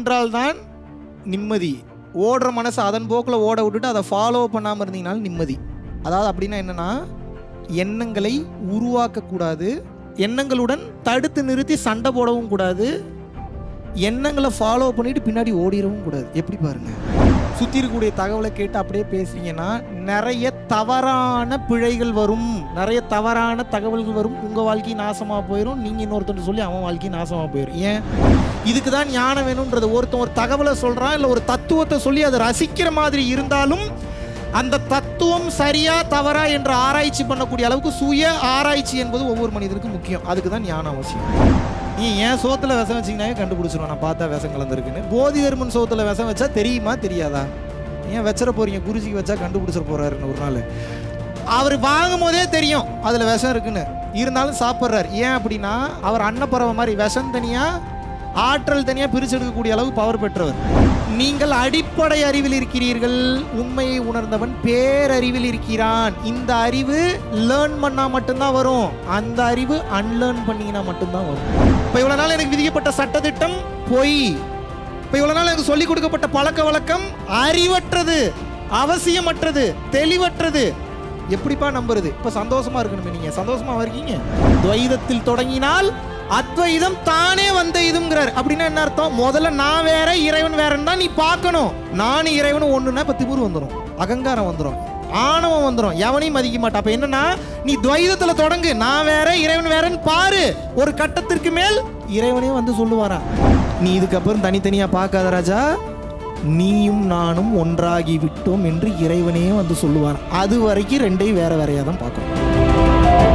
நின்றால்தான் நிம்மதி ஓடுற மனசை அதன் போக்கில் ஓட விட்டுட்டு அதை ஃபாலோ பண்ணாமல் இருந்தீங்கனாலும் நிம்மதி அதாவது அப்படின்னா என்னன்னா எண்ணங்களை உருவாக்கக்கூடாது எண்ணங்களுடன் தடுத்து நிறுத்தி சண்டை போடவும் கூடாது எண்ணங்களை ஃபாலோ பண்ணிட்டு பின்னாடி ஓடிடவும் கூடாது எப்படி பாருங்க சுற்றி இருக்கக்கூடிய தகவலை கேட்டு அப்படியே பேசுறீங்கன்னா நிறைய தவறான பிழைகள் வரும் நிறைய தவறான தகவல்கள் வரும் உங்கள் வாழ்க்கை நாசமாக போயிடும் நீங்கள் இன்னொருத்தன் சொல்லி அவன் வாழ்க்கை நாசமாக போயிடும் ஏன் இதுக்கு தான் ஞானம் வேணுன்றது ஒருத்தன் ஒரு தகவலை சொல்கிறான் இல்லை ஒரு தத்துவத்தை சொல்லி அதை ரசிக்கிற மாதிரி இருந்தாலும் அந்த தத்துவம் சரியா தவறா என்று ஆராய்ச்சி பண்ணக்கூடிய அளவுக்கு சுய ஆராய்ச்சி என்பது ஒவ்வொரு மனிதனுக்கும் முக்கியம் அதுக்கு தான் ஞானம் அவசியம் நீ ஏன் சோத்துல விஷம் வச்சீங்கன்னாவே கண்டுபிடிச்சிருவோம் நான் பார்த்தா விஷம் கலந்துருக்குன்னு போதி தர்மன் சோத்துல விஷம் வச்சா தெரியுமா தெரியாதா ஏன் வச்சிட போறீங்க குருஜிக்கு வச்சா கண்டுபிடிச்சிட போறாருன்னு ஒரு நாள் அவர் வாங்கும் போதே தெரியும் அதுல விஷம் இருக்குன்னு இருந்தாலும் சாப்பிட்றாரு ஏன் அப்படின்னா அவர் அன்னப்பறவை மாதிரி விஷம் தனியா ஆற்றல் தனியா பிரிச்சு எடுக்கக்கூடிய அளவுக்கு பவர் பெற்றவர் நீங்கள் அடிப்படை அறிவில் இருக்கிறீர்கள் உண்மையை உணர்ந்தவன் பேரறிவில் இருக்கிறான் இந்த அறிவு லேர்ன் பண்ணா மட்டும்தான் வரும் அந்த அறிவு அன்லேர்ன் பண்ணீங்கன்னா மட்டும்தான் வரும் இப்போ இவ்வளவு நாள் எனக்கு விதிக்கப்பட்ட சட்டத்திட்டம் பொய் இப்போ இவ்வளவு நாள் எனக்கு சொல்லிக் கொடுக்கப்பட்ட பழக்க வழக்கம் அறிவற்றது அவசியமற்றது தெளிவற்றது எப்படிப்பா நம்புறது இப்ப சந்தோஷமா இருக்கணுமே நீங்க சந்தோஷமா இருக்கீங்க துவைதத்தில் தொடங்கினால் அத்வைதம் தானே வந்த இதுங்கிறார் அப்படின்னா என்ன அர்த்தம் முதல்ல நான் வேற இறைவன் வேறன்னு தான் நீ பார்க்கணும் நானும் இறைவனும் ஒண்ணுன்னா இப்ப திமிரு வந்துடும் அகங்காரம் வந்துடும் ஆணவம் வந்துடும் எவனையும் மதிக்க மாட்டான் அப்ப என்னன்னா நீ துவைதத்துல தொடங்கு நான் வேற இறைவன் வேறன்னு பாரு ஒரு கட்டத்திற்கு மேல் இறைவனே வந்து சொல்லுவாரா நீ இதுக்கப்புறம் தனித்தனியா பார்க்காத ராஜா நீயும் நானும் ஒன்றாகி விட்டோம் என்று இறைவனே வந்து சொல்லுவார் அது வரைக்கும் ரெண்டையும் வேற வேறையா தான் பார்க்கணும்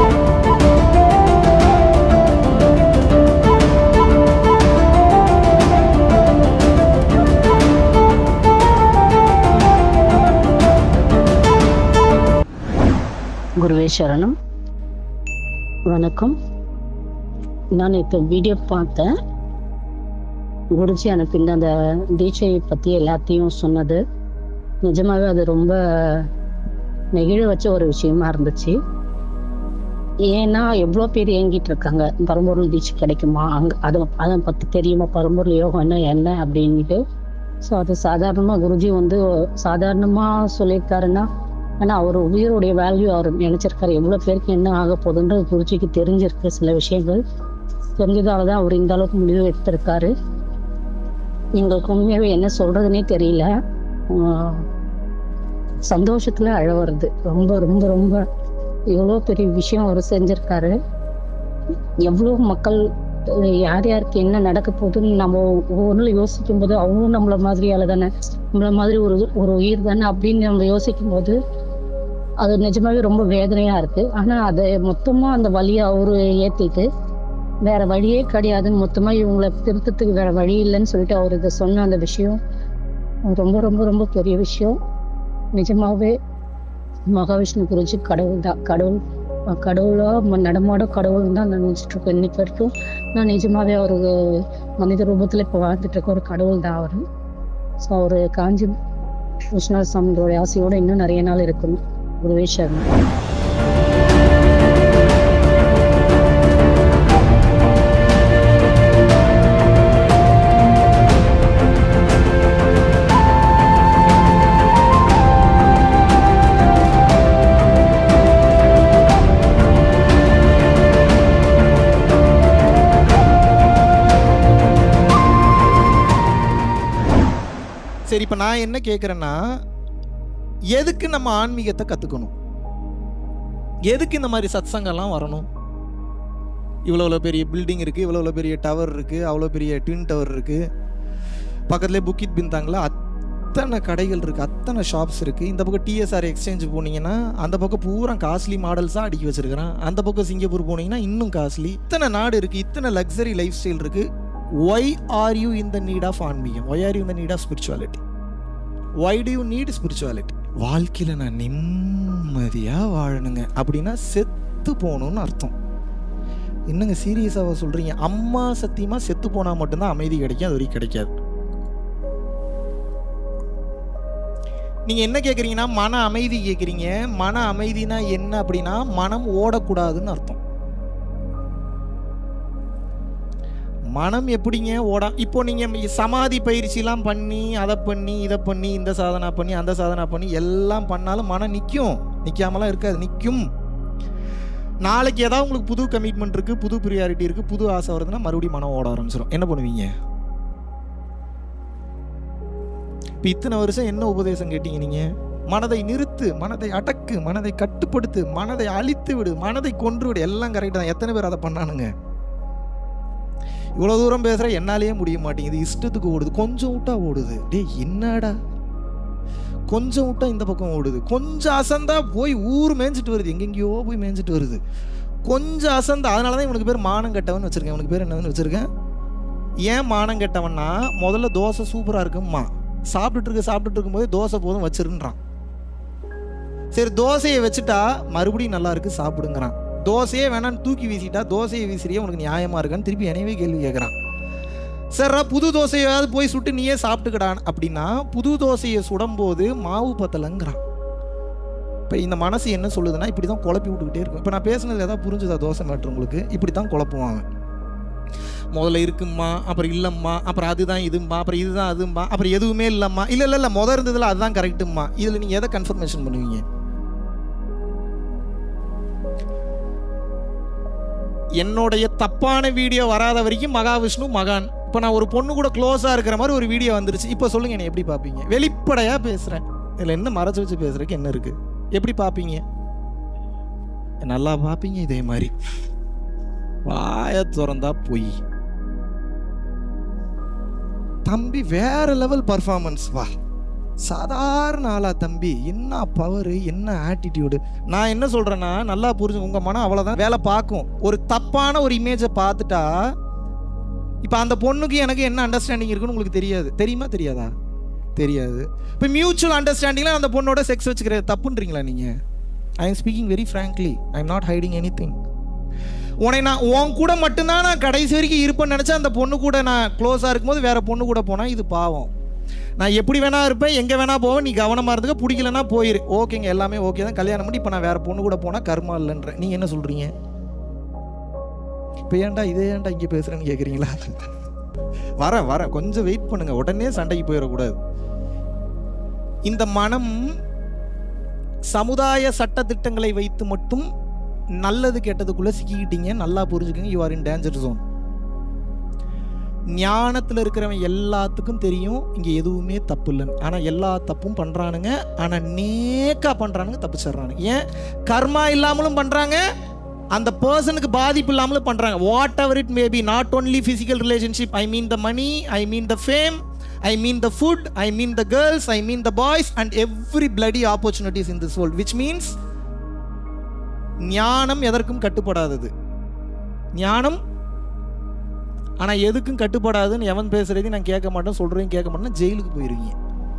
குருவே சரணம் வணக்கம் நான் இப்போ வீடியோ பார்த்தேன் குருஜி அனுப்பின அந்த தீட்சையை பற்றி எல்லாத்தையும் சொன்னது நிஜமாவே அது ரொம்ப நெகிழ வச்ச ஒரு விஷயமா இருந்துச்சு ஏன்னா எவ்வளோ பேர் ஏங்கிட்டு இருக்காங்க பரம்பொருள் தீட்சை கிடைக்குமா அங்கே அதை அதை பற்றி தெரியுமா பரம்பொருள் யோகம் என்ன என்ன அப்படின்ட்டு ஸோ அது சாதாரணமாக குருஜி வந்து சாதாரணமாக சொல்லியிருக்காருன்னா ஆனா அவர் உயிரோடைய வேல்யூ அவர் நினைச்சிருக்காரு எவ்வளவு பேருக்கு என்ன ஆக போகுதுன்றது குருஜிக்கு தெரிஞ்சிருக்கு சில விஷயங்கள் தெரிஞ்சதால தான் அவர் இந்த அளவுக்கு முடிவு எடுத்திருக்காரு எங்களுக்கு உண்மையாவே என்ன சொல்றதுன்னே தெரியல ஆஹ் சந்தோஷத்துல அழ வருது ரொம்ப ரொம்ப ரொம்ப எவ்வளோ பெரிய விஷயம் அவர் செஞ்சிருக்காரு எவ்வளோ மக்கள் அஹ் யார் யாருக்கு என்ன நடக்க போகுதுன்னு நம்ம ஒவ்வொன்றும் யோசிக்கும் போது அவங்களும் நம்மள மாதிரியால தானே நம்மள மாதிரி ஒரு ஒரு உயிர் தானே அப்படின்னு நம்ம யோசிக்கும் போது அது நிஜமாவே ரொம்ப வேதனையா இருக்கு ஆனா அதை மொத்தமா அந்த வழியை அவரு ஏத்திட்டு வேற வழியே கிடையாதுன்னு மொத்தமா இவங்களை திருத்தத்துக்கு வேற வழி இல்லைன்னு சொல்லிட்டு அவர் இதை சொன்ன அந்த விஷயம் ரொம்ப ரொம்ப ரொம்ப பெரிய விஷயம் நிஜமாவே மகாவிஷ்ணு குருஜி கடவுள் தான் கடவுள் கடவுளா ம- நடமாட கடவுள் தான் நான் நினைச்சிட்டு இருக்கேன் இன்னைக்கு வரைக்கும் நான் நிஜமாவே அவரு மனித ரூபத்துல இப்போ வாழ்ந்துட்டு இருக்க ஒரு கடவுள் தான் அவரு ஸோ அவரு காஞ்சி விஸ்வநாத சாமியோட ஆசையோட இன்னும் நிறைய நாள் இருக்கணும் குருவே சரணம் சரி இப்போ நான் என்ன கேட்குறேன்னா எதுக்கு நம்ம ஆன்மீகத்தை கற்றுக்கணும் எதுக்கு இந்த மாதிரி சத்சங்கம்லாம் வரணும் இவ்வளோ இவ்வளோ பெரிய பில்டிங் இருக்குது இவ்வளோ இவ்வளோ பெரிய டவர் இருக்குது அவ்வளோ பெரிய ட்வின் டவர் இருக்குது பக்கத்துலேயே புக்கிட் பின்தாங்களா அத்தனை கடைகள் இருக்குது அத்தனை ஷாப்ஸ் இருக்குது இந்த பக்கம் டிஎஸ்ஆர் எக்ஸ்சேஞ்ச் போனீங்கன்னா அந்த பக்கம் பூரா காஸ்ட்லி மாடல்ஸாக அடுக்கி வச்சிருக்கிறான் அந்த பக்கம் சிங்கப்பூர் போனீங்கன்னா இன்னும் காஸ்ட்லி இத்தனை நாடு இருக்குது இத்தனை லக்ஸரி லைஃப் ஸ்டைல் இருக்குது why are you in the need of ஆன்மீகம் ஒய் ஆர் யூ இந்த need of spirituality why do you need spirituality வாழ்க்கையில் நான் நிம்மதியாக வாழணுங்க அப்படின்னா செத்து போகணும்னு அர்த்தம் என்னங்க சீரியஸாக சொல்கிறீங்க அம்மா சத்தியமாக செத்து போனால் மட்டும்தான் அமைதி கிடைக்கும் அது வரைக்கும் கிடைக்காது நீங்கள் என்ன கேட்குறீங்கன்னா மன அமைதி கேட்குறீங்க மன அமைதினா என்ன அப்படின்னா மனம் ஓடக்கூடாதுன்னு அர்த்தம் மனம் எப்படிங்க ஓடா இப்போ நீங்கள் சமாதி பயிற்சிலாம் பண்ணி அதை பண்ணி இதை பண்ணி இந்த சாதனா பண்ணி அந்த சாதனா பண்ணி எல்லாம் பண்ணாலும் மனம் நிற்கும் நிற்காமலாம் இருக்காது நிற்கும் நாளைக்கு ஏதாவது உங்களுக்கு புது கமிட்மெண்ட் இருக்குது புது ப்ரியாரிட்டி இருக்குது புது ஆசை வருதுன்னா மறுபடியும் மனம் ஓட ஆரம்பிச்சிடும் என்ன பண்ணுவீங்க இப்போ இத்தனை வருஷம் என்ன உபதேசம் கேட்டீங்க நீங்கள் மனதை நிறுத்து மனதை அடக்கு மனதை கட்டுப்படுத்து மனதை அழித்து விடு மனதை கொன்று விடு எல்லாம் கரெக்ட் தான் எத்தனை பேர் அதை பண்ணானுங்க இவ்வளோ தூரம் பேசுகிற என்னாலேயே முடிய மாட்டேங்குது இஷ்டத்துக்கு ஓடுது கொஞ்சம் விட்டா ஓடுது டேய் என்னடா கொஞ்சம் விட்டா இந்த பக்கம் ஓடுது கொஞ்சம் அசந்தா போய் ஊர் மேய்ஞ்சிட்டு வருது எங்கெங்கேயோ போய் மேய்ஞ்சிட்டு வருது கொஞ்சம் அசந்தா அதனால தான் இவனுக்கு பேர் மானம் கெட்டவன் வச்சுருக்கேன் இவனுக்கு பேர் என்னன்னு வச்சுருக்கேன் ஏன் மானம் கெட்டவன்னா முதல்ல தோசை சூப்பராக இருக்கும்மா சாப்பிட்டுட்டு இருக்க சாப்பிட்டுட்டு இருக்கும்போது தோசை போதும் வச்சிருன்றான் சரி தோசையை வச்சுட்டா மறுபடியும் நல்லா இருக்கு சாப்பிடுங்கிறான் தோசையே வேணான்னு தூக்கி வீசிட்டா தோசையை வீசுறியே உனக்கு நியாயமா இருக்கான்னு திருப்பி என்னையவே கேள்வி கேட்குறான் சரிடா புது தோசையாவது போய் சுட்டு நீயே சாப்பிட்டுக்கடான் அப்படின்னா புது தோசையை சுடும்போது மாவு பத்தலைங்கிறான் இப்போ இந்த மனசு என்ன சொல்லுதுன்னா இப்படி தான் குழப்பி விட்டுக்கிட்டே இருக்கும் இப்போ நான் பேசுனது ஏதாவது புரிஞ்சுதா தோசை மேட்ரு உங்களுக்கு இப்படி தான் குழப்புவாங்க முதல்ல இருக்கும்மா அப்புறம் இல்லைம்மா அப்புறம் அதுதான் இதும்மா அப்புறம் இதுதான் அதும்மா அப்புறம் எதுவுமே இல்லைம்மா இல்லை இல்லை இல்லை முதல் இருந்ததில் அதுதான் கரெக்டும்மா இதில் நீங்கள் எதை கன்ஃபர்மேஷன் பண்ணுவீங்க என்னுடைய தப்பான வீடியோ வராத வரைக்கும் மகாவிஷ்ணு மகான் இப்போ நான் ஒரு பொண்ணு கூட க்ளோஸாக இருக்கிற மாதிரி ஒரு வீடியோ வந்துருச்சு இப்போ சொல்லுங்க என்னை எப்படி பார்ப்பீங்க வெளிப்படையாக பேசுகிறேன் இதில் என்ன மறைச்சு வச்சு பேசுறதுக்கு என்ன இருக்குது எப்படி பார்ப்பீங்க நல்லா பார்ப்பீங்க இதே மாதிரி வாய திறந்தா பொய் தம்பி வேற லெவல் பர்ஃபார்மன்ஸ் வா சாதாரண ஆளா தம்பி என்ன பவர் என்ன ஆட்டிடியூடு நான் என்ன சொல்றேன்னா நல்லா புரிஞ்சு உங்க மனம் அவ்வளவுதான் வேலை பார்க்கும் ஒரு தப்பான ஒரு இமேஜை பார்த்துட்டா இப்போ அந்த பொண்ணுக்கு எனக்கு என்ன அண்டர்ஸ்டாண்டிங் இருக்குன்னு உங்களுக்கு தெரியாது தெரியுமா தெரியாதா தெரியாது இப்போ மியூச்சுவல் அண்டர்ஸ்டாண்டிங்கில் அந்த பொண்ணோட செக்ஸ் வச்சுக்கிறது தப்புன்றீங்களா நீங்கள் I am speaking very frankly I am not hiding anything உன்னை நான் உன் கூட மட்டும்தான் நான் கடைசி வரைக்கும் இருப்பேன்னு நினச்சா அந்த பொண்ணு கூட நான் க்ளோஸாக இருக்கும்போது வேற பொண்ணு கூட போனால் இது பாவம் நான் எப்படி வேணா இருப்பேன் எங்கே வேணா போவேன் நீ கவனமாக இருந்துக்க பிடிக்கலன்னா போயிரு ஓகேங்க எல்லாமே ஓகே தான் கல்யாணம் பண்ணி இப்போ நான் வேற பொண்ணு கூட போனால் கர்மா இல்லைன்ற நீங்கள் என்ன சொல்கிறீங்க இப்போ ஏன்டா இதே ஏன்டா இங்கே பேசுகிறேன்னு கேட்குறீங்களா வரேன் வரேன் கொஞ்சம் வெயிட் பண்ணுங்க உடனே சண்டைக்கு போயிடக்கூடாது இந்த மனம் சமுதாய சட்டத்திட்டங்களை வைத்து மட்டும் நல்லது கெட்டதுக்குள்ள சிக்கிக்கிட்டீங்க நல்லா புரிஞ்சுக்கங்க you are in danger zone ஞானத்தில் இருக்கிறவன் எல்லாத்துக்கும் தெரியும் இங்கே எதுவுமே தப்பு இல்லைன்னு ஆனால் எல்லா தப்பும் பண்ணுறானுங்க ஆனால் நேக்கா பண்ணுறானுங்க தப்பிச்சிடுறானுங்க ஏன் கர்மா இல்லாமலும் பண்ணுறாங்க அந்த பர்சனுக்கு பாதிப்பு இல்லாமலும் பண்ணுறாங்க whatever it may be not only physical relationship I mean the money I mean the fame I mean the food I mean the girls I mean the boys and every bloody opportunities in this world which means ஞானம் எதற்கும் கட்டுப்படாதது ஞானம் ஆனால் எதுக்கும் கட்டுப்படாதுன்னு எவன் பேசுறதையும் நான் கேட்க மாட்டேன் சொல்றதையும் கேட்க மாட்டேன் ஜெயிலுக்கு போயிருவீங்க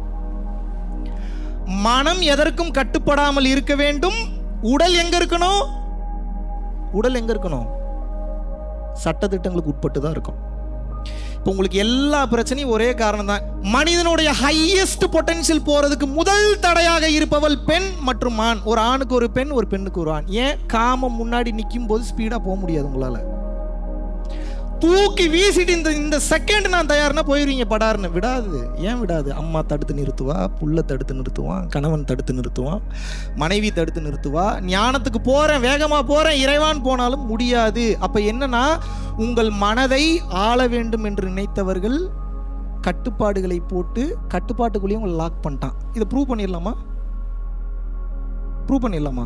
மனம் எதற்கும் கட்டுப்படாமல் இருக்க வேண்டும் உடல் எங்க இருக்கணும் உடல் எங்க இருக்கணும் சட்டத்திட்டங்களுக்கு உட்பட்டு தான் இருக்கும் இப்போ உங்களுக்கு எல்லா பிரச்சனையும் ஒரே காரணம் தான் மனிதனுடைய ஹையஸ்ட் பொட்டன்ஷியல் போறதுக்கு முதல் தடையாக இருப்பவள் பெண் மற்றும் ஆண் ஒரு ஆணுக்கு ஒரு பெண் ஒரு பெண்ணுக்கு ஒரு ஆண் ஏன் காமம் முன்னாடி நிற்கும் போது ஸ்பீடா போக முடியாது உங்களால தூக்கி வீசிட்டு இந்த இந்த செகண்ட் நான் தயார்னா போயிருவீங்க படாருன்னு விடாது ஏன் விடாது அம்மா தடுத்து நிறுத்துவா புள்ள தடுத்து நிறுத்துவான் கணவன் தடுத்து நிறுத்துவான் மனைவி தடுத்து நிறுத்துவா ஞானத்துக்கு போறேன் வேகமா போறேன் இறைவான் போனாலும் முடியாது அப்ப என்னன்னா உங்கள் மனதை ஆள வேண்டும் என்று நினைத்தவர்கள் கட்டுப்பாடுகளை போட்டு கட்டுப்பாட்டுக்குள்ளேயும் உங்களை லாக் பண்ணிட்டான் இதை ப்ரூவ் பண்ணிடலாமா ப்ரூவ் பண்ணிடலாமா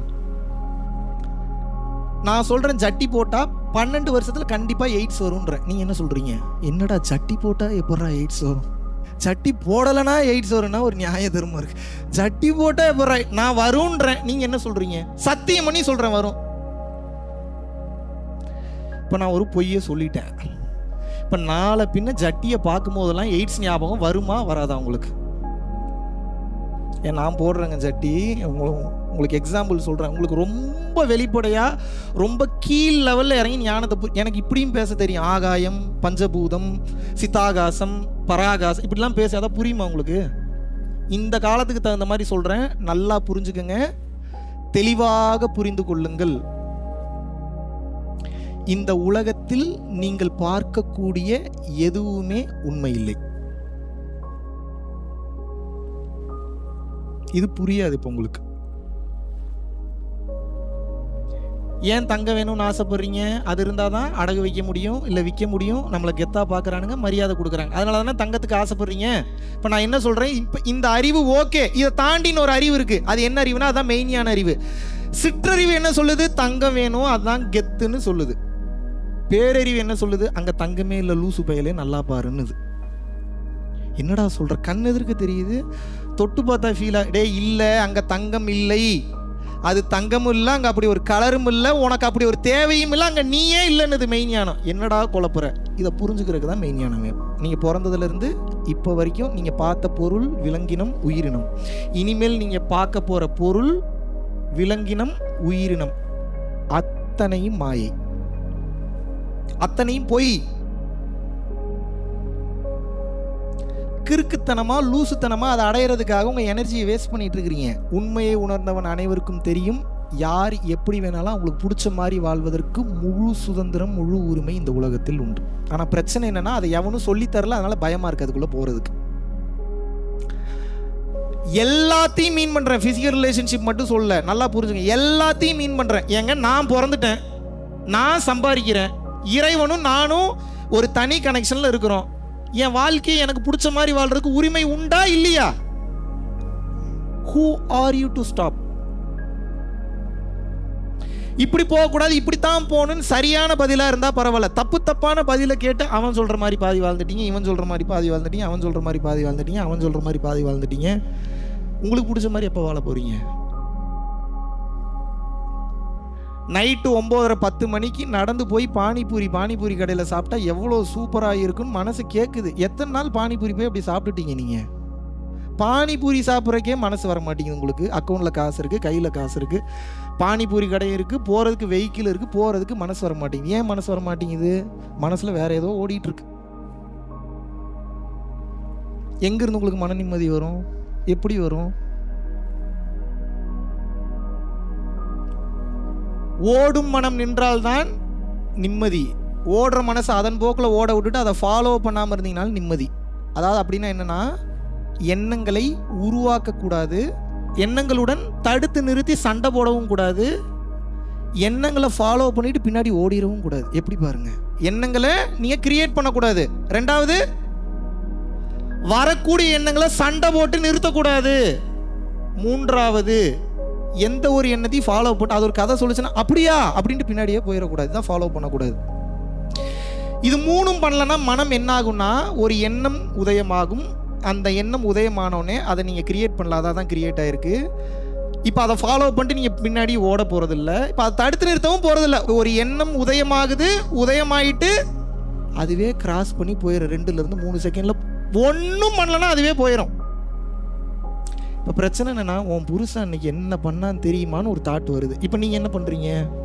நான் சொல்றேன் ஜட்டி போட்டா பன்னெண்டு வருஷத்துல கண்டிப்பா எய்ட்ஸ் வரும்ன்றேன் நீங்க என்ன சொல்றீங்க என்னடா ஜட்டி போட்டா எப்படா எய்ட்ஸ் வரும் ஜட்டி போடலைன்னா எய்ட்ஸ் வரும்னா ஒரு நியாய தர்மம் இருக்கு ஜட்டி போட்டா எப்படா நான் வரும்ன்றேன் நீங்க என்ன சொல்றீங்க சத்தியம் பண்ணி சொல்றேன் வரும் இப்போ நான் ஒரு பொய்யை சொல்லிட்டேன் இப்போ நாளை பின்ன ஜட்டியை பார்க்கும் போதெல்லாம் எய்ட்ஸ் ஞாபகம் வருமா வராதா உங்களுக்கு ஏன் நான் போடுறேங்க ஜட்டி உங்களுக்கு உங்களுக்கு எக்ஸாம்பிள் சொல்கிறேன் உங்களுக்கு ரொம்ப வெளிப்படையாக ரொம்ப கீழ் லெவலில் இறங்கி ஞானத்தை பு- எனக்கு இப்படியும் பேச தெரியும் ஆகாயம் பஞ்சபூதம் சித்தாகாசம் பராகாசம் இப்படிலாம் பேச அதான் புரியுமா உங்களுக்கு இந்த காலத்துக்கு தகுந்த மாதிரி சொல்கிறேன் நல்லா புரிஞ்சுக்கங்க தெளிவாக புரிந்து கொள்ளுங்கள் இந்த உலகத்தில் நீங்கள் பார்க்கக்கூடிய எதுவுமே உண்மை இல்லை இது புரியாது இப்போ உங்களுக்கு ஏன் தங்க வேணும்னு ஆசைப்படுறீங்க அது இருந்தால் தான் அடகு வைக்க முடியும் இல்லை விற்க முடியும் நம்மளை கெத்தாக பார்க்குறானுங்க மரியாதை கொடுக்குறாங்க அதனால தானே தங்கத்துக்கு ஆசைப்படுறீங்க இப்போ நான் என்ன சொல்கிறேன் இப்போ இந்த அறிவு ஓகே இதை தாண்டின்னு ஒரு அறிவு இருக்குது அது என்ன அறிவுனா அதான் மெயினியான அறிவு சிற்றறிவு என்ன சொல்லுது தங்கம் வேணும் அதுதான் கெத்துன்னு சொல்லுது பேரறிவு என்ன சொல்லுது அங்கே தங்கமே இல்லை லூசு பயலே நல்லா பாருன்னுது என்னடா சொல்கிற கண் எதிர்க்க தெரியுது தொட்டு பார்த்தா ஃபீல் டேய் இல்லை அங்கே தங்கம் இல்லை அது தங்கமும் இல்லை அங்கே அப்படி ஒரு கலரும் இல்லை உனக்கு அப்படி ஒரு தேவையும் இல்லை அங்கே நீயே இல்லைன்னுது மெய்ஞானம் என்னடா குழப்புற இதை புரிஞ்சுக்கிறதுக்கு தான் மெய்ஞானமே நீங்கள் பிறந்ததுலேருந்து இப்போ வரைக்கும் நீங்கள் பார்த்த பொருள் விலங்கினம் உயிரினம் இனிமேல் நீங்கள் பார்க்க போகிற பொருள் விலங்கினம் உயிரினம் அத்தனையும் மாயை அத்தனையும் பொய் கிறுக்குத்தனமா லூசுத்தனமா அதை அடையிறதுக்காக உங்க எனர்ஜியை வேஸ்ட் பண்ணிட்டு இருக்கிறீங்க உண்மையை உணர்ந்தவன் அனைவருக்கும் தெரியும் யார் எப்படி வேணாலும் அவங்களுக்கு பிடிச்ச மாதிரி வாழ்வதற்கு முழு சுதந்திரம் முழு உரிமை இந்த உலகத்தில் உண்டு ஆனா பிரச்சனை என்னன்னா அதை எவனும் சொல்லித் தரல அதனால பயமா இருக்கு அதுக்குள்ள போறதுக்கு எல்லாத்தையும் மீன் பண்றேன் பிசிக்கல் ரிலேஷன்ஷிப் மட்டும் சொல்ல நல்லா புரிஞ்சுங்க எல்லாத்தையும் மீன் பண்றேன் ஏங்க நான் பிறந்துட்டேன் நான் சம்பாதிக்கிறேன் இறைவனும் நானும் ஒரு தனி கனெக்ஷன்ல இருக்கிறோம் என் வாழ்க்கையை எனக்கு பிடிச்ச மாதிரி வாழ்றதுக்கு உரிமை உண்டா இல்லையா who are you to stop இப்படி போகக்கூடாது இப்படித்தான் போகணும்னு சரியான பதிலாக இருந்தால் பரவாயில்ல தப்பு தப்பான பதிலை கேட்டு அவன் சொல்கிற மாதிரி பாதி வாழ்ந்துட்டீங்க இவன் சொல்கிற மாதிரி பாதி வாழ்ந்துட்டீங்க அவன் சொல்கிற மாதிரி பாதி வாழ்ந்துட்டீங்க அவன் சொல்கிற மாதிரி பாதி வாழ்ந்துட்டீங்க உங்களுக்கு பிடிச்ச மாதிரி எப்போ வாழ போகிறீங்க நைட்டு ஒம்போதரை பத்து மணிக்கு நடந்து போய் பானிபூரி பானிபூரி கடையில் சாப்பிட்டா எவ்வளோ சூப்பராக இருக்குன்னு மனசு கேட்குது எத்தனை நாள் பானிபூரி போய் அப்படி சாப்பிட்டுட்டீங்க நீங்கள் பானிபூரி சாப்பிட்றக்கே மனசு வர மாட்டேங்குது உங்களுக்கு அக்கௌண்ட்டில் காசு இருக்குது கையில் காசு இருக்குது பானிபூரி கடை இருக்குது போகிறதுக்கு வெஹிக்கிள் இருக்குது போகிறதுக்கு மனசு வர மாட்டேங்குது ஏன் மனசு வர மாட்டேங்குது மனசில் வேற ஏதோ ஓடிட்டு இருக்கு எங்கேருந்து உங்களுக்கு மன நிம்மதி வரும் எப்படி வரும் ஓடும் மனம் நின்றால்தான் நிம்மதி ஓடுற மனசை அதன் போக்கில் ஓட விட்டுட்டு அதை ஃபாலோ பண்ணாமல் இருந்தீங்கனாலும் நிம்மதி அதாவது அப்படின்னா என்னன்னா எண்ணங்களை உருவாக்கக்கூடாது எண்ணங்களுடன் தடுத்து நிறுத்தி சண்டை போடவும் கூடாது எண்ணங்களை ஃபாலோ பண்ணிட்டு பின்னாடி ஓடிடவும் கூடாது எப்படி பாருங்க எண்ணங்களை நீங்க கிரியேட் பண்ணக்கூடாது ரெண்டாவது வரக்கூடிய எண்ணங்களை சண்டை போட்டு நிறுத்தக்கூடாது மூன்றாவது எந்த ஒரு எண்ணத்தையும் ஃபாலோ பண்ண அது ஒரு கதை சொல்லுச்சுன்னா அப்படியா அப்படின்ட்டு பின்னாடியே போயிடக்கூடாது தான் ஃபாலோ பண்ணக்கூடாது இது மூணும் பண்ணலன்னா மனம் என்ன ஆகும்னா ஒரு எண்ணம் உதயமாகும் அந்த எண்ணம் உதயமானோடனே அதை நீங்கள் கிரியேட் பண்ணல அதான் தான் கிரியேட் ஆயிருக்கு இப்போ அதை ஃபாலோ பண்ணிட்டு நீங்கள் பின்னாடி ஓட போகிறதில்ல இப்போ அதை தடுத்து நிறுத்தவும் போகிறதில்ல ஒரு எண்ணம் உதயமாகுது உதயமாயிட்டு அதுவே கிராஸ் பண்ணி போயிடும் ரெண்டுலேருந்து மூணு செகண்டில் ஒன்றும் பண்ணலன்னா அதுவே போயிடும் இப்போ பிரச்சனை என்னன்னா உன் புருஷன் அன்னைக்கு என்ன பண்ணான்னு தெரியுமான்னு ஒரு தாட் வருது இப்போ நீங்கள் என்ன பண்ணுறீங்க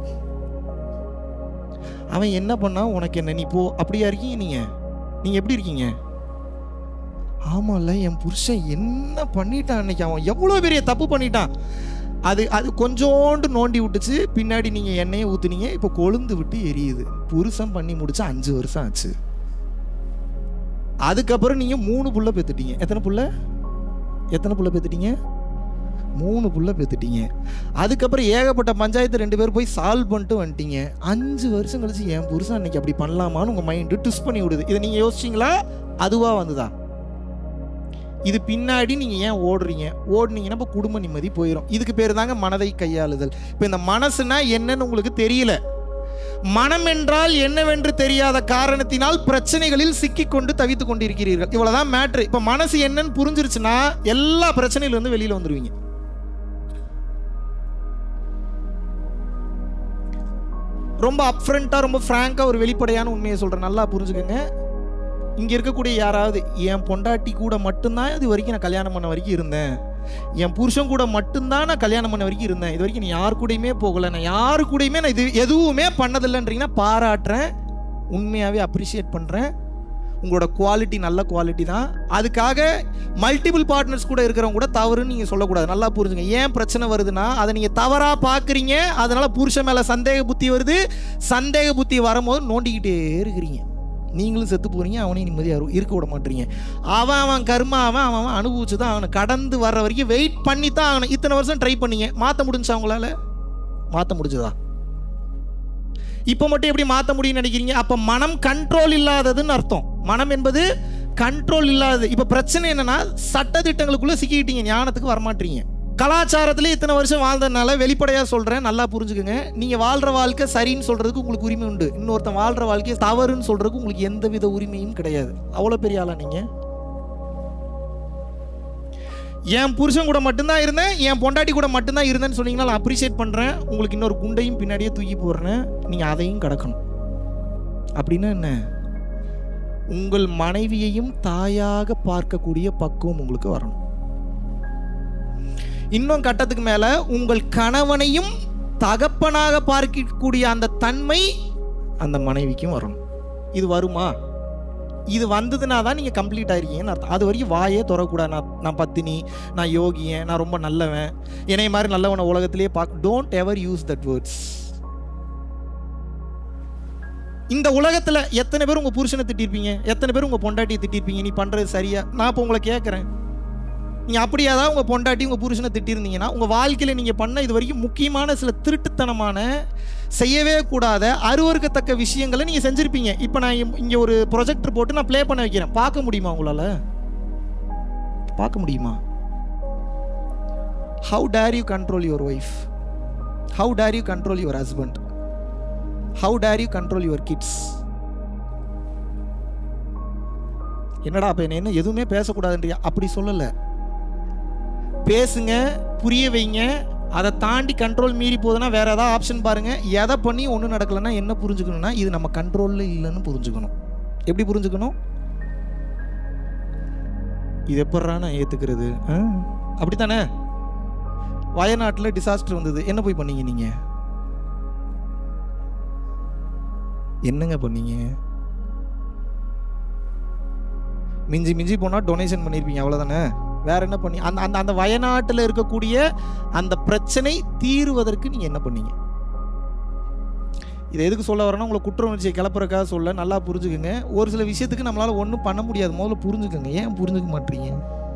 அவன் என்ன பண்ணா உனக்கு என்ன நீ போ அப்படியா இருக்கீங்க நீங்கள் நீங்கள் எப்படி இருக்கீங்க ஆமாம்ல என் புருஷன் என்ன பண்ணிட்டான் அன்னைக்கு அவன் எவ்வளோ பெரிய தப்பு பண்ணிட்டான் அது அது கொஞ்சோண்டு நோண்டி விட்டுச்சு பின்னாடி நீங்கள் எண்ணெயை ஊற்றுனீங்க இப்போ கொழுந்து விட்டு எரியுது புருஷன் பண்ணி முடிச்சு அஞ்சு வருஷம் ஆச்சு அதுக்கப்புறம் நீங்கள் மூணு புள்ள பெற்றுட்டீங்க எத்தனை புள்ள எத்தனை புள்ள பெற்றுட்டீங்க மூணு புள்ள பெற்றுட்டீங்க அதுக்கப்புறம் ஏகப்பட்ட பஞ்சாயத்து ரெண்டு பேர் போய் சால்வ் பண்ணிட்டு வந்துட்டீங்க அஞ்சு வருஷம் கழிச்சு என் புருஷன் அன்னைக்கு அப்படி பண்ணலாமான்னு உங்கள் மைண்டு ட்விஸ்ட் பண்ணி விடுது இதை நீங்கள் யோசிச்சிங்களா அதுவாக வந்துதா இது பின்னாடி நீங்கள் ஏன் ஓடுறீங்க ஓடுனீங்கன்னா இப்போ குடும்ப நிம்மதி போயிடும் இதுக்கு பேர் தாங்க மனதை கையாளுதல் இப்போ இந்த மனசுனா என்னன்னு உங்களுக்கு தெரியல மனம் என்றால் என்னவென்று தெரியாத காரணத்தினால் பிரச்சனைகளில் சிக்கிக்கொண்டு தவித்துக் கொண்டிருக்கிறீர்கள் இவ்வளவுதான் மேட்ரு இப்போ மனசு என்னன்னு புரிஞ்சிருச்சுன்னா எல்லா பிரச்சனையிலிருந்து வெளியில வந்துருவீங்க ரொம்ப அப்ஃப்ரண்ட்டாக ரொம்ப ஃப்ராங்காக ஒரு வெளிப்படையான உண்மையை சொல்கிறேன் நல்லா புரிஞ்சுக்கோங்க இங்கே இருக்கக்கூடிய யாராவது என் பொண்டாட்டி கூட மட்டும்தான் இது வரைக்கும் நான் கல்யாணம் பண்ண வரைக்கும் இருந்தேன் என் புருஷன் கூட மட்டும்தான் நான் கல்யாணம் பண்ண வரைக்கும் இருந்தேன் இது வரைக்கும் நீ யார் கூடயுமே போகல நான் யாரு கூடயுமே நான் இது எதுவுமே பண்ணதில்லைன்றீங்கன்னா பாராட்டுறேன் உண்மையாகவே அப்ரிஷியேட் பண்ணுறேன் உங்களோட குவாலிட்டி நல்ல குவாலிட்டி தான் அதுக்காக மல்டிபிள் பார்ட்னர்ஸ் கூட இருக்கிறவங்க கூட தவறுன்னு நீங்கள் சொல்லக்கூடாது நல்லா புரிஞ்சுங்க ஏன் பிரச்சனை வருதுன்னா அதை நீங்கள் தவறாக பார்க்குறீங்க அதனால் புருஷன் மேலே சந்தேக புத்தி வருது சந்தேக புத்தி வரும்போது நோண்டிக்கிட்டே இருக்கிறீங்க நீங்களும் செத்து போகிறீங்க அவனையும் நிம்மதியாக இருக்க விட மாட்டீங்க அவன் அவன் கர்மா அவன் அவன் அவன் அனுபவிச்சு தான் அவனை கடந்து வர்ற வரைக்கும் வெயிட் பண்ணி தான் அவனை இத்தனை வருஷம் ட்ரை பண்ணீங்க மாற்ற முடிஞ்சா அவங்களால மாற்ற முடிஞ்சதா இப்போ மட்டும் எப்படி மாற்ற முடியும்னு நினைக்கிறீங்க அப்போ மனம் கண்ட்ரோல் இல்லாததுன்னு அர்த்தம் மனம் என்பது கண்ட்ரோல் இல்லாதது இப்போ பிரச்சனை என்னன்னா சட்டத்திட்டங்களுக்குள்ளே சிக்கிக்கிட்டீங்க ஞானத்துக்கு வரமாட்டீங்க கலாச்சாரத்திலே இத்தனை வருஷம் வாழ்ந்ததுனால வெளிப்படையாக சொல்கிறேன் நல்லா புரிஞ்சுக்கோங்க நீங்கள் வாழ்கிற வாழ்க்கை சரின்னு சொல்கிறதுக்கு உங்களுக்கு உரிமை உண்டு இன்னொருத்தன் வாழ்கிற வாழ்க்கையை தவறுன்னு சொல்கிறதுக்கு உங்களுக்கு எந்த வித உரிமையும் கிடையாது அவ்வளோ பெரிய ஆளா நீங்கள் என் புருஷன் கூட மட்டும்தான் இருந்தேன் என் பொண்டாட்டி கூட மட்டும்தான் இருந்தேன்னு சொன்னீங்கன்னா நான் அப்ரிஷியேட் பண்ணுறேன் உங்களுக்கு இன்னொரு குண்டையும் பின்னாடியே தூக்கி போடுறேன் நீங்கள் அதையும் கடக்கணும் அப்படின்னா என்ன உங்கள் மனைவியையும் தாயாக பார்க்கக்கூடிய பக்குவம் உங்களுக்கு வரணும் இன்னும் கட்டத்துக்கு மேலே உங்கள் கணவனையும் தகப்பனாக பார்க்கக்கூடிய அந்த தன்மை அந்த மனைவிக்கும் வரணும் இது வருமா இது வந்ததுனா தான் நீங்கள் கம்ப்ளீட் ஆயிருக்கீங்கன்னு அர்த்தம் அது வரைக்கும் வாயே திறக்கூடாது நான் நான் பத்தினி நான் யோகியன் நான் ரொம்ப நல்லவன் என்னை மாதிரி நல்லவனை உலகத்திலேயே பார்க்க don't ever use that words இந்த உலகத்தில் எத்தனை பேர் உங்கள் புருஷனை திட்டிருப்பீங்க எத்தனை பேர் உங்கள் பொண்டாட்டியை திட்டிருப்பீங்க நீ பண்ணுறது சரியா நான் இப்போ உங்களை கேட்குறேன் நீங்கள் அப்படியே தான் உங்கள் பொண்டாட்டி உங்கள் புருஷனை திட்டிருந்தீங்கன்னா உங்கள் வாழ்க்கையில் நீங்கள் பண்ண இது வரைக்கும் முக்கியமான சில திருட்டுத்தனமான செய்யவே கூடாத அருவருக்கத்தக்க விஷயங்களை நீங்கள் செஞ்சுருப்பீங்க இப்போ நான் இங்கே ஒரு ப்ரொஜெக்டர் போட்டு நான் ப்ளே பண்ண வைக்கிறேன் பார்க்க முடியுமா உங்களால் பார்க்க முடியுமா how dare you control your wife how dare you control your husband how dare you control your kids என்னடா அப்போ என்ன என்ன எதுவுமே பேசக்கூடாதுன்றியா அப்படி சொல்லலை பேசுங்க புரிய வைங்க அதை தாண்டி கண்ட்ரோல் மீறி போகுதுன்னா வேற ஏதாவது ஆப்ஷன் பாருங்க எதை பண்ணி ஒன்றும் நடக்கலைன்னா என்ன புரிஞ்சுக்கணும்னா இது நம்ம கண்ட்ரோலில் இல்லைன்னு புரிஞ்சுக்கணும் எப்படி புரிஞ்சுக்கணும் இது எப்பட்றா நான் ஏற்றுக்கிறது அப்படித்தானே வயநாட்டில் டிசாஸ்டர் வந்தது என்ன போய் பண்ணீங்க நீங்கள் என்னங்க பண்ணீங்க மிஞ்சி மிஞ்சி போனால் டொனேஷன் பண்ணியிருப்பீங்க அவ்வளோதானே வேற என்ன பண்ணி அந்த அந்த அந்த வயநாட்டில் இருக்கக்கூடிய அந்த பிரச்சனை தீருவதற்கு நீங்கள் என்ன பண்ணீங்க இதை எதுக்கு சொல்ல வரேன்னா உங்களை குற்ற உணர்ச்சியை கிளப்புறக்காக சொல்ல நல்லா புரிஞ்சுக்குங்க ஒரு சில விஷயத்துக்கு நம்மளால் ஒன்றும் பண்ண முடியாது முதல்ல புரிஞ்சுக்கோங்க ஏன் புரிஞ்சுக்க மாட்டீங்க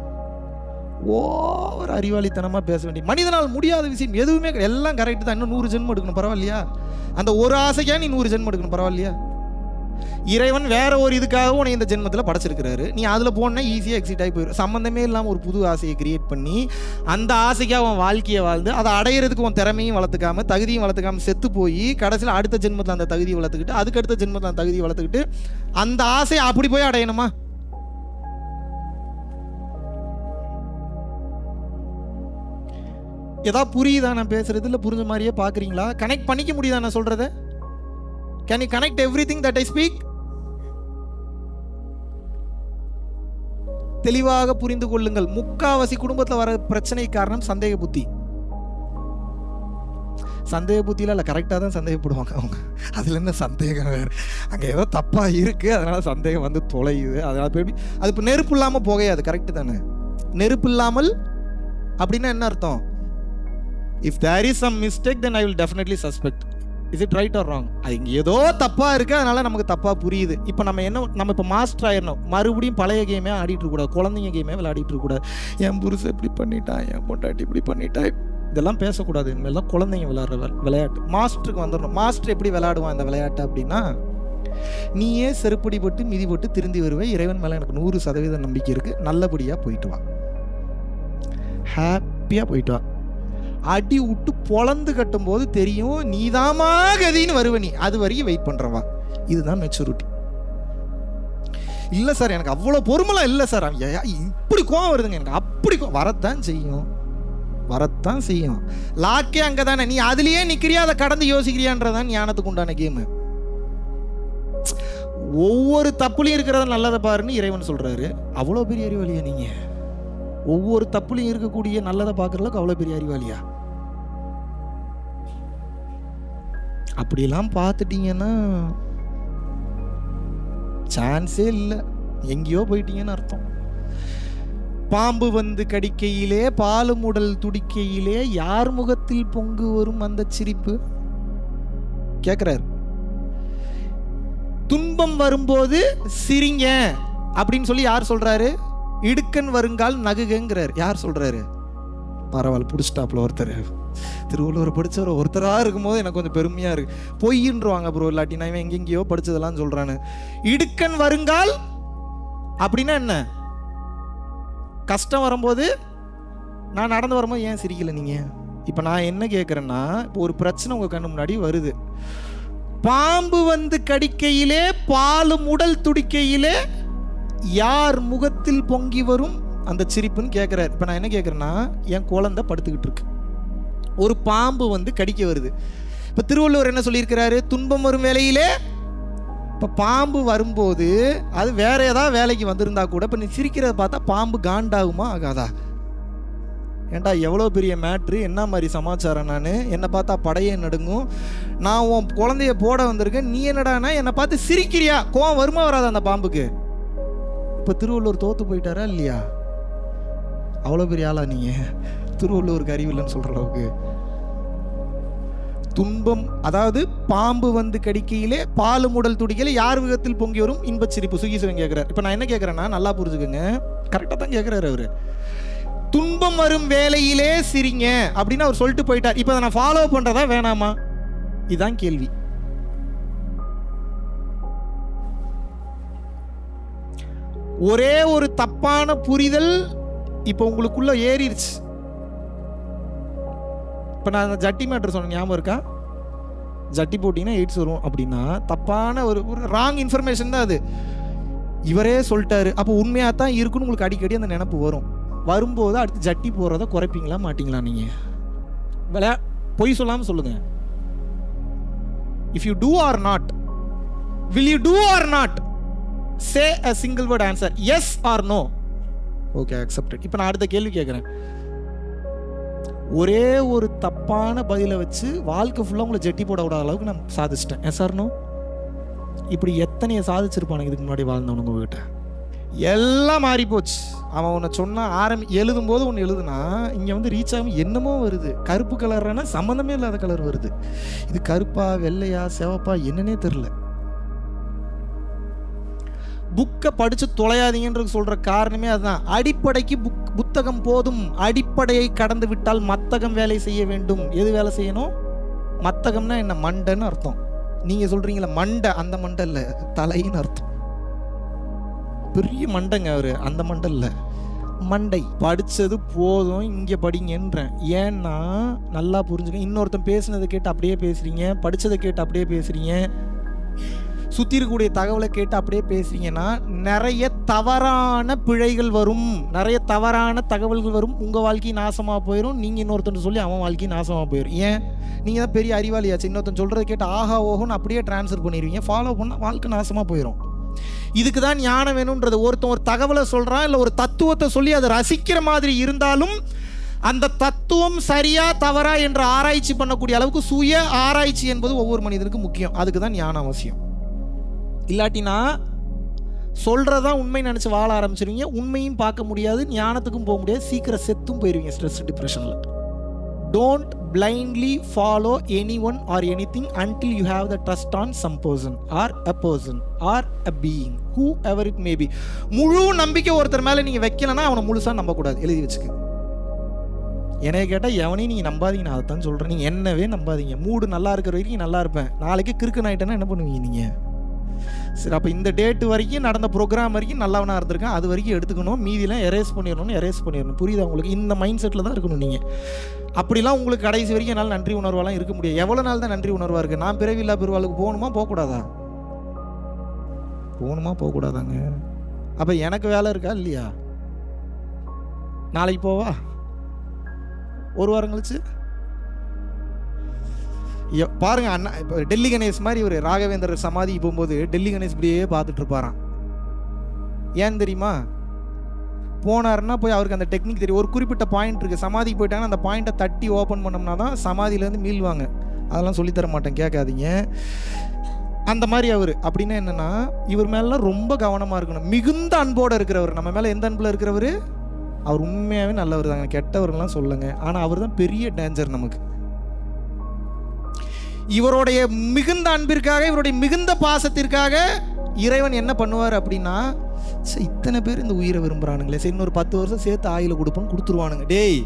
ஓவர் அறிவாளித்தனமாக பேச வேண்டிய மனிதனால் முடியாத விஷயம் எதுவுமே கிடையாது. எல்லாம் கரெக்டு தான் இன்னும் நூறு ஜென்மம் எடுக்கணும் பரவாயில்லையா அந்த ஒரு ஆசைக்கா நீ நூறு ஜென்மம் எடுக்கணும் பரவாயில்லையா இறைவன் வேற ஒரு இதுக்காக உன்னை இந்த ஜென்மத்தில் படைச்சிருக்கிறாரு நீ அதில் போனா ஈஸியாக எக்ஸிட் ஆகி போயிடும் சம்மந்தமே இல்லாமல் ஒரு புது ஆசையை கிரியேட் பண்ணி அந்த ஆசைக்காக அவன் வாழ்க்கையை வாழ்ந்து அதை அடையிறதுக்கு உன் திறமையும் வளர்த்துக்காம தகுதியும் வளர்த்துக்காம செத்து போய் கடைசியில் அடுத்த ஜென்மத்தில் அந்த தகுதியை வளர்த்துக்கிட்டு அதுக்கு அடுத்த ஜென்மத்தில் அந்த தகுதியை வளர்த்துக்கிட்டு அந்த ஆசையை அப்படி போய் அடையணுமா ஏதா புரியுதா நான் பேசுறது இல்லை புரிஞ்ச மாதிரியே பார்க்குறீங்களா கனெக்ட் பண்ணிக்க முடியுதா நான் சொல்கிறத can you connect everything that I speak தெளிவாக புரிந்து கொள்ளுங்கள் முக்காவாசி குடும்பத்தில் வர பிரச்சனை காரணம் சந்தேக புத்தி சந்தேக புத்தியில இல்லை கரெக்டாக தான் சந்தேகப்படுவாங்க அவங்க அதில் என்ன சந்தேகம் வேறு அங்கே ஏதோ தப்பாக இருக்குது அதனால் சந்தேகம் வந்து தொலையுது அதனால் போய் அது இப்போ நெருப்பு இல்லாமல் புகையாது கரெக்டு தானே நெருப்பு இல்லாமல் அப்படின்னா என்ன அர்த்தம் if there is some mistake then I will definitely suspect is it right or wrong அது இங்கே ஏதோ தப்பாக இருக்குது அதனால் நமக்கு தப்பாக புரியுது இப்போ நம்ம என்ன நம்ம இப்போ மாஸ்டர் ஆயிடணும் மறுபடியும் பழைய கேமே ஆடிட்டு இருக்கக்கூடாது குழந்தைங்க கேமே விளையாடிட்டு இருக்கக்கூடாது என் புருஷன் இப்படி பண்ணிட்டான் என் பொண்டாட்டி இப்படி பண்ணிட்டா இதெல்லாம் பேசக்கூடாது இனிமேல்லாம் குழந்தைங்க விளையாடுற வி- விளையாட்டு மாஸ்டருக்கு வந்துடணும் மாஸ்டர் எப்படி விளையாடுவான் இந்த விளையாட்டு அப்படின்னா நீயே செருப்படி போட்டு மிதி போட்டு திருந்தி வருவே இறைவன் மேலே எனக்கு நூறு சதவீத நம்பிக்கை இருக்குது நல்லபடியாக போயிட்டு வா ஹாப்பியாக போயிட்டு வா அடி விட்டு பொழந்து கட்டும்போது தெரியும் நீதாமா கதின்னு வருவ நீ அது வரைக்கும் வெயிட் பண்ணுறவா இதுதான் மெச்சூரிட்டி இல்லை சார் எனக்கு அவ்வளோ பொறுமலாம் இல்லை சார் அவன் ஏ- இப்படி கோவம் வருதுங்க எனக்கு அப்படி கோவம் வரத்தான் செய்யும் வரத்தான் செய்யும் லாக்கே அங்கே தானே நீ அதுலேயே நிற்கிறியா அதை கடந்து யோசிக்கிறியான்றதான் ஞானத்துக்கு உண்டான கேமு ஒவ்வொரு தப்புலையும் இருக்கிறத நல்லதை பாருன்னு இறைவன் சொல்றாரு அவ்வளோ பெரிய அறிவாளியா நீங்க ஒவ்வொரு தப்புலையும் இருக்கக்கூடிய நல்லதை பார்க்கறதுக்கு அவ்வளோ பெரிய அறிவாளியா அப்படியெல்லாம் பார்த்துட்டீங்கன்னா சான்ஸே இல்லை எங்கேயோ போயிட்டீங்கன்னு அர்த்தம் பாம்பு வந்து கடிக்கையிலே பாலும் உடல் துடிக்கையிலே யார் முகத்தில் பொங்கு வரும் அந்த சிரிப்பு கேக்குறாரு துன்பம் வரும்போது சிரிங்க அப்படின்னு சொல்லி யார் சொல்றாரு இடுக்கன் வருங்கால் நகுகங்கிறார் யார் சொல்றாரு பரவாயில்ல பிடிச்சிட்டாப்ல ஒருத்தர் திருவள்ளுவர் படிச்சவர் ஒருத்தரா இருக்கும்போது எனக்கு கொஞ்சம் பெருமையா இருக்கு பொய்ன்றவாங்க ப்ரோ இல்லாட்டி நான் இவன் எங்கெங்கேயோ படிச்சதெல்லாம் சொல்றானு இடுக்கன் வருங்கால் அப்படின்னா என்ன கஷ்டம் வரும்போது நான் நடந்து வரும்போது ஏன் சிரிக்கல நீங்க இப்போ நான் என்ன கேட்குறேன்னா இப்போ ஒரு பிரச்சனை உங்க கண்ணு முன்னாடி வருது பாம்பு வந்து கடிக்கையிலே பாலும் உடல் துடிக்கையிலே யார் முகத்தில் பொங்கி வரும் அந்த சிரிப்புன்னு கேட்குறாரு இப்போ நான் என்ன கேட்குறேன்னா என் குழந்தை படுத்துக்கிட்டு இருக்கு ஒரு பாம்பு வந்து கடிக்க வருது இப்போ திருவள்ளுவர் என்ன சொல்லியிருக்கிறாரு துன்பம் வரும் வேலையிலே இப்போ பாம்பு வரும்போது அது வேற ஏதாவது வேலைக்கு வந்திருந்தா கூட இப்போ நீ சிரிக்கிறத பார்த்தா பாம்பு காண்டாகுமா ஆகாதா ஏன்டா எவ்வளோ பெரிய மேட்ரு என்ன மாதிரி சமாச்சாரம் நான் என்னை பார்த்தா படையே நடுங்கும் நான் உன் குழந்தைய போட வந்திருக்கேன் நீ என்னடானா என்னை பார்த்து சிரிக்கிறியா கோவம் வருமா வராதா அந்த பாம்புக்கு இப்போ திருவள்ளூர் தோத்து போயிட்டாரா இல்லையா அவ்வளோ பெரிய ஆளா நீங்கள் திருவள்ளூருக்கு அறிவு இல்லைன்னு சொல்கிற அளவுக்கு துன்பம் அதாவது பாம்பு வந்து கடிக்கையிலே பாலும் உடல் துடிக்கையில யார் விதத்தில் பொங்கி வரும் இன்பச் சிரிப்பு சுகீசவன் கேட்குறாரு இப்போ நான் என்ன கேட்குறேன்னா நல்லா புரிஞ்சுக்கோங்க கரெக்டாக தான் கேட்குறாரு அவர் துன்பம் வரும் வேலையிலே சிரிங்க அப்படின்னு அவர் சொல்லிட்டு போயிட்டார் இப்போ அதை நான் ஃபாலோ பண்ணுறதா வேணாமா இதுதான் கேள்வி ஒரே ஒரு தப்பான புரிதல் இப்போ உங்களுக்குள்ள ஏறிடுச்சு இப்போ நான் அந்த ஜட்டி மேட்ரு சொன்ன ஞாபகம் இருக்கா ஜட்டி போட்டிங்கன்னா எய்ட்ஸ் வரும் அப்படின்னா தப்பான ஒரு ஒரு ராங் இன்ஃபர்மேஷன் தான் அது இவரே சொல்லிட்டாரு அப்போ உண்மையாக தான் இருக்குன்னு உங்களுக்கு அடிக்கடி அந்த நினப்பு வரும் வரும்போது அடுத்து ஜட்டி போடுறத குறைப்பீங்களா மாட்டீங்களா நீங்கள் விளையா பொய் சொல்லாமல் சொல்லுங்க if you do or not will you do or not say a single word answer yes or no okay accepted இப்போ நான் அடுத்த கேள்வி கேட்குறேன் ஒரே ஒரு தப்பான பதிலை வச்சு வாழ்க்கை ஃபுல்லாக உங்களை ஜெட்டி போட விடாத அளவுக்கு நான் சாதிச்சிட்டேன் எஸ் ஆர் நோ இப்படி எத்தனையை சாதிச்சிருப்பானுங்க இதுக்கு முன்னாடி வாழ்ந்தவனுங்க உங்ககிட்ட எல்லாம் மாறி போச்சு அவன் உன்னை சொன்னா ஆரம்பி எழுதும்போது ஒன்று எழுதுனா இங்கே வந்து ரீச் ஆகும் என்னமோ வருது கருப்பு கலர்னா சம்மந்தமே இல்லாத கலர் வருது இது கருப்பா வெள்ளையா சிவப்பா என்னன்னே தெரில புக்கை படித்து தொலையாதீங்கன்றது சொல்கிற காரணமே அதுதான் அடிப்படைக்கு புக் புத்தகம் போதும் அடிப்படையை கடந்து விட்டால் மத்தகம் வேலை செய்ய வேண்டும் எது வேலை செய்யணும் மத்தகம்னா என்ன மண்டைன்னு அர்த்தம் நீங்கள் சொல்கிறீங்களா மண்டை அந்த மண்டை இல்லை தலைன்னு அர்த்தம் பெரிய மண்டைங்க அவர் அந்த மண்டை இல்லை மண்டை படித்தது போதும் இங்கே படிங்கன்றேன் ஏன்னா நல்லா புரிஞ்சுக்க இன்னொருத்தன் பேசுனதை கேட்டு அப்படியே பேசுகிறீங்க படித்ததை கேட்டு அப்படியே பேசுகிறீங்க சுற்றி இருக்கக்கூடிய தகவலை கேட்டு அப்படியே பேசுறீங்கன்னா நிறைய தவறான பிழைகள் வரும் நிறைய தவறான தகவல்கள் வரும் உங்கள் வாழ்க்கை நாசமாக போயிடும் நீங்கள் இன்னொருத்தன் சொல்லி அவன் வாழ்க்கை நாசமாக போயிடும் ஏன் நீங்கள் தான் பெரிய அறிவாளியாச்சு இன்னொருத்தன் சொல்கிறத கேட்டு ஆஹா ஓஹோன்னு அப்படியே ட்ரான்ஸ்ஃபர் பண்ணிடுவீங்க ஃபாலோ பண்ணால் வாழ்க்கை நாசமாக போயிடும் இதுக்கு தான் ஞானம் வேணுன்றது ஒருத்தன் ஒரு தகவலை சொல்கிறான் இல்லை ஒரு தத்துவத்தை சொல்லி அதை ரசிக்கிற மாதிரி இருந்தாலும் அந்த தத்துவம் சரியா தவறா என்று ஆராய்ச்சி பண்ணக்கூடிய அளவுக்கு சுய ஆராய்ச்சி என்பது ஒவ்வொரு மனிதனுக்கும் முக்கியம் அதுக்கு தான் ஞானம் அவசியம் இல்லாட்டினா சொல்கிறதான் உண்மை நினச்சி வாழ ஆரம்பிச்சிருவீங்க உண்மையும் பார்க்க முடியாது ஞானத்துக்கும் போக முடியாது சீக்கிரம் செத்தும் போயிடுவீங்க ஸ்ட்ரெஸ் டிப்ரெஷனில் don't blindly follow anyone or anything until you have the trust on some person or a person or a being whoever it maybe முழு நம்பிக்கை ஒருத்தர் மேலே நீங்கள் வைக்கலன்னா அவனை முழுசாக நம்பக்கூடாது எழுதி வச்சுக்க என்னைய கேட்டால் எவனையும் நீங்கள் நம்பாதீங்க நான் அதைத்தான் சொல்கிறேன் நீங்கள் என்னவே நம்பாதீங்க மூடு நல்லா இருக்கிற வரைக்கும் நல்லா இருப்பேன் நாளைக்கு கிறுக்கு ஆயிட்டேன்னா என்ன பண்ணுவீங்க நீங்கள் சரி அப்போ இந்த டேட் வரைக்கும் நடந்த ப்ரோக்ராம் வரைக்கும் நல்லவனாக இருந்திருக்கேன் அது வரைக்கும் எடுத்துக்கணும் மீதிலாம் எரேஸ் பண்ணிடணும்னு எரேஸ் பண்ணிடணும் புரியுதா உங்களுக்கு இந்த மைண்ட் செட்டில் தான் இருக்கணும் நீங்கள் அப்படிலாம் உங்களுக்கு கடைசி வரைக்கும் என்னால் நன்றி உணர்வாலாம் இருக்க முடியாது எவ்வளோ நாள் தான் நன்றி உணர்வாக இருக்குது நான் பிறவில்லா பெருவாளுக்கு போகணுமா போகக்கூடாதா போகணுமா போகக்கூடாதாங்க அப்போ எனக்கு வேலை இருக்கா இல்லையா நாளைக்கு போவா ஒரு வாரம் கழிச்சு எ- பாருங்க அண்ணா இப்போ டெல்லி கணேஷ் மாதிரி ஒரு ராகவேந்தர் சமாதி போகும்போது டெல்லி கணேஷ் இப்படியே பார்த்துட்டு இருப்பாராம் ஏன் தெரியுமா போனாருன்னா போய் அவருக்கு அந்த டெக்னிக் தெரியும் ஒரு குறிப்பிட்ட பாயிண்ட் இருக்குது சமாதிக்கு போயிட்டாங்கன்னா அந்த பாயிண்ட்டை தட்டி ஓப்பன் பண்ணோம்னா தான் சமாதியிலேருந்து மீள்வாங்க அதெல்லாம் சொல்லித்தர மாட்டேன் கேட்காதீங்க அந்த மாதிரி அவர் அப்படின்னா என்னன்னா இவர் மேலாம் ரொம்ப கவனமாக இருக்கணும் மிகுந்த அன்போடு இருக்கிறவர் நம்ம மேலே எந்த அன்பில் இருக்கிறவர் அவர் உண்மையாகவே நல்லவர் தாங்க கெட்டவர்கள்லாம் சொல்லுங்க ஆனால் அவர் தான் பெரிய டேஞ்சர் நமக்கு இவருடைய மிகுந்த அன்பிற்காக இவருடைய மிகுந்த பாசத்திற்காக இறைவன் என்ன பண்ணுவார் அப்படின்னா சரி இத்தனை பேர் இந்த உயிரை விரும்புகிறானுங்களே சரி இன்னொரு பத்து வருஷம் சேர்த்து ஆயில கொடுப்போம் கொடுத்துருவானுங்க டேய்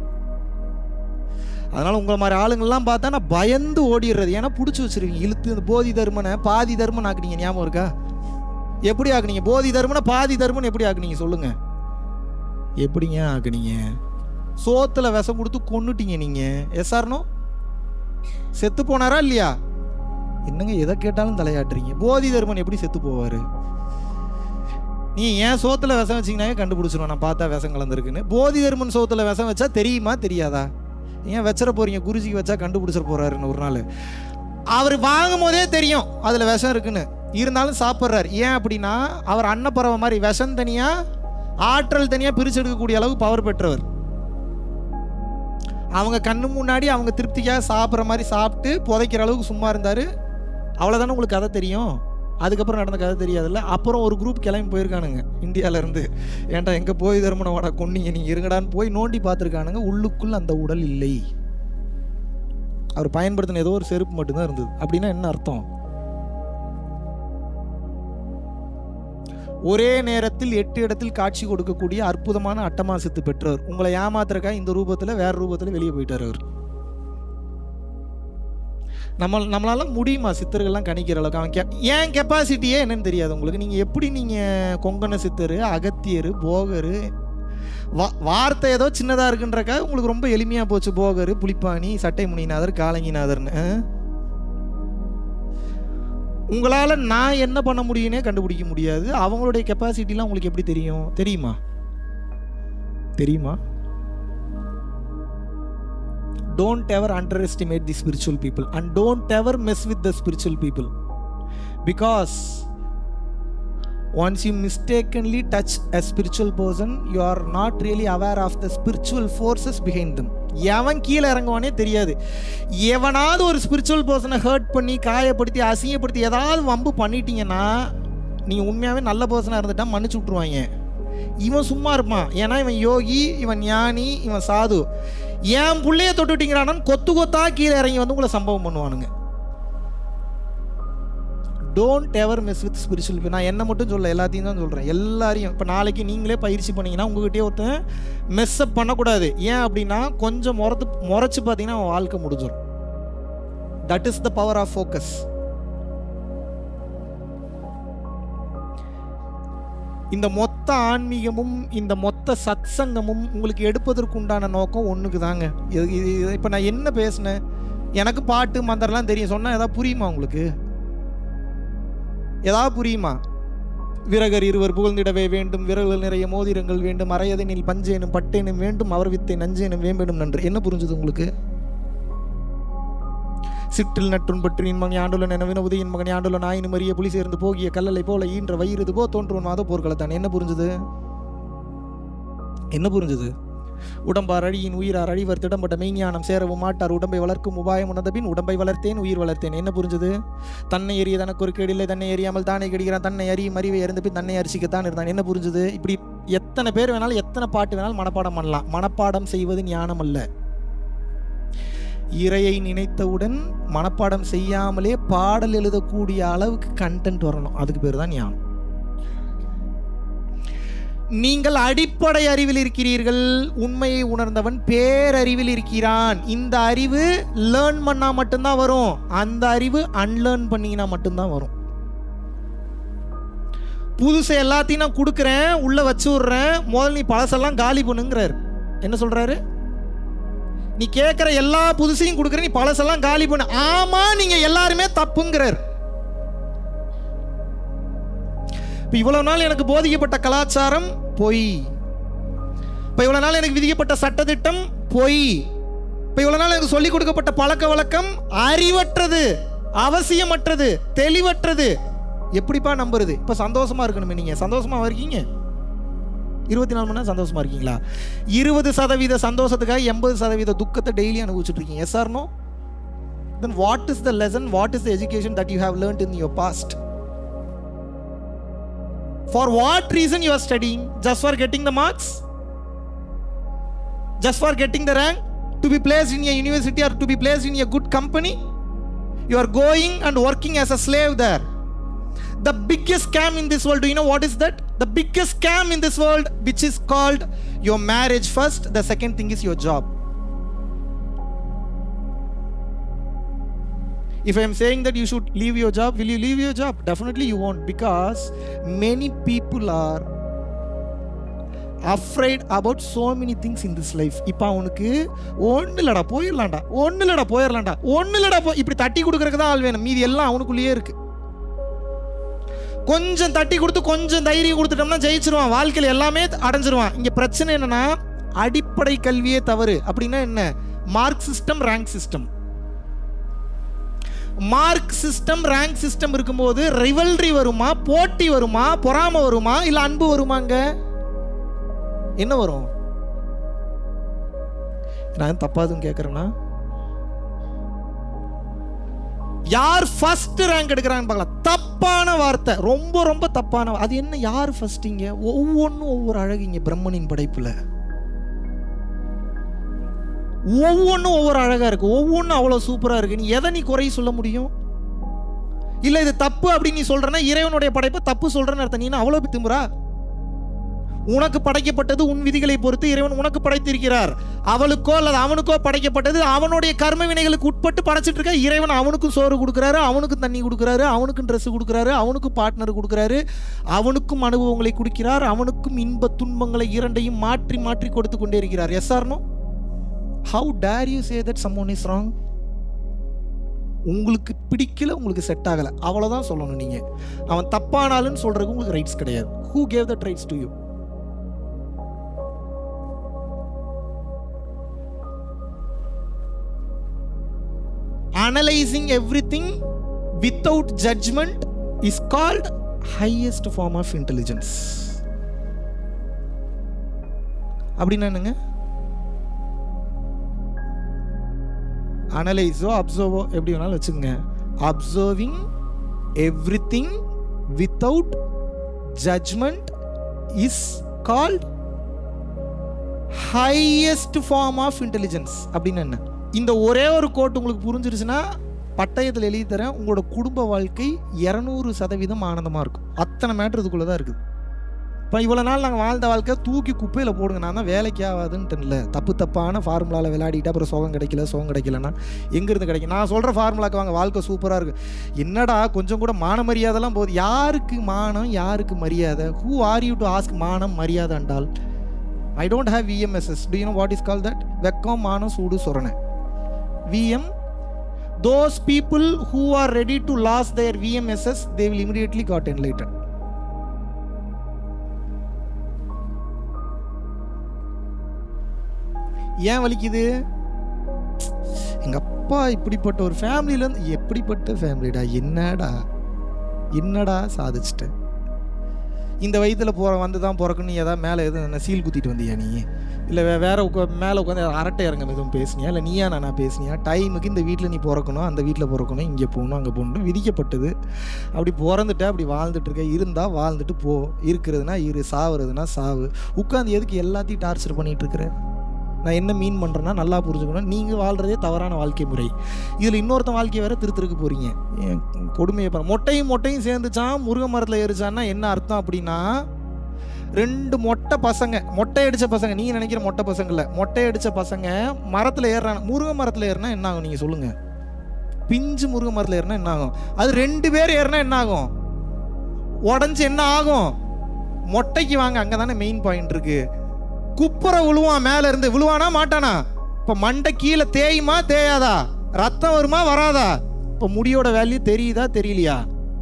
அதனால் உங்களை மாதிரி ஆளுங்கள்லாம் பார்த்தா நான் பயந்து ஓடிடுறது ஏன்னா பிடிச்சி வச்சிருவீங்க இழுத்து இந்த போதி தர்மனை பாதி தர்மன் ஆக்குனீங்க ஞாபகம் இருக்கா எப்படி ஆக்குனீங்க போதி தர்மனை பாதி தர்மன் எப்படி ஆக்குனீங்க சொல்லுங்க எப்படிங்க ஆக்குனீங்க சோத்துல விஷம் கொடுத்து கொன்னுட்டீங்க நீங்க எஸ்ஆர்னோ செத்து போனாரா இல்லையா என்னங்க எதை கேட்டாலும் தலையாட்டுறீங்க போதி தர்மன் எப்படி செத்து போவாரு நீ ஏன் சோத்துல விஷம் வச்சீங்கன்னாவே கண்டுபிடிச்சிருவோம் நான் பார்த்தா விஷம் கலந்துருக்குன்னு போதி தர்மன் சோத்துல விஷம் வச்சா தெரியுமா தெரியாதா ஏன் வச்சிட போறீங்க குருஜிக்கு வச்சா கண்டுபிடிச்சிட போறாருன்னு ஒரு நாள் அவர் வாங்கும் போதே தெரியும் அதில் விஷம் இருக்குன்னு இருந்தாலும் சாப்பிட்றாரு ஏன் அப்படின்னா அவர் அன்னப்பறவை மாதிரி விஷம் தனியாக ஆற்றல் தனியாக பிரிச்சு எடுக்கக்கூடிய அளவு பவர் பெற்றவர் அவங்க கண்ணு முன்னாடி அவங்க திருப்திக்காக சாப்பிட்ற மாதிரி சாப்பிட்டு புதைக்கிற அளவுக்கு சும்மா இருந்தார் அவ்வளோதானே உங்களுக்கு கதை தெரியும் அதுக்கப்புறம் நடந்த கதை தெரியாதுல்ல அப்புறம் ஒரு குரூப் கிளம்பி போயிருக்கானுங்க இந்தியாவிலேருந்து ஏன்டா எங்கே போய் தருமனை வாடா கொன்னீங்க நீங்கள் இருங்கடான்னு போய் நோண்டி பார்த்துருக்கானுங்க உள்ளுக்குள்ள அந்த உடல் இல்லை அவர் பயன்படுத்தின ஏதோ ஒரு செருப்பு மட்டும்தான் இருந்தது அப்படின்னா என்ன அர்த்தம் ஒரே நேரத்தில் எட்டு இடத்தில் காட்சி கொடுக்கக்கூடிய அற்புதமான அட்டமாசத்து பெற்றவர் உங்களை ஏமாத்துறக்கா இந்த ரூபத்தில் வேற ரூபத்தில் வெளியே போயிட்டார் அவர் நம்ம நம்மளால முடியுமா சித்தர்கள்லாம் கணிக்கிற அளவுக்கு அவன் கே ஏன் கெப்பாசிட்டியே என்னன்னு தெரியாது உங்களுக்கு நீங்கள் எப்படி நீங்கள் கொங்கண சித்தர் அகத்தியர் போகர் வா வார்த்தை ஏதோ சின்னதாக இருக்குன்றக்கா உங்களுக்கு ரொம்ப எளிமையாக போச்சு போகர் புலிப்பாணி சட்டை முனிநாதர் காலங்கிநாதர்னு ஆ? உங்களால் நான் என்ன பண்ண முடியும்னே கண்டுபிடிக்க முடியாது அவங்களுடைய கெப்பாசிட்டிலாம் உங்களுக்கு எப்படி தெரியும் தெரியுமா தெரியுமா don't ever underestimate the spiritual people and don't ever mess with the spiritual people because once you mistakenly touch a spiritual person you are not really aware of the spiritual forces behind them எவன் கீழே இறங்குவானே தெரியாது எவனாவது ஒரு spiritual பர்சனை hurt பண்ணி காயப்படுத்தி அசிங்கப்படுத்தி ஏதாவது வம்பு பண்ணிட்டீங்கன்னா நீங்கள் உண்மையாகவே நல்ல பர்சனாக இருந்துட்டா மன்னிச்சு விட்ருவாங்க இவன் சும்மா இருப்பான் ஏன்னா இவன் யோகி இவன் ஞானி இவன் சாது என் புள்ளைய தொட்டுட்டீங்கடான்னு கொத்து கொத்தா கீழே இறங்கி வந்து உங்களை சம்பவம் பண்ணுவானுங்க don't ever mess with spiritual நான் என்ன மட்டும் சொல்ல எல்லாத்தையும் தான் சொல்கிறேன் எல்லாரையும் இப்போ நாளைக்கு நீங்களே பயிற்சி பண்ணீங்கன்னா உங்ககிட்டயே ஒருத்தன் மெஸ்அப் பண்ணக்கூடாது ஏன் அப்படின்னா கொஞ்சம் முறத்து முறைச்சு பார்த்தீங்கன்னா அவன் வாழ்க்கை முடிஞ்சிடும் that is the power of focus இந்த மொத்த ஆன்மீகமும் இந்த மொத்த சத்சங்கமும் உங்களுக்கு எடுப்பதற்கு உண்டான நோக்கம் ஒன்றுக்கு தாங்க இப்போ நான் என்ன பேசினேன் எனக்கு பாட்டு மந்திரம்லாம் தெரியும் சொன்னால் ஏதாவது புரியுமா உங்களுக்கு ஏதாவது புரியுமா விரகர் இருவர் புகழ்ந்திடவே வேண்டும் விரல்கள் நிறைய மோதிரங்கள் வேண்டும் அரையதனில் பஞ்சேனும் பட்டேனும் வேண்டும் அவர் வித்தை நஞ்சேனும் வேம்பேனும் நன்று என்ன புரிஞ்சுது உங்களுக்கு சிற்றில் நற்றுன் பற்றின் மகன் ஆண்டுள்ள நினைவின உதயின் மகன் ஆண்டுள்ள நாயினும் மறிய புலி சேர்ந்து போகிய கல்லலை போல ஈன்ற வயிறுது போ தோன்றுவன் மாத போர்களத்தான் என்ன புரிஞ்சுது என்ன புரிஞ்சுது உடம்பார் அழியின் உயிரார் அழிவர் திடம்பட்ட மெய்ஞானம் சேரவும் மாட்டார் உடம்பை வளர்க்கும் உபாயம் உணர்ந்த பின் உடம்பை வளர்த்தேன் உயிர் வளர்த்தேன் என்ன புரிஞ்சுது தன்னை எரிய தனக்கு ஒரு கேடில்லை தன்னை எரியாமல் தானே கெடுகிறான் தன்னை அறியும் அறிவை அறிந்த பின் தன்னை அரிசிக்கத்தான் இருந்தான் என்ன புரிஞ்சுது இப்படி எத்தனை பேர் வேணாலும் எத்தனை பாட்டு வேணாலும் மனப்பாடம் பண்ணலாம் மனப்பாடம் செய்வது ஞானம் அல்ல இறையை நினைத்தவுடன் மனப்பாடம் செய்யாமலே பாடல் எழுதக்கூடிய அளவுக்கு கண்டென்ட் வரணும் அதுக்கு பேர் தான் ஞானம் நீங்கள் அடிப்படை அறிவில் இருக்கிறீர்கள் உண்மையை உணர்ந்தவன் பேரறிவில் இருக்கிறான் இந்த அறிவு லேர்ன் பண்ணா மட்டும்தான் வரும் அந்த அறிவு அன்லேர்ன் பண்ணீங்கன்னா மட்டும்தான் வரும் புதுசு எல்லாத்தையும் நான் கொடுக்குறேன் உள்ள வச்சு விட்றேன் முதல்ல நீ பழசெல்லாம் காலி பண்ணுங்கிறார் என்ன சொல்றாரு நீ கேட்குற எல்லா புதுசையும் கொடுக்குற நீ பழசெல்லாம் காலி பண்ணு ஆமா நீங்க எல்லாருமே தப்புங்கிறார் இப்போ இவ்வளவு நாள் எனக்கு போதிக்கப்பட்ட கலாச்சாரம் பொய் இப்போ இவ்வளவு நாள் எனக்கு விதிக்கப்பட்ட சட்டத்திட்டம் பொய் இப்போ இவ்வளவு நாள் எனக்கு சொல்லிக் கொடுக்கப்பட்ட பழக்க வழக்கம் அறிவற்றது அவசியமற்றது தெளிவற்றது எப்படிப்பா நம்புறது இப்போ சந்தோஷமா இருக்கணுமே நீங்க சந்தோஷமா இருக்கீங்க இருபத்தி நாலு மணி நேரம் சந்தோஷமா இருக்கீங்களா இருபது சதவீத சந்தோஷத்துக்காக எண்பது சதவீத துக்கத்தை டெய்லி அனுபவிச்சுட்டு இருக்கீங்க yes or no then what is the lesson what is the education that you have learned in your past for what reason you are studying just for getting the marks just for getting the rank to be placed in a university or to be placed in a good company you are going and working as a slave there the biggest scam in this world do you know what is that the biggest scam in this world which is called your marriage first the second thing is your job if i am saying that you should leave your job will you leave your job definitely you won't because many people are afraid about so many things in this life இப்போ அவனுக்கு ஒன்றும் இல்லடா போயிடலாம்டா ஒன்றும் இல்லடா போயிடலாம்டா ஒன்றும் இல்லடா போ இப்படி தட்டி கொடுக்கறதுக்கு தான் ஆள் வேணும் மீதி எல்லாம் அவனுக்குள்ளேயே இருக்கு கொஞ்சம் தட்டி கொடுத்து கொஞ்சம் தைரியம் கொடுத்துட்டோம்னா ஜெயிச்சிருவான் வாழ்க்கையில் எல்லாமே அடைஞ்சிருவான் இங்கே பிரச்சனை என்னன்னா அடிப்படை கல்வியே தவறு அப்படின்னா என்ன mark system rank system mark system rank system இருக்கும்போது ரிவல்ரி வருமா போட்டி வருமா பொறாம வருமா இல்லை அன்பு வருமாங்க என்ன வரும் நான் தப்பா எதுவும் கேட்குறேன்னா யார் ஃபர்ஸ்ட் ரேங்க் எடுக்கிறாங்க பார்க்கலாம் தப்பான வார்த்தை ரொம்ப ரொம்ப தப்பான வா- அது என்ன யார் ஃபர்ஸ்டிங்க ஒவ்வொன்றும் ஒவ்வொரு அழகிங்க பிரம்மனின் படைப்புல ஒவ்வொன்றும் ஒவ்வொரு அழகா இருக்கு ஒவ்வொன்றும் அவ்வளோ சூப்பரா இருக்கு நீ எதை நீ குறை சொல்ல முடியும் இல்ல இது தப்பு அப்படின்னு நீ சொல்றனா இறைவனுடைய படைப்பை தப்பு சொல்றேன்னு அர்த்தம் நீ என்ன அவ்வளோ திமுறா உனக்கு படைக்கப்பட்டது உன் விதிகளை பொறுத்து இறைவன் உனக்கு படைத்திருக்கிறார் அவளுக்கோ அல்லது அவனுக்கோ படைக்கப்பட்டது அவனுடைய கர்ம வினைகளுக்கு உட்பட்டு படைச்சிட்டு இருக்க இறைவன் அவனுக்கும் சோறு கொடுக்குறாரு அவனுக்கும் தண்ணி கொடுக்குறாரு அவனுக்கும் Dress கொடுக்குறாரு அவனுக்கும் பார்ட்னர் கொடுக்குறாரு அவனுக்கும் அனுபவங்களை கொடுக்கிறார் அவனுக்கும் இன்ப துன்பங்களை இரண்டையும் மாற்றி மாற்றி கொடுத்து கொண்டே இருக்கிறார் yes or no how dare you say that someone is wrong உங்களுக்கு பிடிக்கல உங்களுக்கு செட் ஆகலை அவ்வளோதான் சொல்லணும் நீங்கள் அவன் தப்பானாலுன்னு சொல்கிறதுக்கு உங்களுக்கு ரைட்ஸ் கிடையாது who gave that rights to you analyzing everything without judgment is called highest form of intelligence அப்படின்னா என்னங்க அனலைஸோ அப்சர்வோ எப்படி வேணாலும் வச்சுக்கோங்க observing everything without judgement is called highest form of intelligence அப்படின்னு என்ன இந்த ஒரே ஒரு கோட் உங்களுக்கு புரிஞ்சிருச்சுன்னா பட்டயத்தில் எழுதி தரேன் உங்களோட குடும்ப வாழ்க்கை இரநூறு சதவீதம் ஆனந்தமாக இருக்கும் அத்தனை மேட்ரு இதுக்குள்ளே தான் இருக்குது இப்போ இவ்வளோ நாள் நாங்கள் வாழ்ந்த வாழ்க்கை தூக்கி குப்பையில் போடுங்க நான் தான் வேலைக்கு ஆகாதுன்ட்டு இல்லை தப்பு தப்பான ஃபார்முலாவில் விளையாடிட்டு அப்புறம் சுகம் கிடைக்கல சுகம் கிடைக்கலன்னா எங்கேருந்து கிடைக்கும் நான் சொல்கிற ஃபார்முலாக்கு வாங்க வாழ்க்கை சூப்பராக இருக்குது என்னடா கொஞ்சம் கூட மான மரியாதைலாம் போகுது யாருக்கு மானம் யாருக்கு மரியாதை who are you to ask மானம் மரியாதை அண்டால் I don't have VMSS to you know what is call that வெக்கம் மானம் சூடு சொரணை VM those people who are ready to lose their VMSS, they will immediately got enlightened. ஏன் வலிக்குது எங்க அப்பா இப்படிப்பட்ட ஒரு ஃபேமிலியில இருந்து எப்படிப்பட்ட ஃபேமிலிடா என்னடா என்னடா சாதிச்சிட்ட இந்த வயதில் போகிற வந்து தான் பிறக்கணும் நீ ஏதாவது மேலே எதுவும் என்ன சீல் குத்திட்டு வந்தியா நீ இல்லை வே வேற உட்கா மேலே உட்காந்து அரட்டை இறங்க எதுவும் பேசுனியா இல்லை நீயா நானா பேசுனியா டைமுக்கு இந்த வீட்டில் நீ பிறக்கணும் அந்த வீட்டில் பிறக்கணும் இங்கே போகணும் அங்கே போகணும் விதிக்கப்பட்டது அப்படி பிறந்துட்ட அப்படி வாழ்ந்துட்டு இருக்க இருந்தால் வாழ்ந்துட்டு போ இருக்கிறதுனா இரு சாவுறதுனா சாவு உட்காந்து எதுக்கு எல்லாத்தையும் டார்ச்சர் பண்ணிட்டு இருக்கிற நான் என்ன மீன் பண்ணுறேன்னா நல்லா புரிஞ்சுக்கணும் நீங்கள் வாழ்கிறதே தவறான வாழ்க்கை முறை இதில் இன்னொருத்தன் வாழ்க்கையை வேற திருத்திருக்கு போகிறீங்க கொடுமையை பாரு மொட்டையும் மொட்டையும் சேர்ந்துச்சான் முருங்கை மரத்தில் ஏறிச்சான்னா என்ன அர்த்தம் அப்படின்னா ரெண்டு மொட்டை பசங்க மொட்டை அடித்த பசங்க நீங்கள் நினைக்கிற மொட்டை பசங்க இல்லை மொட்டை அடித்த பசங்க மரத்தில் ஏறுறாங்க முருங்கை மரத்தில் ஏறினா என்ன ஆகும் நீங்கள் சொல்லுங்கள் பிஞ்சு முருங்கை மரத்தில் ஏறினா என்ன ஆகும் அது ரெண்டு பேர் ஏறினா என்ன ஆகும் உடஞ்சி என்ன ஆகும் மொட்டைக்கு வாங்க அங்கே தானே மெயின் பாயிண்ட் இருக்கு குப்புற விழுவான் மேல இருந்து விழுவானா மாட்டானா இப்ப மண்டை கீழே தேயுமா தேயாதா ரத்தம் வருமா வராதா இப்ப முடியோட வேல்யூ தெரியுதா தெரியலையா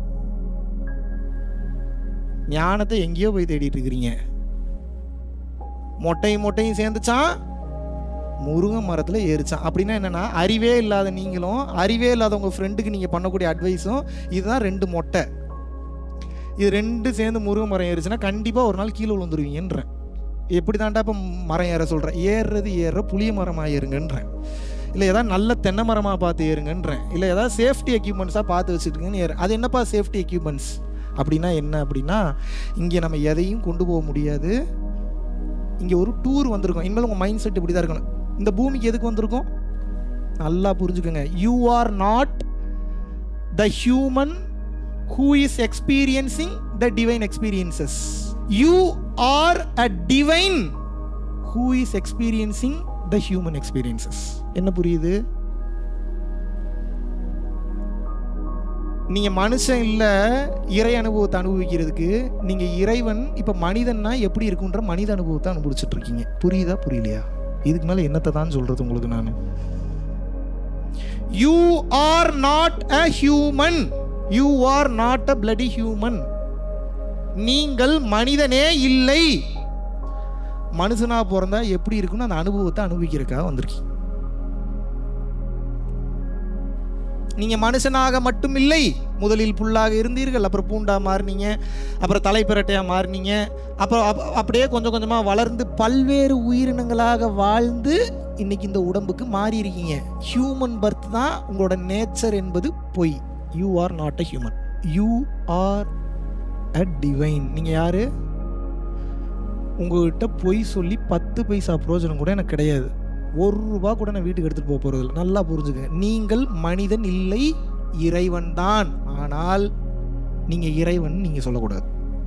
ஞானத்தை எங்கேயோ போய் தேடிட்டு இருக்கிறீங்க மொட்டையும் மொட்டையும் சேர்ந்துச்சான் முருங்கை மரத்தில் ஏறிச்சான் அப்படின்னா என்னன்னா அறிவே இல்லாத நீங்களும் அறிவே இல்லாத உங்கள் ஃப்ரெண்டுக்கு நீங்கள் பண்ணக்கூடிய அட்வைஸும் இதுதான் ரெண்டு மொட்டை இது ரெண்டு சேர்ந்து முருங்கை மரம் ஏறிச்சுன்னா கண்டிப்பாக ஒரு நாள் கீழே விழுந்துருவீங்கன்றேன் எப்படி தாண்டா இப்போ மரம் ஏற சொல்கிறேன் ஏறுறது ஏறுற புளிய மரம் ஆயிருங்கன்றேன் இல்லை ஏதாவது நல்ல தென்னை மரமாக பார்த்து ஏறுங்கன்றேன் இல்லை ஏதாவது சேஃப்டி எக்யூப்மெண்ட்ஸாக பார்த்து வச்சுட்டுங்கன்னு ஏறு அது என்னப்பா சேஃப்டி எக்யூப்மெண்ட்ஸ் அப்படின்னா என்ன அப்படின்னா இங்கே நம்ம எதையும் கொண்டு போக முடியாது இங்கே ஒரு டூர் வந்திருக்கோம் இனிமேல் உங்கள் மைண்ட் செட் இப்படி தான் இருக்கணும் இந்த பூமிக்கு எதுக்கு வந்திருக்கோம் நல்லா புரிஞ்சுக்கோங்க you are not the human who is experiencing the divine experiences you are a divine who is experiencing the human experiences என்ன புரியுது நீங்க மனுஷன் இல்ல இறை அனுபவத்தை அனுபவிக்கிறதுக்கு நீங்க இறைவன் இப்ப மனிதன்னா எப்படி இருக்குன்ற மனித அனுபவத்தை அனுபவிச்சுட்டு இருக்கீங்க புரியுதா புரியலையா இதுக்கு மேல என்னத்தை தான் சொல்றது உங்களுக்கு நான் you are not a human you are not a bloody human நீங்கள் மனிதனே இல்லை மனுஷனா பிறந்தா எப்படி இருக்குன்னு அந்த அனுபவத்தை அனுபவிக்கிறதுக்காக வந்திருக்கீங்க நீங்க மனுஷனாக மட்டும் இல்லை முதலில் புல்லாக இருந்தீர்கள் அப்புறம் பூண்டா மாறினீங்க அப்புறம் தலைப்பிரட்டையா மாறினீங்க அப்புறம் அப்- அப்படியே கொஞ்சம் கொஞ்சமா வளர்ந்து பல்வேறு உயிரினங்களாக வாழ்ந்து இன்னைக்கு இந்த உடம்புக்கு மாறி இருக்கீங்க ஹியூமன் பர்த் தான் உங்களோட நேச்சர் என்பது பொய் you are not a human you are a divine நீங்க யாரு உங்ககிட்ட பொய் சொல்லி பத்து பைசா பிரயோஜனம் கூட எனக்கு கிடையாது ஒரு ரூபா கூட நான் வீட்டுக்கு எடுத்துட்டு போக போறது இல்ல. நல்லா புரிஞ்சுக்கங்க நீங்கள் மனிதன் இல்லை இறைவன் தான் ஆனால் நீங்க இறைவன் நீங்க சொல்லக்கூடாது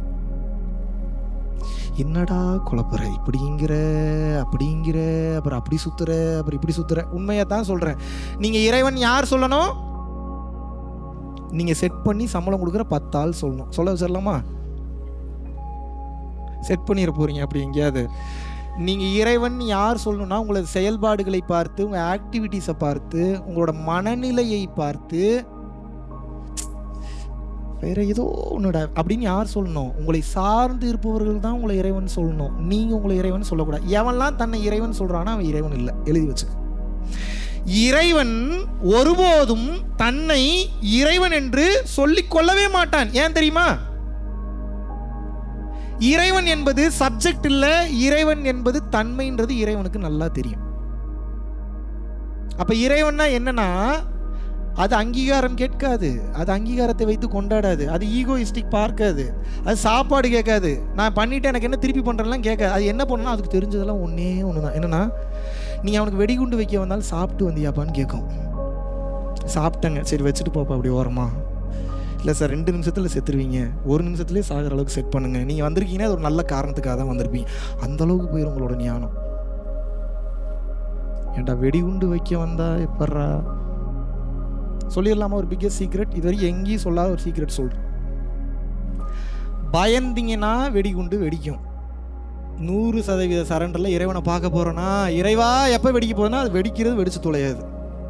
என்னடா குழப்பற இப்படிங்கிற அப்படிங்கிற அப்புறம் அப்படி சுத்துற அப்புறம் இப்படி சுத்துற உண்மையை தான் சொல்றேன் நீங்க இறைவன் யார் சொல்லணும் நீங்க செட் பண்ணி சம்பளம் கொடுக்குற பத்து ஆள் சொல்லணும் சொல்ல வச்சிடலாமா செட் பண்ணிட போறீங்க அப்படி எங்கேயாவது நீங்க இறைவன் யார் சொல்லணும்னா உங்களோட செயல்பாடுகளை பார்த்து உங்க ஆக்டிவிட்டீஸை பார்த்து உங்களோட மனநிலையை பார்த்து வேற ஏதோ ஒன்றுடா அப்படின்னு யார் சொல்லணும் உங்களை சார்ந்து இருப்பவர்கள் தான் உங்களை இறைவன் சொல்லணும் நீங்க உங்களை இறைவன் சொல்லக்கூடாது எவன்லாம் தன்னை இறைவன் சொல்றானோ அவன் இறைவன் இல்லை எழுதி வச்சுக்க இறைவன் ஒருபோதும் தன்னை இறைவன் என்று சொல்லிக் கொள்ளவே மாட்டான் ஏன் தெரியுமா இறைவன் என்பது சப்ஜெக்ட் இல்ல இறைவன் என்பது தன்மைன்றது இறைவனுக்கு நல்லா தெரியும் அப்ப இறைவன்னா என்னன்னா அது அங்கீகாரம் கேட்காது அது அங்கீகாரத்தை வைத்து கொண்டாடாது அது ஈகோயிஸ்டிக் பார்க்காது அது சாப்பாடு கேட்காது நான் பண்ணிட்டு எனக்கு என்ன திருப்பி பண்றேன்லாம் கேட்காது அது என்ன பண்ணணும் அதுக்கு தெரிஞ்சதெல்லாம் ஒண்ணே ஒன்று தான் என்னன்னா நீ அவனுக்கு வெடிகுண்டு வைக்க வந்தாலும் சாப்பிட்டு வந்தியாப்பான்னு கேட்கும் சாப்பிட்டேங்க சரி வச்சுட்டு போப்பா அப்படி ஓரமா இல்லை சார் ரெண்டு நிமிஷத்தில் செத்துருவீங்க ஒரு நிமிஷத்துலேயே சாகிற அளவுக்கு செட் பண்ணுங்க நீங்கள் வந்திருக்கீங்கன்னா அது ஒரு நல்ல காரணத்துக்காக தான் வந்திருப்பீங்க அந்த அளவுக்கு போயிடும் உங்களோட ஞானம் ஏன்டா வெடிகுண்டு வைக்க வந்தா எப்பட்றா சொல்லிடலாமா ஒரு பிக்கஸ்ட் சீக்ரெட் இது வரைக்கும் எங்கேயும் சொல்லாத ஒரு சீக்ரெட் சொல்கிறேன் பயந்தீங்கன்னா வெடிகுண்டு வெடிக்கும் நூறு சதவீத சரண்டரில் இறைவனை பார்க்க போகிறோன்னா இறைவா எப்போ வெடிக்க போகுதுன்னா அது வெடிக்கிறது வெடிச்சு தொலையாது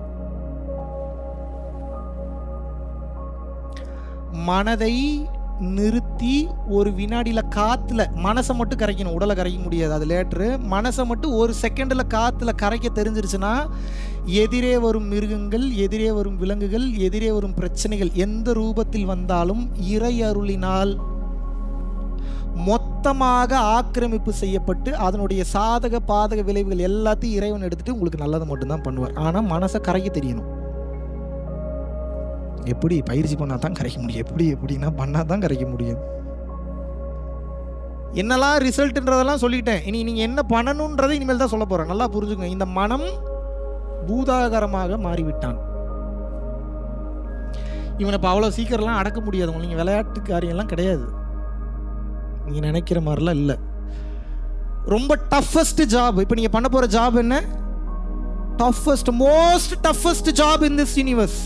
மனதை நிறுத்தி ஒரு வினாடியில் காற்றுல மனசை மட்டும் கரைக்கணும் உடலை கரைக்க முடியாது அது லேட்ரு மனசை மட்டும் ஒரு செகண்டில் காற்றுல கரைக்க தெரிஞ்சிருச்சுன்னா எதிரே வரும் மிருகங்கள் எதிரே வரும் விலங்குகள் எதிரே வரும் பிரச்சனைகள் எந்த ரூபத்தில் வந்தாலும் இறை அருளினால் மொத்தமாக ஆக்கிரமிப்பு செய்யப்பட்டு அதனுடைய சாதக பாதக விளைவுகள் எல்லாத்தையும் இறைவன் எடுத்துட்டு உங்களுக்கு நல்லதை மட்டும்தான் பண்ணுவார் ஆனால் மனசை கரைக்க தெரியணும் எப்படி பயிற்சி பண்ணால் தான் கரைக்க முடியும் எப்படி எப்படின்னா பண்ணால் தான் கரைக்க முடியும் என்னெல்லாம் ரிசல்ட்ன்றதெல்லாம் சொல்லிட்டேன் இனி நீங்கள் என்ன பண்ணணுன்றதை இனிமேல் தான் சொல்ல போகிறேன் நல்லா புரிஞ்சுக்கங்க இந்த மனம் பூதாகரமாக மாறிவிட்டான் இவனை இப்போ அவ்வளோ சீக்கிரம்லாம் அடக்க முடியாது நீங்கள் விளையாட்டு காரியம்லாம் கிடையாது நீங்கள் நினைக்கிற மாதிரிலாம் இல்லை ரொம்ப டஃபஸ்ட் ஜாப் இப்போ நீங்கள் பண்ண போகிற ஜாப் என்ன toughest most toughest job in this universe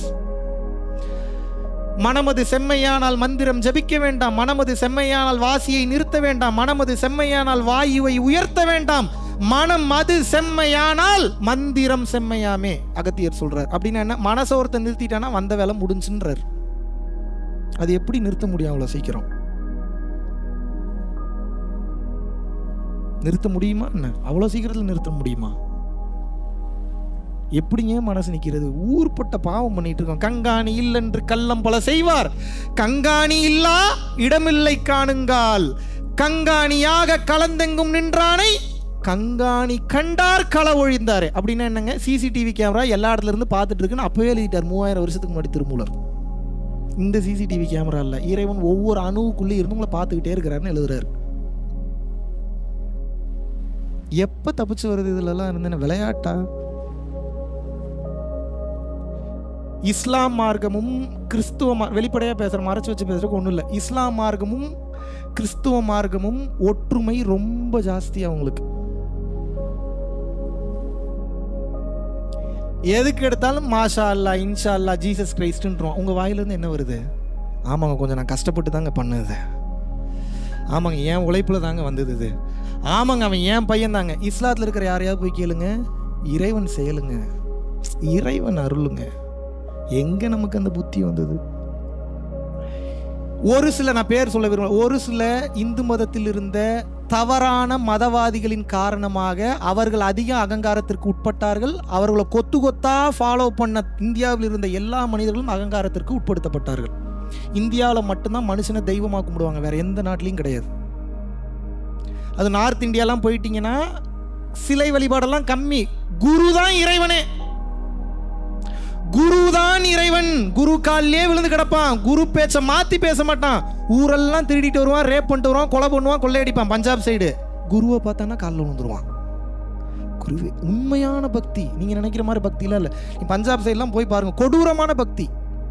மனமது செம்மையானால் மந்திரம் ஜபிக்க வேண்டாம் மனமது செம்மையானால் வாசியை நிறுத்த வேண்டாம் மனமது செம்மையானால் வாயுவை உயர்த்த வேண்டாம் மனம் அது செம்மையானால் மந்திரம் செம்மையாமே அகத்தியர் சொல்றார் அப்படின்னா என்ன மனசை ஒருத்தன் நிறுத்திட்டானா வந்த வேலை முடிஞ்சுன்றார் அது எப்படி நிறுத்த முடியும் அவ்வளோ சீக்கிரம் நிறுத்த முடியுமா என்ன அவ்வளோ சீக்கிரத்தில் நிறுத்த முடியுமா எப்படிங்க மனசு நிற்கிறது ஊர்பட்ட பாவம் பண்ணிட்டு இருக்கோம் கங்காணி இல்லென்று கள்ளம் பல செய்வார் கங்காணி இல்லா இடமில்லை காணுங்கால் கங்காணியாக கலந்தெங்கும் நின்றானை கங்காணி கண்டார் கள ஒழிந்தாரு அப்படின்னா என்னங்க சிசிடிவி கேமரா எல்லா இடத்துல இருந்து பார்த்துட்டு இருக்குன்னு அப்பவே எழுதிட்டார் மூவாயிரம் வருஷத்துக்கு முன்னாடி திருமூலர் இந்த சிசிடிவி கேமரா இல்லை இறைவன் ஒவ்வொரு அணுவுக்குள்ளே இருந்து உங்களை பார்த்துக்கிட்டே இருக்கிறாருன்னு எழுதுறாரு எப்போ தப்பிச்சு வருது இதுலலாம் இருந்தேன்னு விளையாட்டா இஸ்லாம் மார்க்கமும் கிறிஸ்துவ மா வெளிப்படையாக பேசுகிற மறைச்சு வச்சு பேசுறதுக்கு ஒன்றும் இல்லை இஸ்லாம் மார்க்கமும் கிறிஸ்துவ மார்க்கமும் ஒற்றுமை ரொம்ப ஜாஸ்தி அவங்களுக்கு எதுக்கு எடுத்தாலும் மாஷா அல்லா இன்ஷா அல்லா ஜீசஸ் கிரைஸ்ட்ன்றோம் உங்கள் வாயிலேருந்து என்ன வருது ஆமாங்க கொஞ்சம் நான் கஷ்டப்பட்டு தாங்க பண்ணுது ஆமாங்க என் உழைப்பில் தாங்க வந்தது இது ஆமாங்க அவன் என் பையன் தாங்க இஸ்லாத்தில் இருக்கிற யாரையாவது போய் கேளுங்க இறைவன் செயலுங்க இறைவன் அருளுங்க எங்கே நமக்கு அந்த புத்தி வந்தது ஒரு சில நான் பேர் சொல்ல விரும்பல ஒரு சில இந்து மதத்தில் இருந்த தவறான மதவாதிகளின் காரணமாக அவர்கள் அதிக அகங்காரத்திற்கு உட்பட்டார்கள் அவர்களை கொத்து கொத்தா ஃபாலோ பண்ண இந்தியாவில் இருந்த எல்லா மனிதர்களும் அகங்காரத்திற்கு உட்படுத்தப்பட்டார்கள் இந்தியாவில் மட்டும்தான் மனுஷனை தெய்வமாக கும்பிடுவாங்க வேற எந்த நாட்டிலையும் கிடையாது அது நார்த் இந்தியாலாம் போயிட்டீங்கன்னா சிலை வழிபாடெல்லாம் கம்மி குரு தான் இறைவனே குரு தான் இறைவன் குரு காலிலே விழுந்து கிடப்பான் குரு பேச்ச மாத்தி பேச மாட்டான் ஊரெல்லாம் திருடிட்டு வருவான் ரேப் பண்ணிட்டு வருவான் கொலை பண்ணுவான் கொள்ளையடிப்பான் பஞ்சாப் சைடு குருவை பார்த்தானா காலில் விழுந்துருவான் குருவே உண்மையான பக்தி நீங்க நினைக்கிற மாதிரி பக்திலாம் இல்லை நீ பஞ்சாப் சைட்லாம் போய் பாருங்க கொடூரமான பக்தி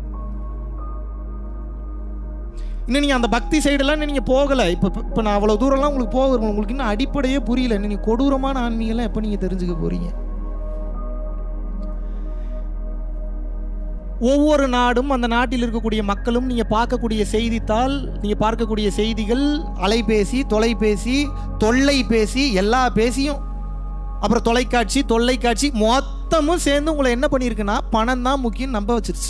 இன்னும் நீங்கள் அந்த பக்தி சைடெல்லாம் நீங்கள் போகலை இப்போ இப்போ நான் அவ்வளோ தூரம்லாம் உங்களுக்கு போக விரும்பல. உங்களுக்கு இன்னும் அடிப்படையே புரியல இன்னும் நீங்கள் கொடூரமான ஆன்மீகம்லாம் எப்போ நீங்கள் தெரிஞ்சுக்க போகிறீங்க ஒவ்வொரு நாடும் அந்த நாட்டில் இருக்கக்கூடிய மக்களும் நீங்கள் பார்க்கக்கூடிய செய்தித்தாள் நீங்கள் பார்க்கக்கூடிய செய்திகள் அலைபேசி தொலைபேசி தொல்லைபேசி எல்லா பேசியும் அப்புறம் தொலைக்காட்சி தொல்லைக்காட்சி மொத்தமும் சேர்ந்து உங்களை என்ன பண்ணியிருக்குன்னா பணம் தான் முக்கியம் நம்ப வச்சிருச்சு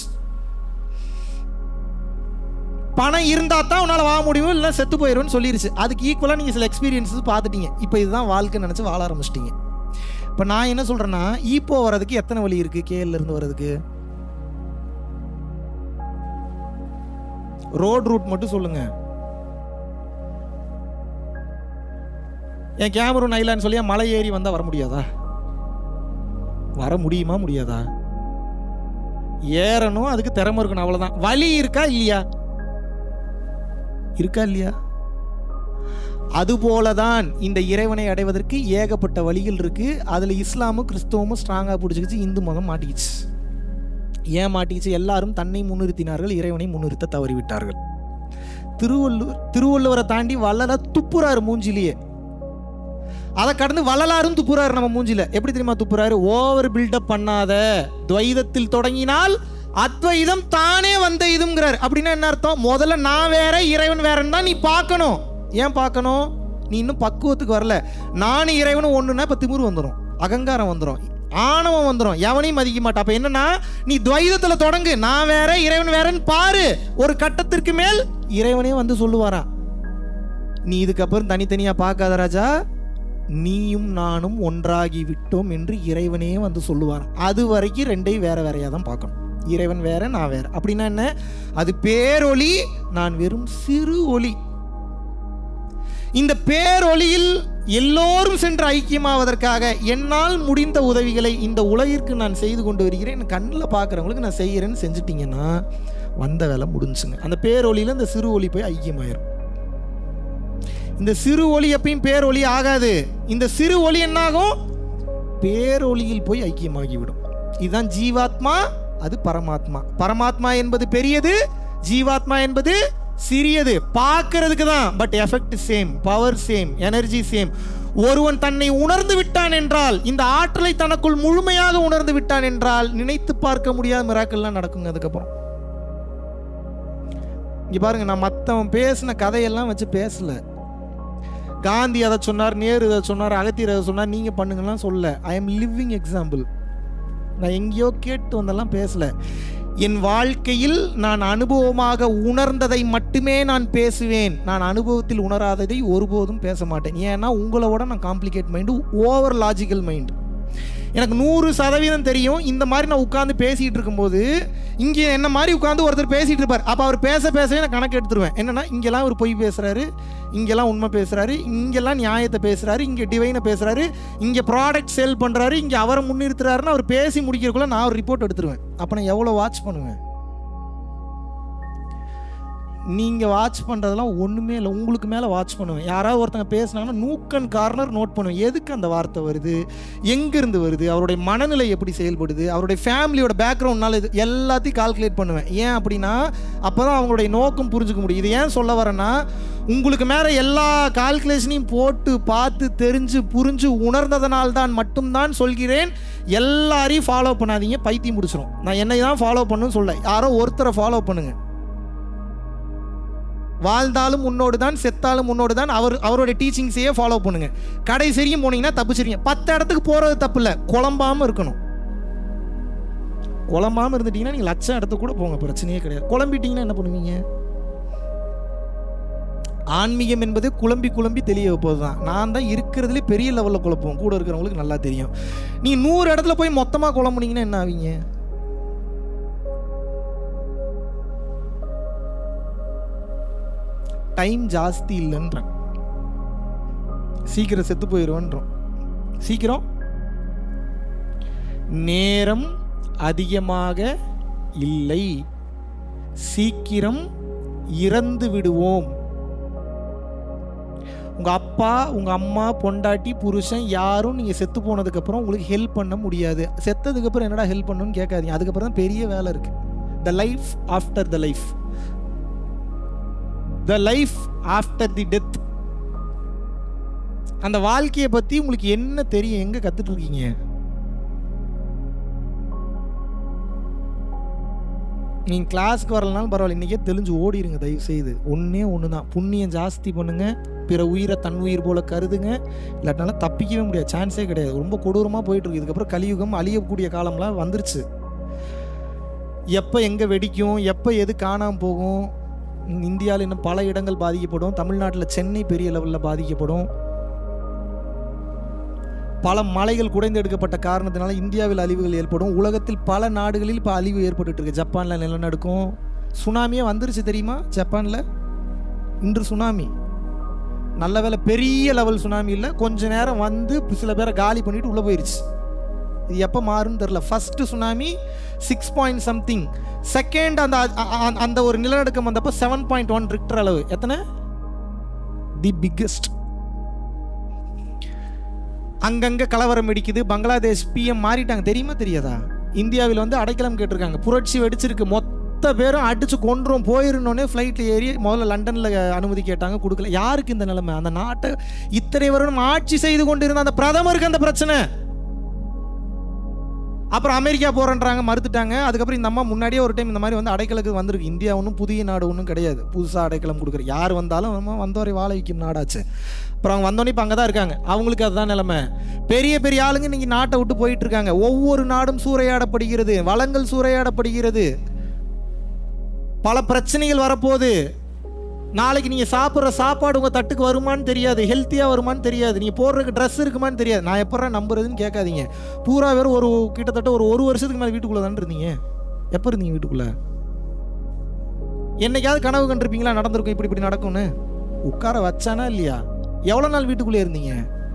பணம் இருந்தால் தான் உன்னால் வாழ முடியும் இல்லை செத்து போயிடும்னு சொல்லிருச்சு அதுக்கு ஈக்குவலாக நீங்கள் சில எக்ஸ்பீரியன்ஸஸ் பார்த்துட்டீங்க இப்போ இதுதான் வாழ்க்கை நினச்சி வாழ ஆரம்பிச்சிட்டீங்க இப்போ நான் என்ன சொல்கிறேன்னா ஈப்போ வர்றதுக்கு எத்தனை வழி இருக்குது கேஎல்ல இருந்து வர்றதுக்கு ரோட் ரூட் மட்டும் சொல்லுங்க என் கேமரூன் ஐலான்னு சொல்லி மலை ஏறி வந்தால் வர முடியாதா வர முடியுமா முடியாதா ஏறணும் அதுக்கு திறமை இருக்கணும் அவ்வளோதான் வழி இருக்கா இல்லையா இருக்கா இல்லையா அதுபோல தான் இந்த இறைவனை அடைவதற்கு ஏகப்பட்ட வழிகள் இருக்கு அதில் இஸ்லாமும் கிறிஸ்துவமும் ஸ்ட்ராங்காக பிடிச்சிக்கிச்சு இந்து மதம் மாட்டிக்கிச்சு ஏன் மாட்டிக்கிச்சு எல்லாரும் தன்னை முன்னிறுத்தினார்கள் இறைவனை முன்னிறுத்த தவறிவிட்டார்கள் திருவள்ளுவர் திருவள்ளுவரை தாண்டி வள்ளல துப்புறாரு மூஞ்சிலேயே அதை கடந்து வள்ளலாரும் துப்புறாரு நம்ம மூஞ்சில எப்படி தெரியுமா துப்புறாரு ஓவர் பில்டப் பண்ணாத துவைதத்தில் தொடங்கினால் அத்வைதம் தானே வந்த இதுங்கிறார் அப்படின்னா என்ன அர்த்தம் முதல்ல நான் வேற இறைவன் வேறன்னு தான் நீ பார்க்கணும் ஏன் பார்க்கணும் நீ இன்னும் பக்குவத்துக்கு வரல நானும் இறைவனும் ஒண்ணுன்னா இப்போ திமிரு வந்துடும் அகங்காரம் வந்துடும் ஆணவம் வந்துடும் எவனையும் மதிக்க மாட்டான் அப்ப என்னன்னா நீ துவைதத்துல தொடங்கு நான் வேற இறைவன் வேறன்னு பாரு ஒரு கட்டத்திற்கு மேல் இறைவனே வந்து சொல்லுவாராம் நீ இதுக்கப்புறம் தனித்தனியா பார்க்காத ராஜா நீயும் நானும் ஒன்றாகி விட்டோம் என்று இறைவனே வந்து சொல்லுவார் அது வரைக்கும் ரெண்டையும் வேற வேறையா தான் பார்க்கணும் இறைவன் வேற நான் வேற அப்படின்னா என்ன அது பேரொளி நான் வெறும் சிறு ஒளி இந்த பேரொளியில் எல்லோரும் சென்று ஐக்கியமாவதற்காக என்னால் முடிந்த உதவிகளை இந்த உலகிற்கு நான் செய்து கொண்டு வருகிறேன் என் கண்ணில் பார்க்குறவங்களுக்கு நான் செய்கிறேன்னு செஞ்சுட்டீங்கன்னா வந்த வேலை முடிஞ்சுங்க அந்த பேரொளியில் இந்த சிறு ஒளி போய் ஐக்கியமாயிரும் இந்த சிறு ஒளி எப்பயும் பேரொளி ஆகாது இந்த சிறு ஒளி என்னாகும் பேரொளியில் போய் ஐக்கியமாகிவிடும் இதுதான் ஜீவாத்மா அது பரமாத்மா பரமாத்மா என்பது பெரியது ஜீவாத்மா என்பது சிறியது பார்க்கிறதுக்கு தான் but effect same power same energy same ஒருவன் தன்னை உணர்ந்து விட்டான் என்றால் இந்த ஆற்றலை தனக்குள் முழுமையாக உணர்ந்து விட்டான் என்றால் நினைத்து பார்க்க முடியாத மிராக்கள்லாம் நடக்குங்க அதுக்கப்புறம் இங்க பாருங்க நான் மற்றவன் பேசின கதையெல்லாம் வச்சு பேசல காந்தி அதை சொன்னார் நேரு இதை சொன்னார் அகத்தியர் அதை சொன்னார் நீங்கள் பண்ணுங்கலாம் சொல்ல ஐ எம் லிவிங் எக்ஸாம்பிள் நான் எங்கேயோ கேட்டு வந்தெல்லாம் பேசல என் வாழ்க்கையில் நான் அனுபவமாக உணர்ந்ததை மட்டுமே நான் பேசுவேன் நான் அனுபவத்தில் உணராததை ஒருபோதும் பேச மாட்டேன் ஏன்னா உங்களை விட நான் complicate mind over logical mind எனக்கு நூறு சதவீதம் தெரியும் இந்த மாதிரி நான் உட்காந்து பேசிகிட்டு இருக்கும்போது இங்கே என்ன மாதிரி உட்காந்து ஒருத்தர் பேசிகிட்டு இருப்பார் அப்போ அவர் பேச பேசவே நான் கணக்கு எடுத்துருவேன் என்னன்னா இங்கெல்லாம் ஒரு பொய் பேசுகிறாரு இங்கெல்லாம் உண்மை பேசுகிறாரு இங்கெல்லாம் நியாயத்தை பேசுகிறாரு இங்கே டிவைனை பேசுகிறாரு இங்கே ப்ராடக்ட் சேல் பண்ணுறாரு இங்கே அவரை முன்னிறுத்துறாருன்னு அவர் பேசி முடிக்கிறக்குள்ள நான் ஒரு ரிப்போர்ட் எடுத்துருவேன் அப்போ நான் எவ்வளோ வாட்ச் பண்ணுவேன் நீங்கள் வாட்ச் பண்ணுறதெல்லாம் ஒன்றுமே இல்லை உங்களுக்கு மேலே வாட்ச் பண்ணுவேன் யாராவது ஒருத்தங்க பேசுனாங்கன்னா நூக்கன் கார்னர் நோட் பண்ணுவேன் எதுக்கு அந்த வார்த்தை வருது எங்கேருந்து வருது அவருடைய மனநிலை எப்படி செயல்படுது அவருடைய ஃபேமிலியோட பேக்ரவுண்ட்னால இது எல்லாத்தையும் கால்குலேட் பண்ணுவேன் ஏன் அப்படின்னா அப்போ தான் அவங்களுடைய நோக்கம் புரிஞ்சுக்க முடியும் இது ஏன் சொல்ல வரேன்னா உங்களுக்கு மேலே எல்லா கால்குலேஷனையும் போட்டு பார்த்து தெரிஞ்சு புரிஞ்சு உணர்ந்ததனால் தான் மட்டும்தான் சொல்கிறேன் எல்லாரையும் ஃபாலோ பண்ணாதீங்க பைத்தியம் முடிச்சிடும் நான் என்னை தான் ஃபாலோ பண்ணுன்னு சொல்ல யாரோ ஒருத்தரை ஃபாலோ பண்ணுங்கள் வாழ்ந்தாலும் உன்னோடு தான் செத்தாலும் உன்னோடு தான் அவர் அவருடைய டீச்சிங்ஸையே ஃபாலோ பண்ணுங்க கடைசியும் போனீங்கன்னா தப்பிச்சிருங்க பத்து இடத்துக்கு போகிறது தப்பு இல்லை குழம்பாமல் இருக்கணும் குழம்பாமல் இருந்துட்டீங்கன்னா நீங்கள் லட்சம் இடத்துக்கு கூட போங்க பிரச்சனையே கிடையாது குழம்பிட்டீங்கன்னா என்ன பண்ணுவீங்க ஆன்மீகம் என்பது குழம்பி குழம்பி தெளிய வைப்பது தான் நான் தான் இருக்கிறதுலே பெரிய லெவலில் குழப்போம் கூட இருக்கிறவங்களுக்கு நல்லா தெரியும் நீங்கள் நூறு இடத்துல போய் மொத்தமாக குழம்புனீங்கன்னா என்ன ஆவீங்க டைம் ஜாஸ்தி இல்லைன்றேன் சீக்கிரம் செத்து போயிடுவேன்றோம் சீக்கிரம் நேரம் அதிகமாக இல்லை சீக்கிரம் இறந்து விடுவோம் உங்க அப்பா உங்க அம்மா பொண்டாட்டி புருஷன் யாரும் நீங்க செத்து போனதுக்கு அப்புறம் உங்களுக்கு ஹெல்ப் பண்ண முடியாது செத்ததுக்கு அப்புறம் என்னடா ஹெல்ப் பண்ணணும்னு கேட்காதீங்க அதுக்கப்புறம் தான் பெரிய வேலை இருக்கு the life after the life the life after the death அந்த வாழ்க்கையை பற்றி உங்களுக்கு என்ன தெரியும் எங்கே கற்றுட்டு இருக்கீங்க நீங்கள் கிளாஸ்க்கு வரலனாலும் பரவாயில்ல இன்றைக்கே தெளிஞ்சு ஓடிடுங்க தயவு செய்து ஒன்றே ஒன்று தான் புண்ணியம் ஜாஸ்தி பண்ணுங்க பிற உயிரை தன் உயிர் போல கருதுங்க இல்லாட்டினால தப்பிக்கவே முடியாது சான்ஸே கிடையாது ரொம்ப கொடூரமாக போயிட்டு இருக்கு இதுக்கப்புறம் கலியுகம் அழியக்கூடிய காலம்லாம் வந்துருச்சு எப்போ எங்கே வெடிக்கும் எப்போ எது காணாமல் போகும் இந்தியாவில் இன்னும் பல இடங்கள் பாதிக்கப்படும் தமிழ்நாட்டில் சென்னை பெரிய லெவலில் பாதிக்கப்படும் பல மலைகள் குடைந்து எடுக்கப்பட்ட காரணத்தினால இந்தியாவில் அழிவுகள் ஏற்படும் உலகத்தில் பல நாடுகளில் இப்போ அழிவு ஏற்பட்டுட்டு இருக்கு ஜப்பானில் நிலநடுக்கம் சுனாமியே வந்துருச்சு தெரியுமா ஜப்பானில் இன்று சுனாமி நல்ல வேலை பெரிய லெவல் சுனாமி இல்லை கொஞ்ச நேரம் வந்து சில பேரை காலி பண்ணிட்டு உள்ளே போயிருச்சு இது எப்போ மாறும்னு தெரில first tsunami six point something second அந்த அ- அ- அந்த ஒரு நிலநடுக்கம் வந்தப்போ செவன் பாயிண்ட் ஒன் ரிக்டர் அளவு எத்தனை தி பிக்கஸ்ட் அங்கங்கே கலவரம் வெடிக்குது பங்களாதேஷ் பிஎம் மாறிட்டாங்க தெரியுமா தெரியாதா இந்தியாவில் வந்து அடைக்கலம் கேட்டிருக்காங்க புரட்சி வெடிச்சிருக்கு மொத்த பேரும் அடிச்சு கொன்றும் போயிருந்தோடனே ஃப்ளைட்டில் ஏறி முதல்ல லண்டனில் அனுமதி கேட்டாங்க கொடுக்கல யாருக்கு இந்த நிலைமை அந்த நாட்டை இத்தனை வருடம் ஆட்சி செய்து கொண்டிருந்த அந்த பிரதமருக்கு அந்த பிரச்சனை அப்புறம் அமெரிக்கா போகிறேன்றாங்க மறுத்துட்டாங்க அதுக்கப்புறம் இந்த அம்மா முன்னாடியே ஒரு டைம் இந்த மாதிரி வந்து அடைக்கலுக்கு வந்திருக்கு இந்தியா ஒன்றும் புதிய நாடு ஒன்றும் கிடையாது புதுசாக அடைக்கலம் கொடுக்குற யார் வந்தாலும் நம்ம வந்தவரை வாழ வைக்கும் நாடாச்சு அப்புறம் அவங்க வந்தோடனே இப்போ அங்கே தான் இருக்காங்க அவங்களுக்கு அதுதான் நிலைமை பெரிய பெரிய ஆளுங்க இன்னைக்கு நாட்டை விட்டு போயிட்டு இருக்காங்க ஒவ்வொரு நாடும் சூறையாடப்படுகிறது வளங்கள் சூறையாடப்படுகிறது பல பிரச்சனைகள் வரப்போகுது நாளைக்கு நீங்கள் சாப்பிட்ற சாப்பாடு உங்கள் தட்டுக்கு வருமான்னு தெரியாது ஹெல்த்தியாக வருமான்னு தெரியாது நீங்கள் போடுறதுக்கு ட்ரெஸ் இருக்குமான்னு தெரியாது நான் எப்படா நம்புறதுன்னு கேட்காதீங்க பூரா பேரும் ஒரு கிட்டத்தட்ட ஒரு ஒரு வருஷத்துக்கு மேலே வீட்டுக்குள்ளே தானே இருந்தீங்க எப்போ இருந்தீங்க வீட்டுக்குள்ளே என்னைக்காவது கனவு கண்டிருப்பீங்களா நடந்திருக்கும் இப்படி இப்படி நடக்கும்னு உட்கார வச்சானா இல்லையா எவ்வளோ நாள் வீட்டுக்குள்ளே இருந்தீங்க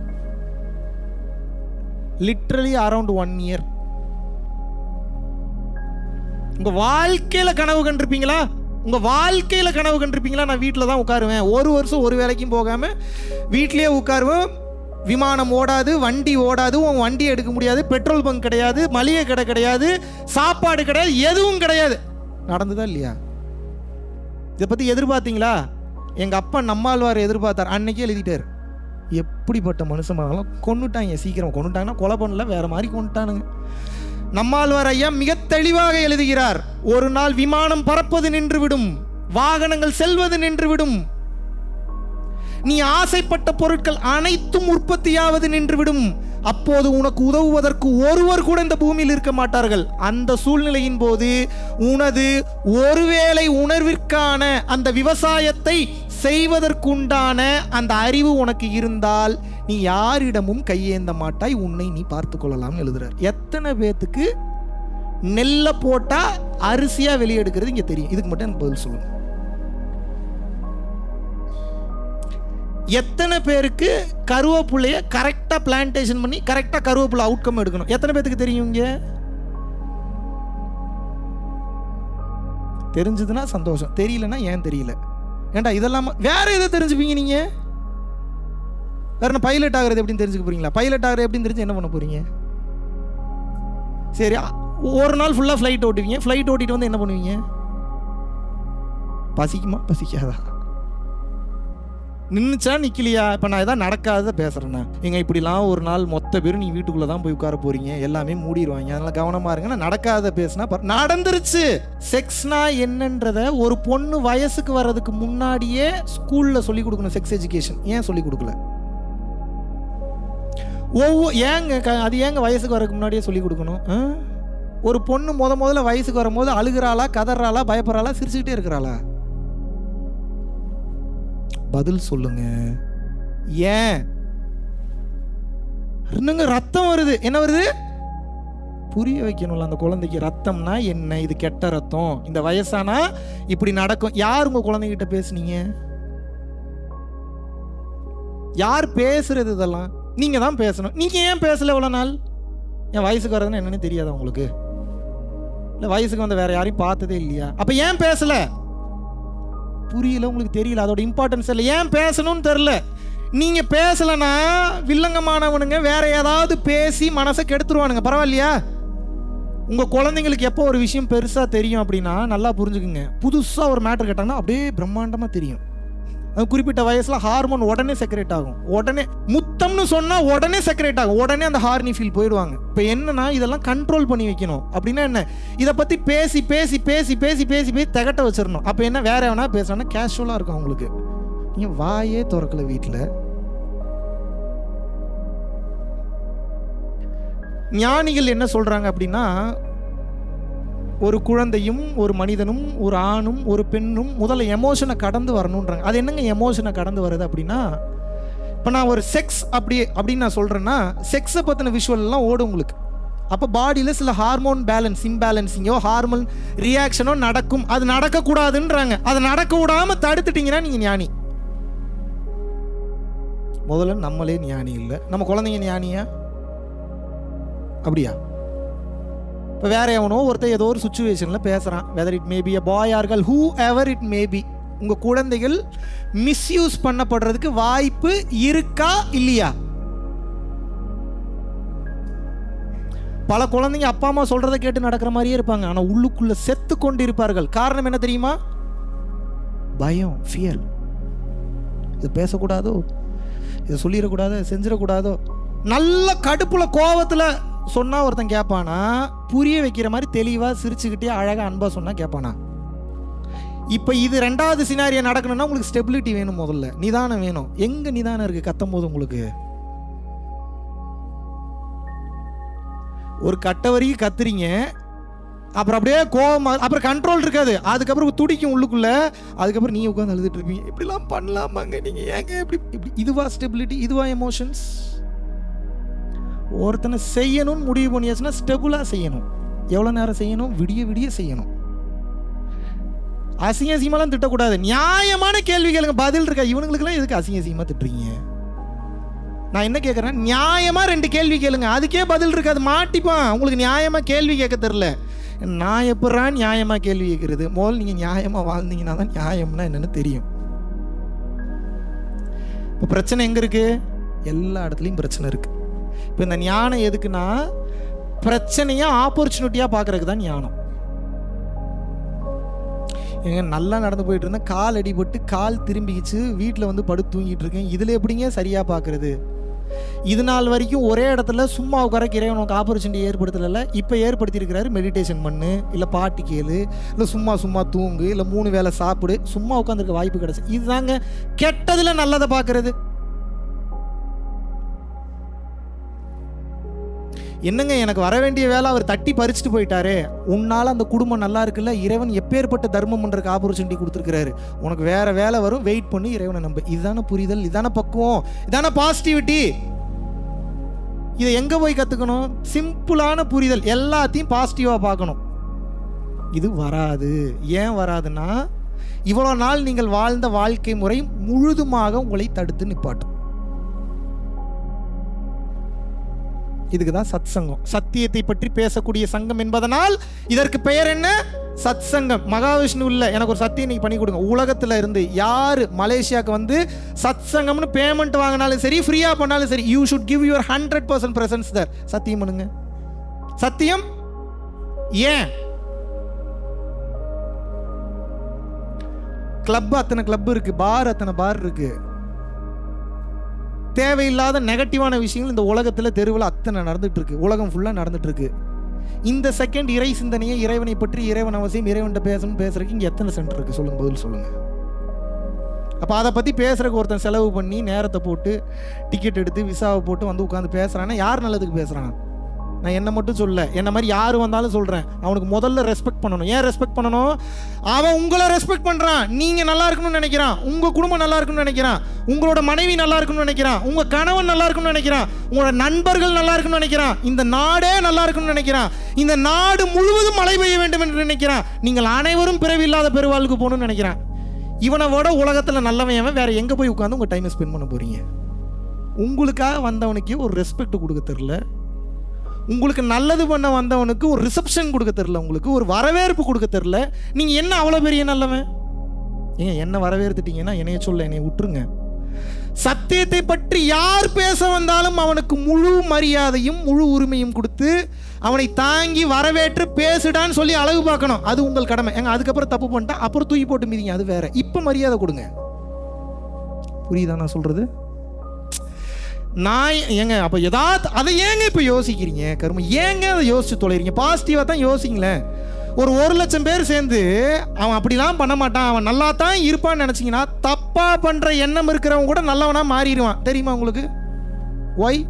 லிட்ரலி அரவுண்ட் ஒன் இயர் உங்க வாழ்க்கையில கனவு கண்டிருப்பீங்களா உங்க வாழ்க்கையில கனவு கண்டிருப்பீங்களா நான் வீட்டில் தான் உட்காருவேன் ஒரு வருஷம் ஒரு வேலைக்கும் போகாம வீட்லயே உட்காருவேன் விமானம் ஓடாது வண்டி ஓடாது உன் வண்டி எடுக்க முடியாது பெட்ரோல் பங்க் கிடையாது மளிகை கடை கிடையாது சாப்பாடு கிடையாது எதுவும் கிடையாது நடந்ததா இல்லையா இதை பத்தி எதிர்பார்த்தீங்களா எங்க அப்பா நம்மாழ்வார் எதிர்பார்த்தார் அன்னைக்கே எழுதிட்டார் எப்படிப்பட்ட மனுஷன் கொன்னுட்டாங்க சீக்கிரம் கொன்னுட்டாங்கன்னா கொலை பண்ணல வேற மாதிரி கொண்டுட்டானுங்க நம்மாழ்வார் ஐயா மிக தெளிவாக எழுதுகிறார் ஒரு நாள் விமானம் பறப்பது நின்றுவிடும் வாகனங்கள் செல்வது நின்றுவிடும் நீ ஆசைப்பட்ட பொருட்கள் அனைத்தும் உற்பத்தியாவது நின்றுவிடும் அப்போது உனக்கு உதவுவதற்கு ஒருவர் கூட இந்த பூமியில் இருக்க மாட்டார்கள் அந்த சூழ்நிலையின் போது உனது ஒருவேளை உணர்விற்கான அந்த விவசாயத்தை செய்வதற்குண்டான அந்த அறிவு உனக்கு இருந்தால் நீ யாரிடமும் கையேந்த மாட்டாய் உன்னை நீ பார்த்து கொள்ளலாம்னு எழுதுறார் எத்தனை பேத்துக்கு நெல்லை போட்டா அரிசியா வெளியே எடுக்கிறது இங்க தெரியும் இதுக்கு மட்டும் எனக்கு பதில் சொல்லுங்க எத்தனை பேருக்கு கருவேப்பிள்ளைய கரெக்டாக பிளான்டேஷன் பண்ணி கரெக்டாக கருவேப்பிலை அவுட்கம் எடுக்கணும் எத்தனை பேத்துக்கு தெரியும் இங்க தெரிஞ்சதுன்னா சந்தோஷம் தெரியலன்னா ஏன் தெரியல ஏன்டா இதெல்லாம் வேற எதை தெரிஞ்சுப்பீங்க நீங்க வேற என்ன பைலட் ஆகிறது எப்படின்னு தெரிஞ்சுக்க போறீங்களா பைலட் ஆகிறது எப்படின்னு தெரிஞ்சு என்ன பண்ண போறீங்க சரி அ- ஒரு நாள் ஃபுல்லாக ஃப்ளைட் ஓட்டுவீங்க ஃப்ளைட் ஓட்டிட்டு வந்து என்ன பண்ணுவீங்க பசிக்குமா பசிக்காதா நின்றுச்சா நிற்கலையா இப்போ நான் எதாவது நடக்காத பேசுகிறேண்ணா எங்க இப்படிலாம் ஒரு நாள் மொத்த பேரும் நீ வீட்டுக்குள்ளே தான் போய் உட்கார போறீங்க எல்லாமே மூடிடுவாங்க அதனால கவனமாக இருங்க நான் நடக்காத பேசுனா பர- நடந்துருச்சு செக்ஸ்னா என்னன்றத ஒரு பொண்ணு வயசுக்கு வர்றதுக்கு முன்னாடியே ஸ்கூலில் சொல்லி கொடுக்கணும் செக்ஸ் எஜுகேஷன் ஏன் சொல்லி கொடுக்கல ஒவ்வொரு ஏங்க க- அது ஏங்க வயசுக்கு வரதுக்கு முன்னாடியே சொல்லி கொடுக்கணும் ஆ? ஒரு பொண்ணு முத முதல்ல வயசுக்கு வரும்போது அழுகிறாளா கதறாளா பயப்படுறாளா சிரிச்சுக்கிட்டே இருக்கிறாளா பதில் சொல்லுங்க ஏன் இன்னுங்க ரத்தம் வருது என்ன வருது புரிய வைக்கணும்ல அந்த குழந்தைக்கு ரத்தம்னா என்ன இது கெட்ட ரத்தம் இந்த வயசானா இப்படி நடக்கும் யார் உங்க குழந்தைகிட்ட பேசுனீங்க யார் பேசுறது இதெல்லாம் நீங்க தான் பேசணும் நீங்க ஏன் பேசல இவ்வளவு நாள் என் வயசுக்கு வரதுன்னு என்னன்னு தெரியாதா உங்களுக்கு இல்ல வயசுக்கு வந்த வேற யாரையும் பார்த்ததே இல்லையா அப்ப ஏன் பேசல புரியல உங்களுக்கு தெரியல அதோட இம்பார்ட்டன்ஸ் இல்லை ஏன் பேசணும்னு தெரில நீங்க பேசலனா வில்லங்கமானவனுங்க வேற ஏதாவது பேசி மனசை கெடுத்துருவானுங்க பரவாயில்லையா உங்க குழந்தைங்களுக்கு எப்போ ஒரு விஷயம் பெருசா தெரியும் அப்படின்னா நல்லா புரிஞ்சுக்குங்க புதுசா ஒரு மேட்டர் கேட்டாங்கன்னா அப்படியே பிரம்மாண்டமா தெரியும் அது குறிப்பிட்ட வயசுல ஹார்மோன் உடனே செக்ரேட் ஆகும் உடனே முத்தம்னு சொன்னா உடனே செக்ரேட் ஆகும் உடனே அந்த ஹார்னி ஃபீல் போயிடுவாங்க இப்போ என்னன்னா இதெல்லாம் கண்ட்ரோல் பண்ணி வைக்கணும் அப்படின்னா என்ன இதை பத்தி பேசி பேசி பேசி பேசி பேசி பேசி திகட்ட வச்சிடணும் அப்போ என்ன வேற எவனா பேசணும்னா கேஷுவலா இருக்கும் அவங்களுக்கு நீங்க வாயே திறக்கல வீட்டில் ஞானிகள் என்ன சொல்றாங்க அப்படின்னா ஒரு குழந்தையும் ஒரு மனிதனும் ஒரு ஆணும் ஒரு பெண்ணும் முதல்ல எமோஷனை கடந்து வரணுன்றாங்க அது என்னங்க எமோஷனை கடந்து வருது அப்படின்னா இப்போ நான் ஒரு செக்ஸ் அப்படி அப்படின்னு நான் சொல்கிறேன்னா செக்ஸை பற்றின விஷுவல்லாம் ஓடும் உங்களுக்கு அப்போ பாடியில் சில ஹார்மோன் பேலன்ஸ் இம்பேலன்சிங்கோ ஹார்மோன் ரியாக்ஷனோ நடக்கும் அது நடக்கக்கூடாதுன்றாங்க அதை நடக்க விடாமல் தடுத்துட்டீங்கன்னா நீங்கள் ஞானி முதல்ல நம்மளே ஞானி இல்லை நம்ம குழந்தைங்க ஞானியா அப்படியா இப்போ வேற எவனோ ஒருத்தர் ஏதோ ஒரு சுச்சுவேஷனில் பேசுகிறான் whether it may be a boy or girl whoever it may be உங்கள் குழந்தைகள் மிஸ்யூஸ் பண்ணப்படுறதுக்கு வாய்ப்பு இருக்கா இல்லையா பல குழந்தைங்க அப்பா அம்மா சொல்கிறத கேட்டு நடக்கிற மாதிரியே இருப்பாங்க ஆனால் உள்ளுக்குள்ளே செத்து கொண்டு இருப்பார்கள் காரணம் என்ன தெரியுமா பயம் ஃபியர் இது பேசக்கூடாதோ இதை சொல்லிடக்கூடாதோ செஞ்சிடக்கூடாதோ நல்ல கடுப்புல கோவத்துல சொன்னா ஒருத்தன் கேட்பானா புரிய வைக்கிற மாதிரி தெளிவா சிரிச்சுக்கிட்டே அழகா அன்பா சொன்னா கேட்பானா இப்போ இது ரெண்டாவது சினாரியா நடக்கணும்னா உங்களுக்கு ஸ்டெபிலிட்டி வேணும் முதல்ல நிதானம் வேணும் எங்க நிதானம் இருக்கு கத்தும் போது உங்களுக்கு ஒரு கட்ட வரைக்கும் கத்துறீங்க அப்புறம் அப்படியே கோவமா அப்புறம் கண்ட்ரோல் இருக்காது அதுக்கப்புறம் துடிக்கும் உள்ளுக்குள்ள அதுக்கப்புறம் நீ உட்காந்து அழுதுட்டு இருப்பீங்க இப்படிலாம் பண்ணலாமாங்க நீங்க ஏங்க இப்படி இப்படி இதுவா ஸ்டெபிலிட்டி இதுவா எமோஷன்ஸ் ஒருத்தனை செய்யணும்னு முடிவு பண்ணியாச்சுன்னா ஸ்டெபிளாக செய்யணும் எவ்வளோ நேரம் செய்யணும் விடிய விடிய செய்யணும் அசிங்க அசிங்கமாலாம் திட்டக்கூடாது நியாயமான கேள்வி கேளுங்க பதில் இருக்கா இவனுங்களுக்குலாம் எதுக்கு அசிங்க அசிங்கமாக திட்டுறீங்க நான் என்ன கேட்குறேன் நியாயமா ரெண்டு கேள்வி கேளுங்க அதுக்கே பதில் இருக்காது மாட்டிப்பான் உங்களுக்கு நியாயமா கேள்வி கேட்க தெரில நான் எப்படா நியாயமா கேள்வி கேட்கறது முதல்ல நீங்க நியாயமா வாழ்ந்தீங்கன்னா தான் நியாயம்னா என்னன்னு தெரியும் இப்போ பிரச்சனை எங்க இருக்கு எல்லா இடத்துலையும் பிரச்சனை இருக்கு இப்போ இந்த ஞானம் எதுக்குன்னா பிரச்சனையை ஆப்பர்ச்சுனிட்டியாக பார்க்கறதுக்கு தான் ஞானம் ஏங்க நல்லா நடந்து போயிட்டு இருந்தேன் கால் அடிபட்டு கால் திரும்பிக்கிச்சு வீட்டில் வந்து படுத்து தூங்கிட்டு இருக்கேன் இதில் எப்படிங்க சரியாக பார்க்குறது இது நாள் வரைக்கும் ஒரே இடத்துல சும்மா உட்காரக்கு இறைவன் உனக்கு ஆப்பர்ச்சுனிட்டி ஏற்படுத்தலை இப்போ ஏற்படுத்தியிருக்கிறாரு மெடிடேஷன் பண்ணு இல்லை பாட்டு கேளு இல்லை சும்மா சும்மா தூங்கு இல்லை மூணு வேளை சாப்பிடு சும்மா உட்காந்துருக்க வாய்ப்பு கிடச்சி இதுதாங்க கெட்டதில் நல்லதை பார்க்கறது என்னங்க எனக்கு வர வேண்டிய வேலை அவர் தட்டி பறிச்சுட்டு போயிட்டாரே உன்னால அந்த குடும்பம் நல்லா இருக்குல்ல இறைவன் எப்பேற்பட்ட தர்மம் பண்றதுக்கு ஆப்பர்ச்சுனிட்டி கொடுத்துருக்காரு உனக்கு வேற வேலை வரும் வெயிட் பண்ணி இறைவனை நம்ப இதுதானே புரிதல் இதானே பக்குவம் இதானே பாசிட்டிவிட்டி இதை எங்க போய் கத்துக்கணும் சிம்பிளான புரிதல் எல்லாத்தையும் பாசிட்டிவா பார்க்கணும் இது வராது ஏன் வராதுன்னா இவ்வளோ நாள் நீங்கள் வாழ்ந்த வாழ்க்கை முறை முழுதுமாக உங்களை தடுத்து நிப்பாட்டும் இதுக்கு தான் சத் சங்கம் சத்தியத்தை பற்றி பேசக்கூடிய சங்கம் என்பதனால் இதற்கு பெயர் என்ன சத் சங்கம் மகாவிஷ்ணு இல்ல எனக்கு ஒரு சத்தியம் நீங்க பண்ணி கொடுங்க உலகத்துல இருந்து யாரு மலேசியாவுக்கு வந்து சத் சங்கம்னு பேமெண்ட் வாங்கினாலும் சரி ஃப்ரீயா பண்ணாலும் சரி you should give your hundred percent presence தர் சத்தியம் பண்ணுங்க சத்தியம் ஏன் கிளப் அத்தனை கிளப் இருக்கு பார் அத்தனை பார் இருக்கு தேவையில்லாத நெகட்டிவான விஷயங்கள் இந்த உலகத்தில் தெருவில் அத்தனை நடந்துட்டு இருக்கு உலகம் ஃபுல்லாக நடந்துட்டு இருக்கு இந்த செகண்ட் இறை சிந்தனையை இறைவனை பற்றி இறைவன் அவசியம் இறைவன்கிட்ட பேசணும் பேசுறதுக்கு இங்கே எத்தனை சென்டர் இருக்கு சொல்லுங்க பதில் சொல்லுங்க அப்போ அதை பற்றி பேசுறதுக்கு ஒருத்தன் செலவு பண்ணி நேரத்தை போட்டு டிக்கெட் எடுத்து விசாவை போட்டு வந்து உட்காந்து பேசுறான்னா யார் நல்லதுக்கு பேசுறான் நான் என்ன மட்டும் சொல்ல என்ன மாதிரி யார் வந்தாலும் சொல்கிறேன் அவனுக்கு முதல்ல ரெஸ்பெக்ட் பண்ணணும் ஏன் ரெஸ்பெக்ட் பண்ணணும் அவன் உங்களை ரெஸ்பெக்ட் பண்ணுறான் நீங்கள் நல்லா இருக்கணும்னு நினைக்கிறான் உங்கள் குடும்பம் நல்லா இருக்கணும்னு நினைக்கிறான் உங்களோட மனைவி நல்லா இருக்கணும்னு நினைக்கிறான் உங்கள் கணவன் நல்லா இருக்கணும்னு நினைக்கிறான் உங்களோட நண்பர்கள் நல்லா இருக்கணும்னு நினைக்கிறான் இந்த நாடே நல்லா இருக்கணும்னு நினைக்கிறான் இந்த நாடு முழுவதும் மழை பெய்ய வேண்டும் என்று நினைக்கிறான் நீங்கள் அனைவரும் பிறவி இல்லாத பெருவாளுக்கு போகணும்னு நினைக்கிறான் இவனை விட உலகத்தில் நல்லவன் அவன் வேற எங்கே போய் உட்காந்து உங்கள் டைமை ஸ்பெண்ட் பண்ண போகிறீங்க உங்களுக்காக வந்தவனுக்கு ஒரு ரெஸ்பெக்ட் கொடுக்க தெரில உங்களுக்கு நல்லது பண்ண வந்தவனுக்கு ஒரு ரிசப்ஷன் கொடுக்க தெரில உங்களுக்கு ஒரு வரவேற்பு கொடுக்க தெரில நீங்கள் என்ன அவ்வளோ பெரிய நல்லவன் ஏங்க என்ன வரவேற்றுட்டீங்கன்னா என்னைய சொல்ல என்னைய விட்டுருங்க சத்தியத்தை பற்றி யார் பேச வந்தாலும் அவனுக்கு முழு மரியாதையும் முழு உரிமையும் கொடுத்து அவனை தாங்கி வரவேற்று பேசுடான்னு சொல்லி அழகு பார்க்கணும் அது உங்கள் கடமை ஏங்க அதுக்கப்புறம் தப்பு பண்ணிட்டா அப்புறம் தூக்கி போட்டு மீதிங்க அது வேற இப்போ மரியாதை கொடுங்க புரியுதா நான் சொல்றது நான் ஏங்க அப்போ ஏதாவது அதை ஏங்க இப்போ யோசிக்கிறீங்க கரும ஏங்க அதை யோசிச்சு தொலைறீங்க பாசிட்டிவாக தான் யோசிங்களேன் ஒரு ஒரு லட்சம் பேர் சேர்ந்து அவன் அப்படிலாம் பண்ண மாட்டான் அவன் நல்லா தான் இருப்பான்னு நினச்சிங்கன்னா தப்பாக பண்ணுற எண்ணம் இருக்கிறவன் கூட நல்லவனா மாறிடுவான் தெரியுமா உங்களுக்கு ஒய்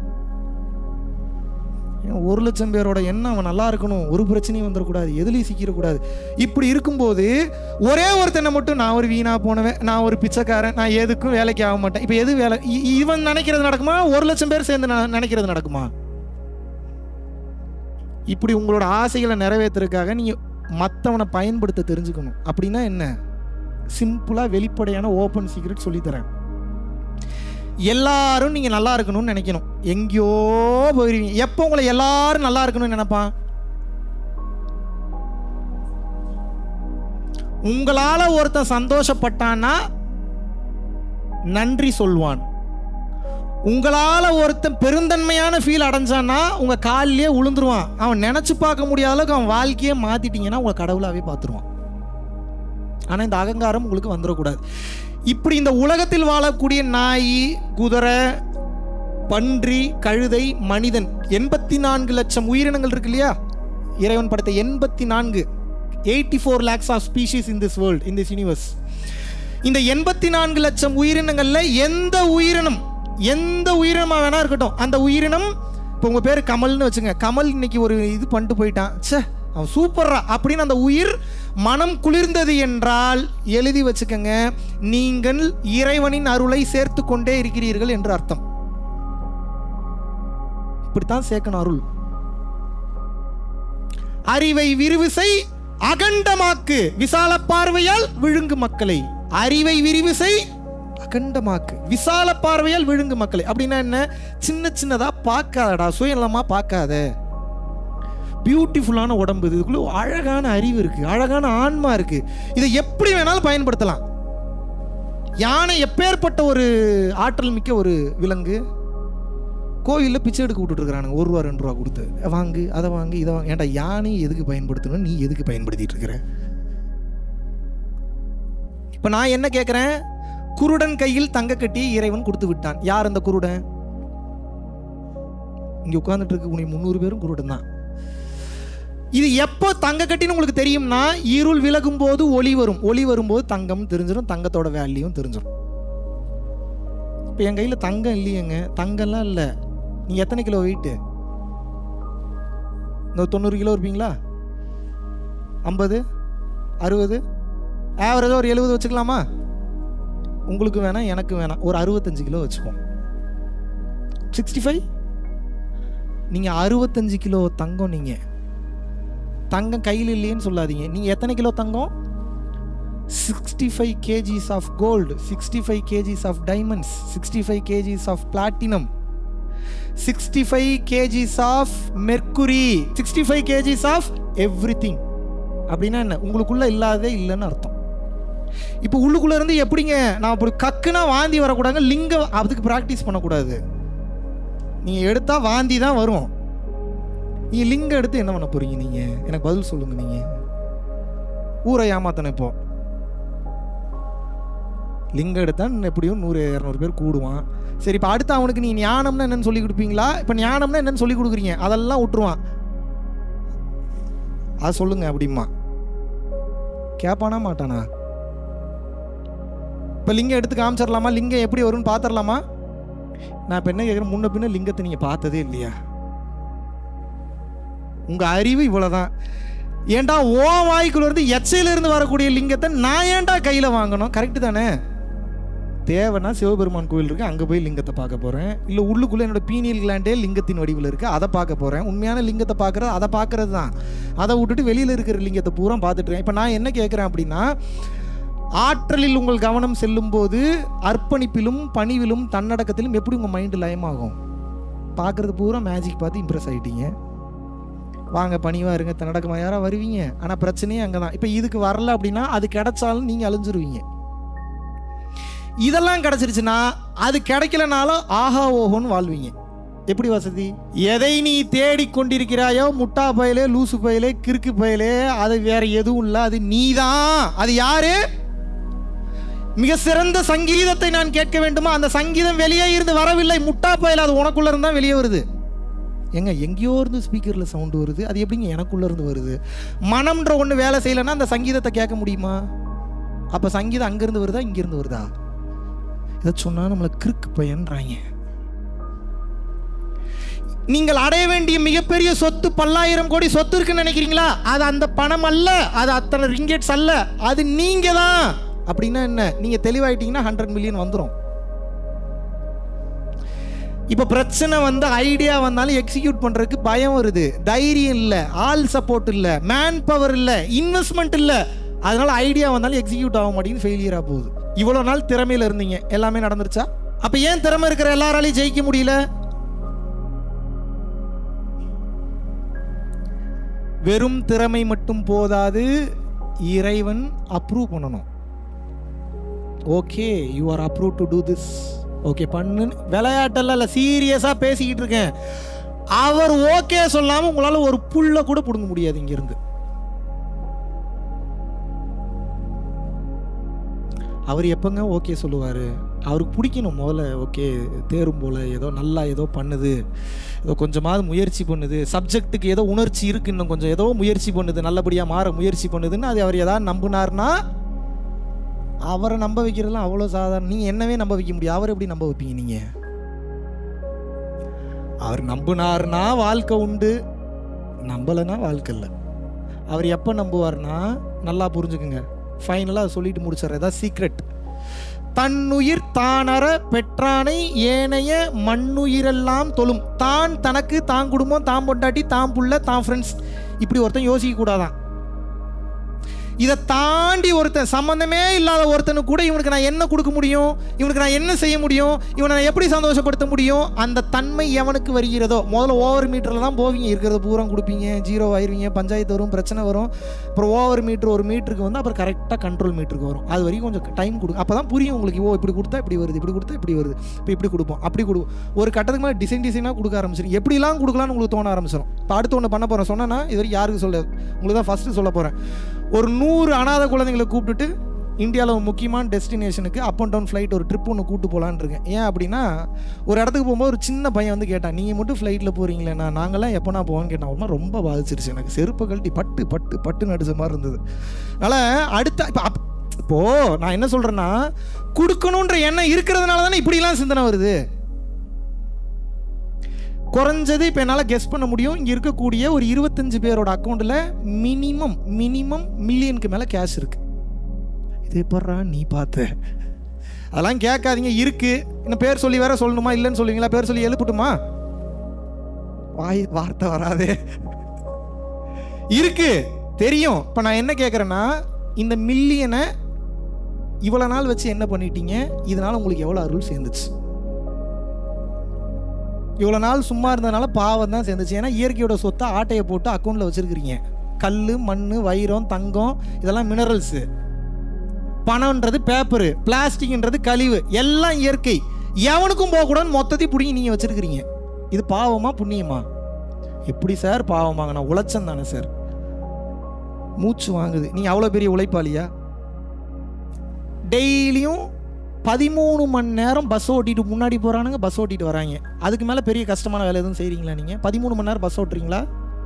ஒரு லட்சம் பேரோட எண்ணம் அவன் நல்லா இருக்கணும் ஒரு பிரச்சனையும் வந்துடக்கூடாது எதுலையும் சிக்கிடக்கூடாது இப்படி இருக்கும்போது ஒரே ஒருத்தனை மட்டும் நான் ஒரு வீணா போனவன் நான் ஒரு பிச்சைக்காரன் நான் எதுக்கும் வேலைக்கு ஆக மாட்டேன் இப்போ எது வேலை இ- இவன் நினைக்கிறது நடக்குமா ஒரு லட்சம் பேர் சேர்ந்து ந- நினைக்கிறது நடக்குமா இப்படி உங்களோட ஆசைகளை நிறைவேற்றுறதுக்காக நீங்கள் மற்றவனை பயன்படுத்த தெரிஞ்சுக்கணும் அப்படின்னா என்ன சிம்பிளாக வெளிப்படையான ஓப்பன் சீக்ரெட் சொல்லித்தரேன் எல்லாரும் நீங்கள் நல்லா இருக்கணும்னு நினைக்கணும் எங்கேயோ போயிருவீங்க எப்போ உங்களை எல்லாரும் நல்லா இருக்கணும்னு நினைப்பான் உங்களால ஒருத்தன் சந்தோஷப்பட்டான்னா நன்றி சொல்வான் உங்களால ஒருத்தன் பெருந்தன்மையான ஃபீல் அடைஞ்சான்னா உங்க காலிலேயே உளுந்துருவான் அவன் நினைச்சு பார்க்க முடியாத அளவுக்கு அவன் வாழ்க்கையே மாத்திட்டீங்கன்னா உங்களை கடவுளாவே பார்த்துருவான் ஆனா இந்த அகங்காரம் உங்களுக்கு வந்துடக்கூடாது இப்படி இந்த உலகத்தில் வாழக்கூடிய நாய் குதிரை பன்றி கழுதை மனிதன் எண்பத்தி நான்கு லட்சம் உயிரினங்கள் இருக்கு இல்லையா இறைவன் படைத்த எண்பத்தி நான்கு eighty four lakhs of species in this world in this universe இந்த எண்பத்தி நான்கு லட்சம் உயிரினங்கள்ல எந்த உயிரினம் எந்த உயிரினமாக வேணா இருக்கட்டும் அந்த உயிரினம் இப்போ உங்கள் பேர் கமல்னு வச்சுங்க கமல் இன்னைக்கு ஒரு இது பண்ணிட்டு போயிட்டான் ச்சே அவன் சூப்பர்ரா அப்படின்னு அந்த உயிர் மனம் குளிர்ந்தது என்றால் எழுதி வச்சுக்கங்க நீங்கள் இறைவனின் அருளை சேர்த்து கொண்டே இருக்கிறீர்கள் என்று அர்த்தம் இப்படித்தான் சேர்க்கணும் அருள் அறிவை விரிவுசை அகண்டமாக்கு விசால பார்வையால் விழுங்கு மக்களை அறிவை விரிவுசை அகண்டமாக்கு விசால பார்வையால் விழுங்கு மக்களை அப்படின்னா என்ன சின்ன சின்னதா பார்க்காதடா சுயநலமா பார்க்காத பியூட்டிஃபுல்லான உடம்பு இது. இதுக்குள்ள அழகான அறிவு இருக்கு அழகான ஆன்மா இருக்கு இதை எப்படி வேணாலும் பயன்படுத்தலாம் யானை எப்பேற்பட்ட ஒரு ஆற்றல் மிக்க ஒரு விலங்கு கோவிலில் பிச்சை எடுக்க விட்டுட்டு இருக்கிறானுங்க ஒரு ரூபா ரெண்டு ரூபா கொடுத்து வாங்கு அதை வாங்கு இதை வாங்க ஏன்டா யானை எதுக்கு பயன்படுத்தணும் நீ எதுக்கு பயன்படுத்திட்டு இருக்கிற இப்போ நான் என்ன கேட்குறேன் குருடன் கையில் தங்க கட்டி இறைவன் கொடுத்து விட்டான் யார் அந்த குருடன் இங்கே உட்கார்ந்துட்டு இருக்கக்கூடிய முந்நூறு பேரும் குருடன் தான் இது எப்போ தங்க கட்டின்னு உங்களுக்கு தெரியும்னா இருள் விலகும் போது ஒளி வரும் ஒளி வரும்போது தங்கம் தெரிஞ்சிடும் தங்கத்தோட வேல்யூவும் தெரிஞ்சிடும் இப்போ என் கையில் தங்கம் இல்லையேங்க தங்கம்லாம் இல்லை நீ எத்தனை கிலோ வெயிட்டு இந்த தொண்ணூறு கிலோ இருப்பீங்களா ஐம்பது அறுபது ஆவரேஜாக ஒரு எழுபது வச்சுக்கலாமா உங்களுக்கு வேணாம் எனக்கு வேணாம் ஒரு அறுபத்தஞ்சு கிலோ வச்சுப்போம் சிக்ஸ்டி ஃபைவ் நீங்கள் அறுபத்தஞ்சு கிலோ தங்கம் நீங்கள் தங்கம் கையில் இல்லையேன்னு சொல்லாதீங்க நீங்கள் எத்தனை கிலோ தங்கம் sixty five KGs of gold sixty five KGs of diamonds sixty five KGs of platinum sixty five KGs of mercury sixty five KGs of everything அப்படின்னா என்ன உங்களுக்குள்ள இல்லாததே இல்லைன்னு அர்த்தம் இப்போ உள்ளுக்குள்ள இருந்து எப்படிங்க நான் அப்படி கக்குனா வாந்தி வரக்கூடாதுங்க லிங்க அதுக்கு ப்ராக்டிஸ் பண்ணக்கூடாது நீங்கள் எடுத்தால் வாந்தி தான் வரும் நீங்கள் லிங்கம் எடுத்து என்ன பண்ண போறீங்க நீங்கள் எனக்கு பதில் சொல்லுங்க நீங்கள் ஊரை ஏமாத்தணும் இப்போ லிங்கம் எடுத்தா எப்படியும் நூறு இரநூறு பேர் கூடுவான் சரி இப்போ அடுத்து அவனுக்கு நீ ஞானம்னா என்னன்னு சொல்லி கொடுப்பீங்களா இப்போ ஞானம்னா என்னன்னு சொல்லி கொடுக்குறீங்க அதெல்லாம் விட்டுருவான் அது சொல்லுங்க அப்படிமா கேட்பானா மாட்டானா இப்போ லிங்கம் எடுத்து காமிச்சிடலாமா லிங்கம் எப்படி வரும்னு பார்த்துடலாமா நான் இப்போ என்ன கேட்குறேன் முன்ன பின்ன லிங்கத்தை நீங்கள் பார்த்ததே இல்லையா உங்கள் அறிவு இவ்வளோதான் ஏன்டா ஓ வாய்க்குள்ள இருந்து எச்சையில இருந்து வரக்கூடிய லிங்கத்தை நான் ஏன்டா கையில் வாங்கணும் கரெக்டு தானே தேவைன்னா சிவபெருமான் கோயில் இருக்கு அங்கே போய் லிங்கத்தை பார்க்க போகிறேன் இல்லை உள்ளுக்குள்ளே என்னோட பீனியல் கிளாண்டே லிங்கத்தின் வடிவில் இருக்குது அதை பார்க்க போகிறேன் உண்மையான லிங்கத்தை பார்க்குறது அதை பார்க்கறது தான் அதை விட்டுட்டு வெளியில் இருக்கிற லிங்கத்தை பூரா பார்த்துட்டு இருக்கேன் இப்போ நான் என்ன கேட்குறேன் அப்படின்னா ஆற்றலில் உங்கள் கவனம் செல்லும்போது அர்ப்பணிப்பிலும் பணிவிலும் தன்னடக்கத்திலும் எப்படி உங்கள் மைண்டு லயமாகும் பார்க்குறது பூரா மேஜிக் பார்த்து இம்ப்ரெஸ் ஆகிட்டீங்க வாங்க பணிவாக இருங்க தன்னடக்கமாக யாராக வருவீங்க ஆனால் பிரச்சனையே அங்கே தான் இப்போ இதுக்கு வரல அப்படின்னா அது கிடைச்சாலும் நீங்கள் அழிஞ்சிருவீங்க இதெல்லாம் கிடைச்சிருச்சுன்னா அது கிடைக்கலனாலும் ஆஹா ஓஹோன்னு வாழ்வீங்க எப்படி வசதி எதை நீ தேடிக் கொண்டிருக்கிறாயோ முட்டா பயலே லூசு பயலே கிறுக்கு பயலே அது வேற எதுவும் இல்லை அது நீதான் அது யாரு மிக சிறந்த சங்கீதத்தை நான் கேட்க வேண்டுமா அந்த சங்கீதம் வெளியே இருந்து வரவில்லை முட்டா பயல் அது உனக்குள்ள இருந்தா வெளியே வருது எங்க எங்கேயோ இருந்து ஸ்பீக்கரில் சவுண்டு வருது அது எப்படிங்க எனக்குள்ள இருந்து வருது மனம்ன்ற ஒன்று வேலை செய்யலைன்னா அந்த சங்கீதத்தை கேட்க முடியுமா அப்போ சங்கீதம் அங்கேருந்து வருதா இங்கேருந்து வருதா இதை சொன்னால் நம்மளை கிறுக்கு பையன்றாங்க நீங்கள் அடைய வேண்டிய மிகப்பெரிய சொத்து பல்லாயிரம் கோடி சொத்து இருக்குன்னு நினைக்கிறீங்களா அது அந்த பணம் அல்ல அது அத்தனை ரிங்கெட்ஸ் அல்ல அது நீங்க தான் அப்படின்னா என்ன நீங்க தெளிவாயிட்டீங்கன்னா ஹண்ட்ரட் மில்லியன் வந்துடும் இப்போ பிரச்சனை வந்து ஐடியா வந்தாலும் எக்ஸிக்யூட் பண்ணுறதுக்கு பயம் வருது தைரியம் இல்லை ஆள் சப்போர்ட் இல்லை மேன் பவர் இல்லை இன்வெஸ்ட்மெண்ட் இல்லை அதனால ஐடியா வந்தாலும் எக்ஸிக்யூட் ஆக மாட்டேங்குது ஃபெயிலியராக போகுது இவ்வளோ நாள் திறமையில் இருந்தீங்க எல்லாமே நடந்துருச்சா அப்போ ஏன் திறமை இருக்கிற எல்லாராலையும் ஜெயிக்க முடியல வெறும் திறமை மட்டும் போதாது இறைவன் அப்ரூவ் பண்ணணும் okay you are approve to do this okay பண்ணு விளையாட்டெல்லாம் இல்லை சீரியஸாக பேசிக்கிட்டு இருக்கேன் அவர் ஓகே சொல்லாமல் உங்களால் ஒரு புல்ல கூட பிடுங்க முடியாது இங்கிருந்து அவர் எப்போங்க ஓகே சொல்லுவார் அவருக்கு பிடிக்கணும் முதல்ல ஓகே தேரும் போல் ஏதோ நல்லா ஏதோ பண்ணுது ஏதோ கொஞ்சமாவது முயற்சி பண்ணுது சப்ஜெக்ட்டுக்கு ஏதோ உணர்ச்சி இருக்கு இன்னும் கொஞ்சம் ஏதோ முயற்சி பண்ணுது நல்லபடியாக மாற முயற்சி பண்ணுதுன்னு அது அவர் ஏதாவது நம்பினார்னா அவரை நம்ப வைக்கிறதுலாம் அவ்வளோ சாதாரண நீங்கள் என்னவே நம்ப வைக்க முடியும் அவர் எப்படி நம்ப வைப்பீங்க நீங்கள் அவர் நம்பினார்னா வாழ்க்கை உண்டு நம்பலைன்னா வாழ்க்கை இல்லை அவர் எப்போ நம்புவார்னா நல்லா புரிஞ்சுக்குங்க ஃபைனலாக சொல்லிட்டு முடிச்சிடுறேன் தான் சீக்ரெட் தன்னுயிர் தானற பெற்றானை ஏனைய மண்ணுயிரெல்லாம் தொழும் தான் தனக்கு தான் குடும்பம் தான் பொண்டாட்டி தான் புள்ள தான் ஃப்ரெண்ட்ஸ் இப்படி ஒருத்தன் யோசிக்க கூடாதான் இதை தாண்டி ஒருத்தன் சம்மந்தமே இல்லாத ஒருத்தனுக்கு கூட இவனுக்கு நான் என்ன கொடுக்க முடியும் இவனுக்கு நான் என்ன செய்ய முடியும் இவனை நான் எப்படி சந்தோஷப்படுத்த முடியும் அந்த தன்மை எவனுக்கு வருகிறதோ முதல்ல ஓவர் மீட்டரில் தான் போவீங்க இருக்கிறத பூரா கொடுப்பீங்க ஜீரோ ஆயிருவீங்க பஞ்சாயத்து வரும் பிரச்சனை வரும் அப்புறம் ஓவர் மீட்ரு ஒரு மீட்டருக்கு வந்து அப்புறம் கரெக்டாக கண்ட்ரோல் மீட்டருக்கு வரும் அது வரைக்கும் கொஞ்சம் டைம் கொடுக்கும் அப்போ தான் புரியும் உங்களுக்கு ஓ இப்படி கொடுத்தா இப்படி வருது இப்படி கொடுத்தா இப்படி வருது இப்போ இப்படி கொடுப்போம் அப்படி கொடுப்போம் ஒரு கட்டத்துக்கு மேலே டிசைன் டிசைனாக கொடுக்க ஆரம்பிச்சிடும் எப்படிலாம் கொடுக்கலாம்னு உங்களுக்கு தோண ஆரம்பிச்சிடும் இப்போ அடுத்து ஒன்று பண்ண போகிறேன் சொன்னேன்னா இது வரைக்கும் யாருக்கு சொல்ல உங்களுக்கு தான் ஃபஸ்ட்டு சொல்ல போகிறேன் ஒரு நூறு அனாதை குழந்தைங்களை கூப்பிட்டுட்டு இந்தியாவில் ஒரு முக்கியமான டெஸ்டினேஷனுக்கு அப் அண்ட் டவுன் ஃப்ளைட் ஒரு ட்ரிப் ஒன்று கூட்டு போகலான்னு இருக்கேன் ஏன் அப்படின்னா ஒரு இடத்துக்கு போகும்போது ஒரு சின்ன பையன் வந்து கேட்டான் நீங்கள் மட்டும் ஃப்ளைட்டில் போகிறீங்களேண்ணா நாங்களாம் எப்போனா போவோன்னு கேட்டான் ஒரு மாதிரி ரொம்ப பாதிச்சிருச்சு எனக்கு செருப்பு கழட்டி பட்டு பட்டு பட்டு நடிச்ச மாதிரி இருந்தது அதனால் அடுத்த இப்போ அப் இப்போது நான் என்ன சொல்கிறேன்னா கொடுக்கணுன்ற எண்ணம் இருக்கிறதுனால தானே இப்படிலாம் சிந்தனை வருது குறைஞ்சது இப்போ என்னால் கெஸ் பண்ண முடியும் இங்கே இருக்கக்கூடிய ஒரு இருபத்தஞ்சு பேரோட அக்கௌண்ட்டில் மினிமம் மினிமம் மில்லியனுக்கு மேலே கேஷ் இருக்கு இதே படுறா நீ பார்த்த அதெல்லாம் கேட்காதீங்க இருக்கு இன்னும் பேர் சொல்லி வேற சொல்லணுமா இல்லைன்னு சொல்லுவீங்களா பேர் சொல்லி எழுப்பட்டுமா வாய் வார்த்தை வராதே இருக்கு தெரியும் இப்போ நான் என்ன கேட்குறேன்னா இந்த மில்லியனை இவ்வளோ நாள் வச்சு என்ன பண்ணிட்டீங்க இதனால உங்களுக்கு எவ்வளோ அருள் சேர்ந்துச்சு இவ்வளோ நாள் சும்மா இருந்ததுனால பாவம் தான் சேர்ந்துச்சு ஏன்னா இயற்கையோட சொத்தை ஆட்டையை போட்டு அக்கௌண்ட்டில் வச்சுருக்கிறீங்க கல் மண் வைரம் தங்கம் இதெல்லாம் மினரல்ஸு பணம்ன்றது பேப்பரு பிளாஸ்டிக்ன்றது கழிவு எல்லாம் இயற்கை எவனுக்கும் போகக்கூடாதுன்னு மொத்தத்தையும் பிடிங்கி நீங்கள் வச்சுருக்கிறீங்க இது பாவமா புண்ணியமா எப்படி சார் பாவமாங்க நான் உழைச்சம் தானே சார் மூச்சு வாங்குது நீங்கள் அவ்வளோ பெரிய உழைப்பாளியா டெய்லியும் பதிமூணு மணி நேரம் பஸ் ஓட்டிட்டு முன்னாடி போகிறானுங்க பஸ் ஓட்டிட்டு வராங்க அதுக்கு மேலே பெரிய கஷ்டமான வேலை எதுவும் செய்கிறீங்களா நீங்கள் பதிமூணு மணி நேரம் பஸ் ஓட்டுறீங்களா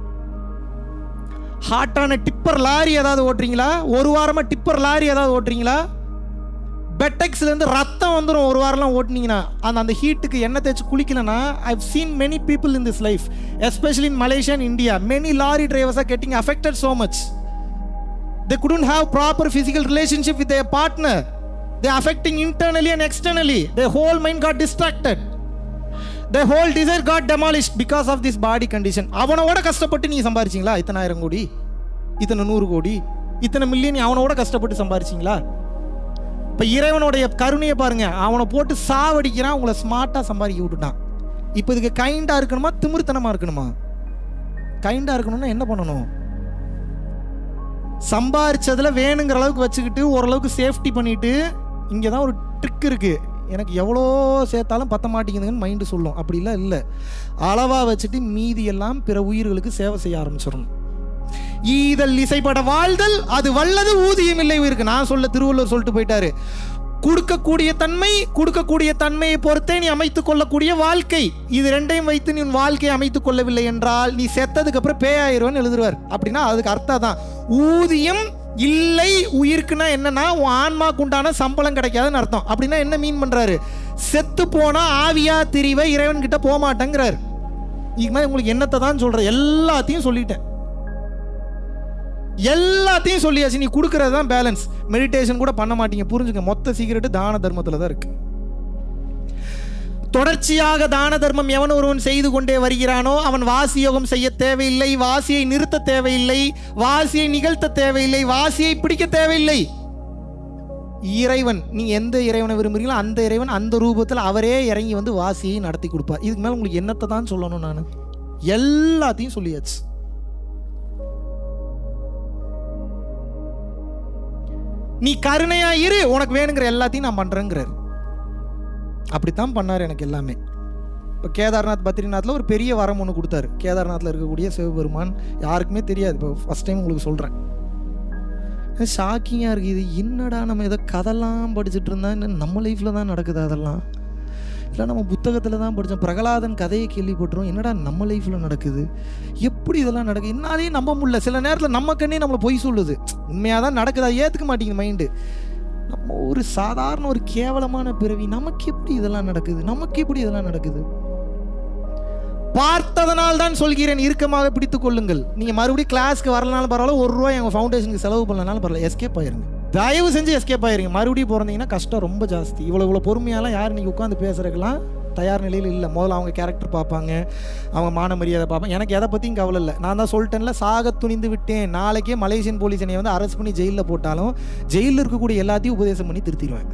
ஹாட்டான டிப்பர் லாரி ஏதாவது ஓட்டுறீங்களா ஒரு வாரமாக டிப்பர் லாரி ஏதாவது ஓட்டுறீங்களா பெட்டெக்ஸ்லேருந்து ரத்தம் வந்துடும் ஒரு வாரம்லாம் ஓட்டுனீங்கன்னா அந்த அந்த ஹீட்டுக்கு எண்ணெய் தேய்ச்சி குளிக்கலனா I've seen many people in this life especially in Malaysia and India many lorry drivers are getting affected so much they couldn't have proper physical relationship with their partner they affecting internally and externally their whole mind got distracted their whole desire got demolished because of this body condition அவனோட கஷ்டப்பட்டு நீங்க சம்பாரிச்சீங்களா இத்தனை ஆயிரம் கோடி இத்தனை நூறு கோடி இத்தனை மில்லியன் நீ அவனோட கஷ்டப்பட்டு சம்பாரிச்சீங்களா இப்போ இறைவனுடைய கருணையை பாருங்க அவனை போட்டு சாவடிக்கிறான் உங்களை ஸ்மார்ட்டாக சம்பாதிக்க விட்டுட்டான் இப்போ இதுக்கு கைண்டாக இருக்கணுமா திமிர்த்தனமாக இருக்கணுமா கைண்டாக இருக்கணும்னா என்ன பண்ணணும் சம்பாரிச்சதுல வேணுங்கிற அளவுக்கு வச்சுக்கிட்டு ஓரளவுக்கு சேஃப்டி பண்ணிட்டு இங்கே தான் ஒரு ட்ரிக் இருக்கு எனக்கு எவ்வளோ சேர்த்தாலும் பத்த மாட்டேங்குதுன்னு மைண்டு சொல்லும் அப்படிலாம் இல்லை அளவாக வச்சுட்டு மீதி எல்லாம் பிற உயிர்களுக்கு சேவை செய்ய ஆரம்பிச்சிடணும் ஈதல் இசைப்பட வாழ்தல் அது வல்லது ஊதியம் இல்லை உயிருக்கு நான் சொல்ல திருவள்ளுவர் சொல்லிட்டு போயிட்டாரு கொடுக்கக்கூடிய தன்மை கொடுக்கக்கூடிய தன்மையை பொறுத்தே நீ அமைத்துக் கொள்ளக்கூடிய வாழ்க்கை இது ரெண்டையும் வைத்து நீ உன் வாழ்க்கையை அமைத்துக் கொள்ளவில்லை என்றால் நீ செத்ததுக்கு அப்புறம் பேயாயிருவன்னு எழுதுவார் அப்படின்னா அதுக்கு அர்த்தம் தான் ஊதியம் இல்லை உயிருக்குன்னா என்னன்னா உன் ஆன்மாக்கு உண்டான சம்பளம் கிடைக்காதுன்னு அர்த்தம் அப்படின்னா என்ன மீன் பண்றாரு செத்து போனா ஆவியா திரிவை இறைவன் கிட்ட போக மாட்டேங்கிறார் இதுக்கு மேலே உங்களுக்கு என்னத்தை தான் சொல்றேன் எல்லாத்தையும் சொல்லிட்டேன் எல்லாத்தையும் சொல்லியாச்சு நீ கொடுக்கறது தான் பேலன்ஸ் மெடிடேஷன் கூட பண்ண மாட்டீங்க புரிஞ்சுங்க மொத்த சீக்கிரட்டு தான தர்மத்தில் தான் இருக்கு தொடர்ச்சியாக தான தர்மம் எவன் ஒருவன் செய்து கொண்டே வருகிறானோ அவன் வாசி யோகம் செய்ய தேவையில்லை வாசியை நிறுத்த தேவையில்லை வாசியை நிகழ்த்த தேவையில்லை வாசியை பிடிக்க தேவையில்லை இறைவன் நீ எந்த இறைவனை விரும்புறீங்களோ அந்த இறைவன் அந்த ரூபத்தில் அவரே இறங்கி வந்து வாசியை நடத்தி கொடுப்பார் இதுக்கு மேலே உங்களுக்கு என்னத்தை தான் சொல்லணும் நான் எல்லாத்தையும் சொல்லியாச்சு நீ கருணையா இரு உனக்கு வேணுங்கிற எல்லாத்தையும் நான் பண்றேங்கிறார் அப்படித்தான் பண்ணார் எனக்கு எல்லாமே இப்போ கேதார்நாத் பத்ரிநாத்தில் ஒரு பெரிய வரம் ஒன்று கொடுத்தாரு கேதார்நாத்தில் இருக்கக்கூடிய சிவபெருமான் யாருக்குமே தெரியாது இப்போ ஃபஸ்ட் டைம் உங்களுக்கு சொல்கிறேன் ஷாக்கிங்காக இருக்குது இது என்னடா நம்ம ஏதோ கதெல்லாம் படிச்சுட்டு இருந்தா என்ன நம்ம லைஃப்பில் தான் நடக்குது அதெல்லாம் இல்லை நம்ம புத்தகத்தில் தான் படித்தோம் பிரகலாதன் கதையை கேள்விப்பட்டுரும் என்னடா நம்ம லைஃப்பில் நடக்குது எப்படி இதெல்லாம் நடக்குது என்னாலேயும் நம்ப முடியல சில நேரத்தில் நம்ம கண்ணே நம்மளை பொய் சொல்லுது உண்மையாக தான் நடக்குது அதை ஏற்றுக்க மாட்டேங்குது மைண்டு நம்ம ஒரு சாதாரண ஒரு கேவலமான பிறவி நமக்கு எப்படி இதெல்லாம் நடக்குது நமக்கு எப்படி இதெல்லாம் நடக்குது பார்த்ததனால் தான் சொல்கிறேன் இறுக்கமாக பிடித்துக் கொள்ளுங்கள் நீங்கள் மறுபடியும் கிளாஸ்க்கு வரலனாலும் பரவாயில்ல ஒரு ரூபாய் எங்கள் ஃபவுண்டேஷனுக்கு செலவு பண்ணலனாலும் பரவாயில்ல எஸ்கேப் ஆயிருங்க தயவு செஞ்சு எஸ்கேப் ஆயிருங்க மறுபடியும் பிறந்தீங்கன்னா கஷ்டம் ரொம்ப ஜாஸ்தி இவ்வளோ இவ்வளோ பொறுமையாலாம் யார் நீங்கள் உட்காந்து பேசுறதுக்கெல்லாம் தயார் நிலையில் இல்லை முதல்ல அவங்க கேரக்டர் பார்ப்பாங்க அவங்க மான மரியாதை பார்ப்பாங்க எனக்கு எதை பற்றியும் கவலை இல்லை நான் தான் சொல்லிட்டேன்ல சாக துணிந்து விட்டேன் நாளைக்கே மலேசியன் போலீஸ் என்னை வந்து அரெஸ்ட் பண்ணி ஜெயிலில் போட்டாலும் ஜெயிலில் இருக்கக்கூடிய எல்லாத்தையும் உபதேசம் பண்ணி திருத்திடுவேன்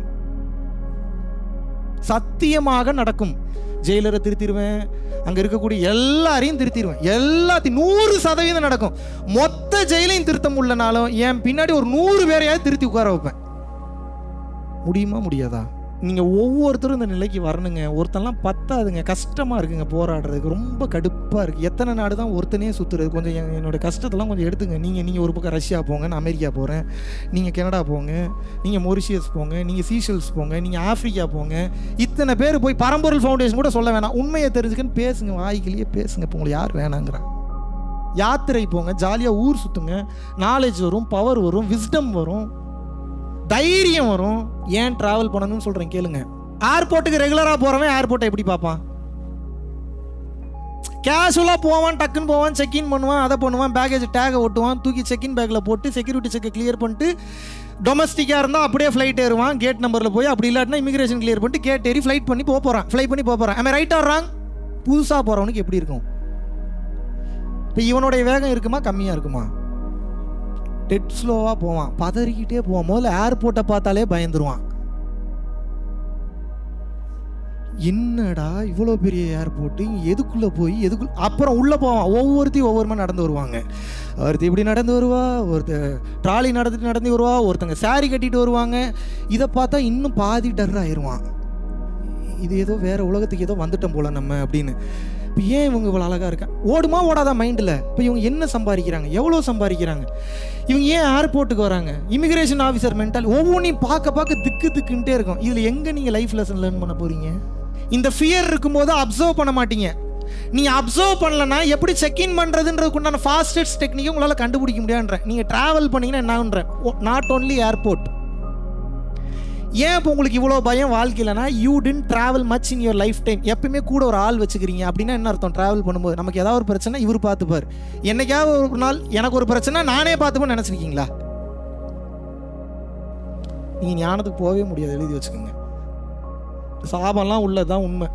சத்தியமாக நடக்கும் ஜெயிலரை திருத்திடுவேன் அங்கே இருக்கக்கூடிய எல்லாரையும் திருத்திடுவேன் எல்லாத்தையும் நூறு சதவீதம் நடக்கும் மொத்த ஜெயிலையும் திருத்த முடியலனாலும் என் பின்னாடி ஒரு நூறு பேரையாவது திருத்தி உட்கார வைப்பேன் முடியுமா முடியாதா நீங்கள் ஒவ்வொருத்தரும் இந்த நிலைக்கு வரணுங்க ஒருத்தன்லாம் பத்தாதுங்க கஷ்டமாக இருக்குங்க போராடுறதுக்கு ரொம்ப கடுப்பாக இருக்குது எத்தனை நாடு தான் ஒருத்தனே சுற்றுறது கொஞ்சம் என் என்னோட கஷ்டத்தெல்லாம் கொஞ்சம் எடுத்துங்க நீங்கள் நீங்கள் ஒரு பக்கம் ரஷ்யா போங்க நான் அமெரிக்கா போகிறேன் நீங்கள் கனடா போங்க நீங்கள் மொரிஷியஸ் போங்க நீங்கள் சீஷல்ஸ் போங்க நீங்கள் ஆஃப்ரிக்கா போங்க இத்தனை பேர் போய் பரம்பொருள் ஃபவுண்டேஷன் கூட சொல்ல வேணாம் உண்மையை தெரிஞ்சுக்கன்னு பேசுங்க வாய்க்கிலேயே பேசுங்க இப்போ உங்களுக்கு யார் வேணாங்கிறா யாத்திரை போங்க ஜாலியாக ஊர் சுற்றுங்க நாலேஜ் வரும் பவர் வரும் விஸ்டம் வரும் தைரியம் வரும் ஏன் டிராவல் பண்ணணும்னு சொல்கிறேன் கேளுங்க ஏர்போர்ட்டுக்கு ரெகுலராக போகிறவன் ஏர்போர்ட்டை எப்படி பார்ப்பான் கேஷுவலாக போவான் டக்குன்னு போவான் செக்இன் பண்ணுவான் அதை பண்ணுவான் பேக்கேஜ் டேகை ஒட்டுவான் தூக்கி செக்இன் பேக்கில் போட்டு செக்யூரிட்டி செக்கை கிளியர் பண்ணிட்டு டொமஸ்டிக்காக இருந்தால் அப்படியே ஃப்ளைட் ஏறுவான் கேட் நம்பரில் போய் அப்படி இல்லாட்டினா இமிகிரேஷன் கிளியர் பண்ணிட்டு கேட் ஏறி ஃப்ளைட் பண்ணி போக போகிறான் ஃப்ளைட் பண்ணி போக போகிறான் அவன் ரைட் ஆடுறான் புதுசாக போகிறவனுக்கு எப்படி இருக்கும் இப்போ இவனுடைய வேகம் இருக்குமா கம்மியாக இருக்குமா டெட் ஸ்லோவாக போவான் பதறிக்கிட்டே போவான் முதல்ல ஏர்போர்ட்டை பார்த்தாலே பயந்துருவான் என்னடா இவ்வளோ பெரிய ஏர்போர்ட்டு எதுக்குள்ளே போய் எதுக்குள்ள அப்புறம் உள்ளே போவான் ஒவ்வொருத்தையும் ஒவ்வொரு மாதிரி நடந்து வருவாங்க ஒருத்தர் இப்படி நடந்து வருவா ஒருத்தர் ட்ராலி நடந்துட்டு நடந்து வருவா ஒருத்தங்க saree கட்டிட்டு வருவாங்க இதை பார்த்தா இன்னும் பாதி டர் ஆயிடுவான் இது ஏதோ வேற உலகத்துக்கு ஏதோ வந்துட்டோம் போல நம்ம அப்படின்னு இப்போ ஏன் இவங்க இவ்வளோ அழகாக இருக்கா ஓடுமா ஓடாதா மைண்டில் இப்போ இவங்க என்ன சம்பாதிக்கிறாங்க எவ்வளோ சம்பாதிக்கிறாங்க இவங்க ஏன் ஏர்போர்ட்டுக்கு வராங்க இமிகிரேஷன் ஆஃபீஸர் மென்டல் ஒவ்வொன்றையும் பார்க்க பார்க்க திக்கு திக்குன்ட்டே இருக்கும் இதில் எங்கே நீங்கள் லைஃப் லெசன் லேர்ன் பண்ண போகிறீங்க இந்த ஃபியர் இருக்கும்போது அப்சர்வ் பண்ண மாட்டீங்க நீங்கள் அப்சர்வ் பண்ணலன்னா எப்படி செக்இன் பண்ணுறதுன்றதுக்கு உண்டான ஃபாஸ்டஸ்ட் டெக்னிக்கை உங்களால் கண்டுபிடிக்க முடியாதுன்றேன் நீங்கள் ட்ராவல் பண்ணீங்கன்னா என்ன ஆகுன்றேன் நாட் ஓன்லி ஏர்போர்ட் ஏன் இப்போ உங்களுக்கு இவ்வளோ பயம் வாழ்க்கையிலனா you didn't travel much in your life time எப்பயுமே கூட ஒரு ஆள் வச்சுக்கிறீங்க அப்படின்னா என்ன அர்த்தம் ட்ராவல் பண்ணும்போது நமக்கு ஏதாவது ஒரு பிரச்சனை இவர் பார்த்துப்பார் என்னைக்காவது ஒரு நாள் எனக்கு ஒரு பிரச்சனை நானே பார்த்துப்பேன்னு நினச்சிருக்கீங்களா நீங்கள் ஞானத்துக்கு போகவே முடியாது எழுதி வச்சுக்கோங்க சாபம்லாம் உள்ளதுதான் உண்மை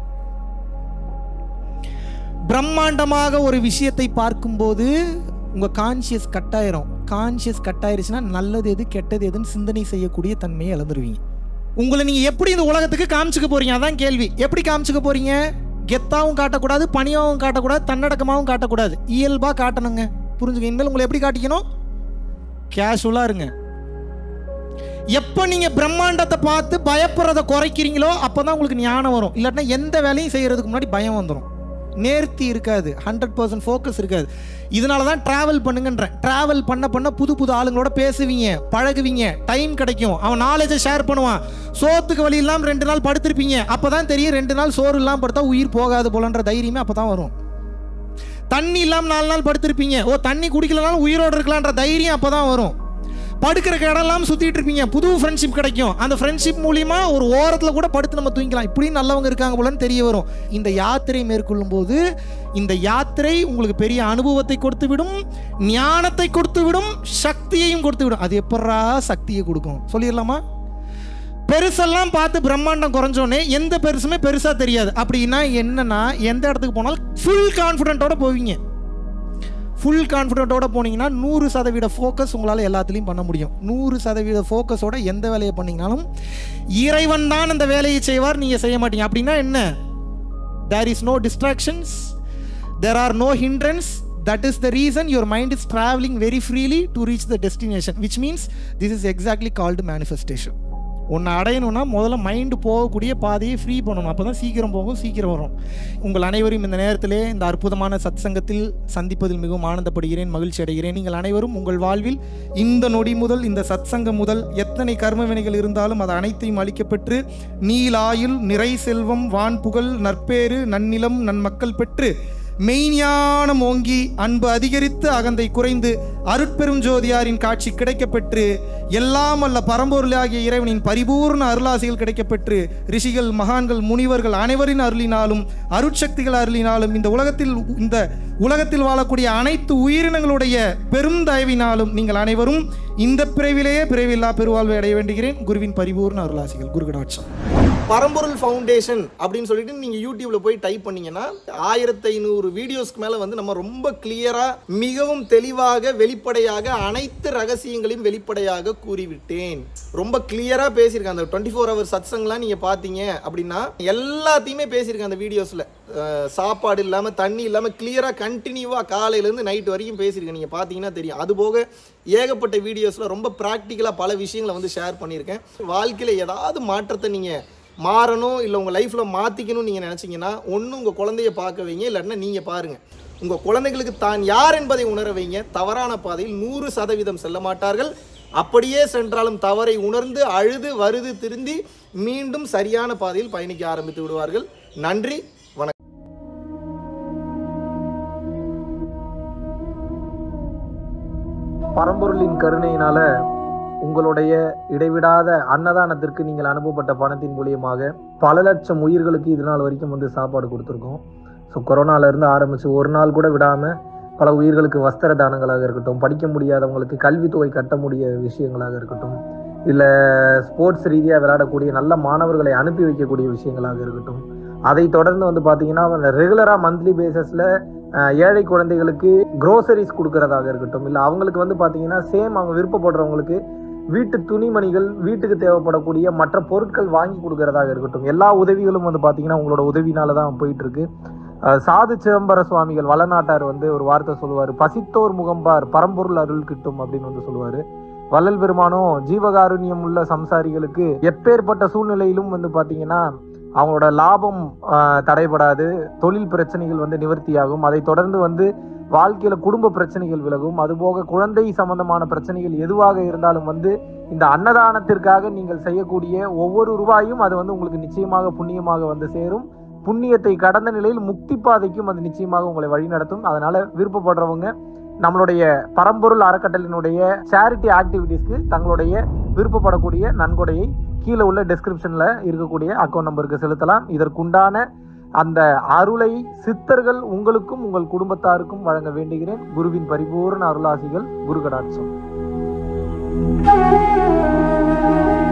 பிரம்மாண்டமாக ஒரு விஷயத்தை பார்க்கும்போது உங்கள் கான்ஷியஸ் கட்டாயிரும் கான்ஷியஸ் கட்டாயிருச்சுன்னா நல்லது எது கெட்டது எதுன்னு சிந்தனை செய்யக்கூடிய தன்மையை இழந்துருவீங்க உங்களை நீங்கள் எப்படி இந்த உலகத்துக்கு காமிச்சுக்க போறீங்க அதான் கேள்வி எப்படி காமிச்சுக்க போறீங்க கெத்தாவும் காட்டக்கூடாது பணியாவும் காட்டக்கூடாது தன்னடக்கமாகவும் காட்டக்கூடாது இயல்பாக காட்டணுங்க புரிஞ்சுக்க இனிமேல் உங்களை எப்படி காட்டிக்கணும் கேஷுவலாக இருங்க எப்போ நீங்கள் பிரம்மாண்டத்தை பார்த்து பயப்படுறத குறைக்கிறீங்களோ அப்போ தான் உங்களுக்கு ஞானம் வரும் இல்லாட்டினா எந்த வேலையும் செய்கிறதுக்கு முன்னாடி பயம் வந்துடும் நேர்த்தி இருக்காது ஹண்ட்ரட் பர்சன்ட் ஃபோக்கஸ் இருக்காது இதனால தான் ட்ராவல் பண்ணுங்கன்றேன் ட்ராவல் பண்ண பண்ண புது புது ஆளுங்களோட பேசுவீங்க பழகுவீங்க டைம் கிடைக்கும் அவன் நாலேஜை ஷேர் பண்ணுவான் சோத்துக்கு வழி இல்லாமல் ரெண்டு நாள் படுத்திருப்பீங்க அப்போ தான் தெரியும் ரெண்டு நாள் சோறு இல்லாமல் படுத்தா உயிர் போகாது போலன்ற தைரியமே அப்போ தான் வரும் தண்ணி இல்லாமல் நாலு நாள் படுத்திருப்பீங்க ஓ தண்ணி குடிக்கலனாலும் உயிரோடு இருக்கலான்ற தைரியம் அப்போ தான் வரும் படுக்கிற இடம் எல்லாம் சுற்றிட்டு இருப்பீங்க புது ஃப்ரெண்ட்ஷிப் கிடைக்கும் அந்த ஃப்ரெண்ட்ஷிப் மூலியமா ஒரு ஓரத்தில் கூட படுத்து நம்ம தூங்கிக்கலாம் இப்படியும் நல்லவங்க இருக்காங்க போலன்னு தெரிய வரும் இந்த யாத்திரை மேற்கொள்ளும் போது இந்த யாத்திரை உங்களுக்கு பெரிய அனுபவத்தை கொடுத்து விடும் ஞானத்தை கொடுத்து விடும் சக்தியையும் கொடுத்து விடும் அது எப்படா சக்தியை கொடுக்கும் சொல்லிடலாமா பெருசெல்லாம் பார்த்து பிரம்மாண்டம் குறைஞ்சோடனே எந்த பெருசுமே பெருசாக தெரியாது அப்படின்னா என்னன்னா எந்த இடத்துக்கு போனாலும் ஃபுல் கான்ஃபிடென்ட்டோட போவீங்க ஃபுல் கான்ஃபிடென்ட்டோட போனீங்கன்னா நூறு சதவீத ஃபோக்கஸ் உங்களால் எல்லாத்துலேயும் பண்ண முடியும் நூறு சதவீத ஃபோக்கஸோட எந்த வேலையை பண்ணீங்கனாலும் இறைவன் தான் அந்த வேலையை செய்வார் நீங்கள் செய்ய மாட்டீங்க அப்படின்னா என்ன there is no distractions there are no hindrance that is the reason your mind is traveling very freely to reach the destination which means this is exactly called manifestation ஒன்று அடையணும்னா முதல்ல மைண்டு போகக்கூடிய பாதையை ஃப்ரீ பண்ணணும் அப்போ தான் சீக்கிரம் போகும் சீக்கிரம் வரும் உங்கள் அனைவரும் இந்த நேரத்திலே இந்த அற்புதமான சத்சங்கத்தில் சந்திப்பதில் மிகவும் ஆனந்தப்படுகிறேன் மகிழ்ச்சி அடைகிறேன் நீங்கள் அனைவரும் உங்கள் வாழ்வில் இந்த நொடி முதல் இந்த சத்சங்கம் முதல் எத்தனை கர்ம வினைகள் இருந்தாலும் அது அனைத்தையும் அளிக்கப்பெற்று நீலாயுள் நிறை செல்வம் வான் புகழ் நற்பேறு நன்னிலம் நன்மக்கள் பெற்று மெய்ஞானம் ஓங்கி அன்பு அதிகரித்து அகந்தை குறைந்து அருட்பெரும் ஜோதியாரின் காட்சி கிடைக்கப்பெற்று எல்லாம் அல்ல பரம்பொருளாகிய இறைவனின் பரிபூர்ண அருளாசிகள் கிடைக்கப்பெற்று ரிஷிகள் மகான்கள் முனிவர்கள் அனைவரின் அருளினாலும் அருட்சக்திகள் அருளினாலும் இந்த உலகத்தில் இந்த உலகத்தில் வாழக்கூடிய அனைத்து உயிரினங்களுடைய பெரும் தயவினாலும் நீங்கள் அனைவரும் இந்த பிறவிலேயே பிறவில்லா பெருவாழ்வை அடைய வேண்டுகிறேன் குருவின் பரிபூர்ண அருளாசிகள் குருகடாட்சம் பரம்பொருள் ஃபவுண்டேஷன் அப்படின்னு சொல்லிட்டு நீங்க யூடியூப்ல போய் டைப் பண்ணீங்கன்னா ஆயிரத்தி ஐநூறு வீடியோஸ்க்கு மேல வந்து நம்ம ரொம்ப கிளியரா மிகவும் தெளிவாக வெளிப்படையாக அனைத்து ரகசியங்களையும் வெளிப்படையாக கூறிவிட்டேன் ரொம்ப கிளியரா பேசியிருக்கேன் அந்த டுவெண்ட்டி ஃபோர் ஹவர் சத்சங்லாம் நீங்க பாத்தீங்க அப்படின்னா எல்லாத்தையுமே பேசியிருக்கேன் அந்த வீடியோஸ்ல அஹ், சாப்பாடு இல்லாம தண்ணி இல்லாம கிளியரா கண்டினியூவா காலையில இருந்து நைட் வரைக்கும் பேசியிருக்கேன் நீங்க பாத்தீங்கன்னா தெரியும் அது போக ஏகப்பட்ட வீடியோஸ்ல ரொம்ப ப்ராக்டிக்கலா பல விஷயங்களை வந்து ஷேர் பண்ணியிருக்கேன் வாழ்க்கையில ஏதாவது மாற்றத்தை நீங்க மாறணும் இல்லை உங்கள் லைஃப்பில் மாற்றிக்கணும்னு நீங்கள் நினச்சிங்கன்னா ஒன்று உங்கள் குழந்தைய பார்க்க வைங்க இல்லாட்டினா நீங்கள் பாருங்கள் உங்கள் குழந்தைகளுக்கு தான் யார் என்பதை உணர வைங்க தவறான பாதையில் நூறு சதவீதம் செல்ல மாட்டார்கள் அப்படியே சென்றாலும் தவறை உணர்ந்து அழுது வருது திருந்தி மீண்டும் சரியான பாதையில் பயணிக்க ஆரம்பித்து விடுவார்கள் நன்றி வணக்கம் பரம்பொருளின் கருணையினால உங்களுடைய இடைவிடாத அன்னதானத்திற்கு நீங்கள் அனுப்பப்பட்ட பணத்தின் மூலியமாக பல லட்சம் உயிர்களுக்கு இது நாள் வரைக்கும் வந்து சாப்பாடு கொடுத்துருக்கோம் ஸோ கொரோனாலேருந்து ஆரம்பித்து ஒரு நாள் கூட விடாமல் பல உயிர்களுக்கு வஸ்திர தானங்களாக இருக்கட்டும் படிக்க முடியாதவங்களுக்கு கல்வித்தொகை கட்ட முடிய விஷயங்களாக இருக்கட்டும் இல்லை ஸ்போர்ட்ஸ் ரீதியாக விளையாடக்கூடிய நல்ல மாணவர்களை அனுப்பி வைக்கக்கூடிய விஷயங்களாக இருக்கட்டும் அதை தொடர்ந்து வந்து பார்த்தீங்கன்னா ரெகுலராக மந்த்லி பேசிஸில் ஏழை குழந்தைகளுக்கு க்ரோசரிஸ் கொடுக்கறதாக இருக்கட்டும் இல்லை அவங்களுக்கு வந்து பார்த்தீங்கன்னா சேம் அவங்க விருப்பப்படுறவங்களுக்கு வீட்டு துணிமணிகள் வீட்டுக்கு தேவைப்படக்கூடிய மற்ற பொருட்கள் வாங்கி கொடுக்கறதாக இருக்கட்டும் எல்லா உதவிகளும் வந்து பார்த்தீங்கன்னா உங்களோட உதவினால தான் போயிட்டு இருக்கு அஹ் சாது சிதம்பர சுவாமிகள் வளநாட்டார் வந்து ஒரு வார்த்தை சொல்லுவார் பசித்தோர் முகம்பார் பரம்பொருள் அருள் கிட்டும் அப்படின்னு வந்து சொல்லுவாரு வள்ளல் பெருமானும் ஜீவகாருண்யம் உள்ள சம்சாரிகளுக்கு எப்பேற்பட்ட சூழ்நிலையிலும் வந்து பார்த்தீங்கன்னா அவங்களோட லாபம் ஆஹ், தடைபடாது தொழில் பிரச்சனைகள் வந்து நிவர்த்தியாகும் அதை தொடர்ந்து வந்து வாழ்க்கையில குடும்ப பிரச்சனைகள் விலகும் அதுபோக குழந்தை சம்பந்தமான பிரச்சனைகள் எதுவாக இருந்தாலும் வந்து இந்த அன்னதானத்திற்காக நீங்கள் செய்யக்கூடிய ஒவ்வொரு ரூபாயும் அது வந்து உங்களுக்கு நிச்சயமாக புண்ணியமாக வந்து சேரும் புண்ணியத்தை கடந்த நிலையில் முக்தி பாதைக்கும் அது நிச்சயமாக உங்களை வழிநடத்தும் அதனால விருப்பப்படுறவங்க நம்மளுடைய பரம்பொருள் அறக்கட்டளினுடைய சேரிட்டி ஆக்டிவிட்டீஸ்க்கு தங்களுடைய விருப்பப்படக்கூடிய நன்கொடையை கீழே உள்ள டெஸ்கிரிப்ஷன்ல இருக்கக்கூடிய அக்கௌண்ட் நம்பருக்கு செலுத்தலாம் இதற்குண்டான அந்த அருளை சித்தர்கள் உங்களுக்கும் உங்கள் குடும்பத்தாருக்கும் வழங்க வேண்டுகிறேன் குருவின் பரிபூர்ண அருளாசிகள் குரு கடாட்சம்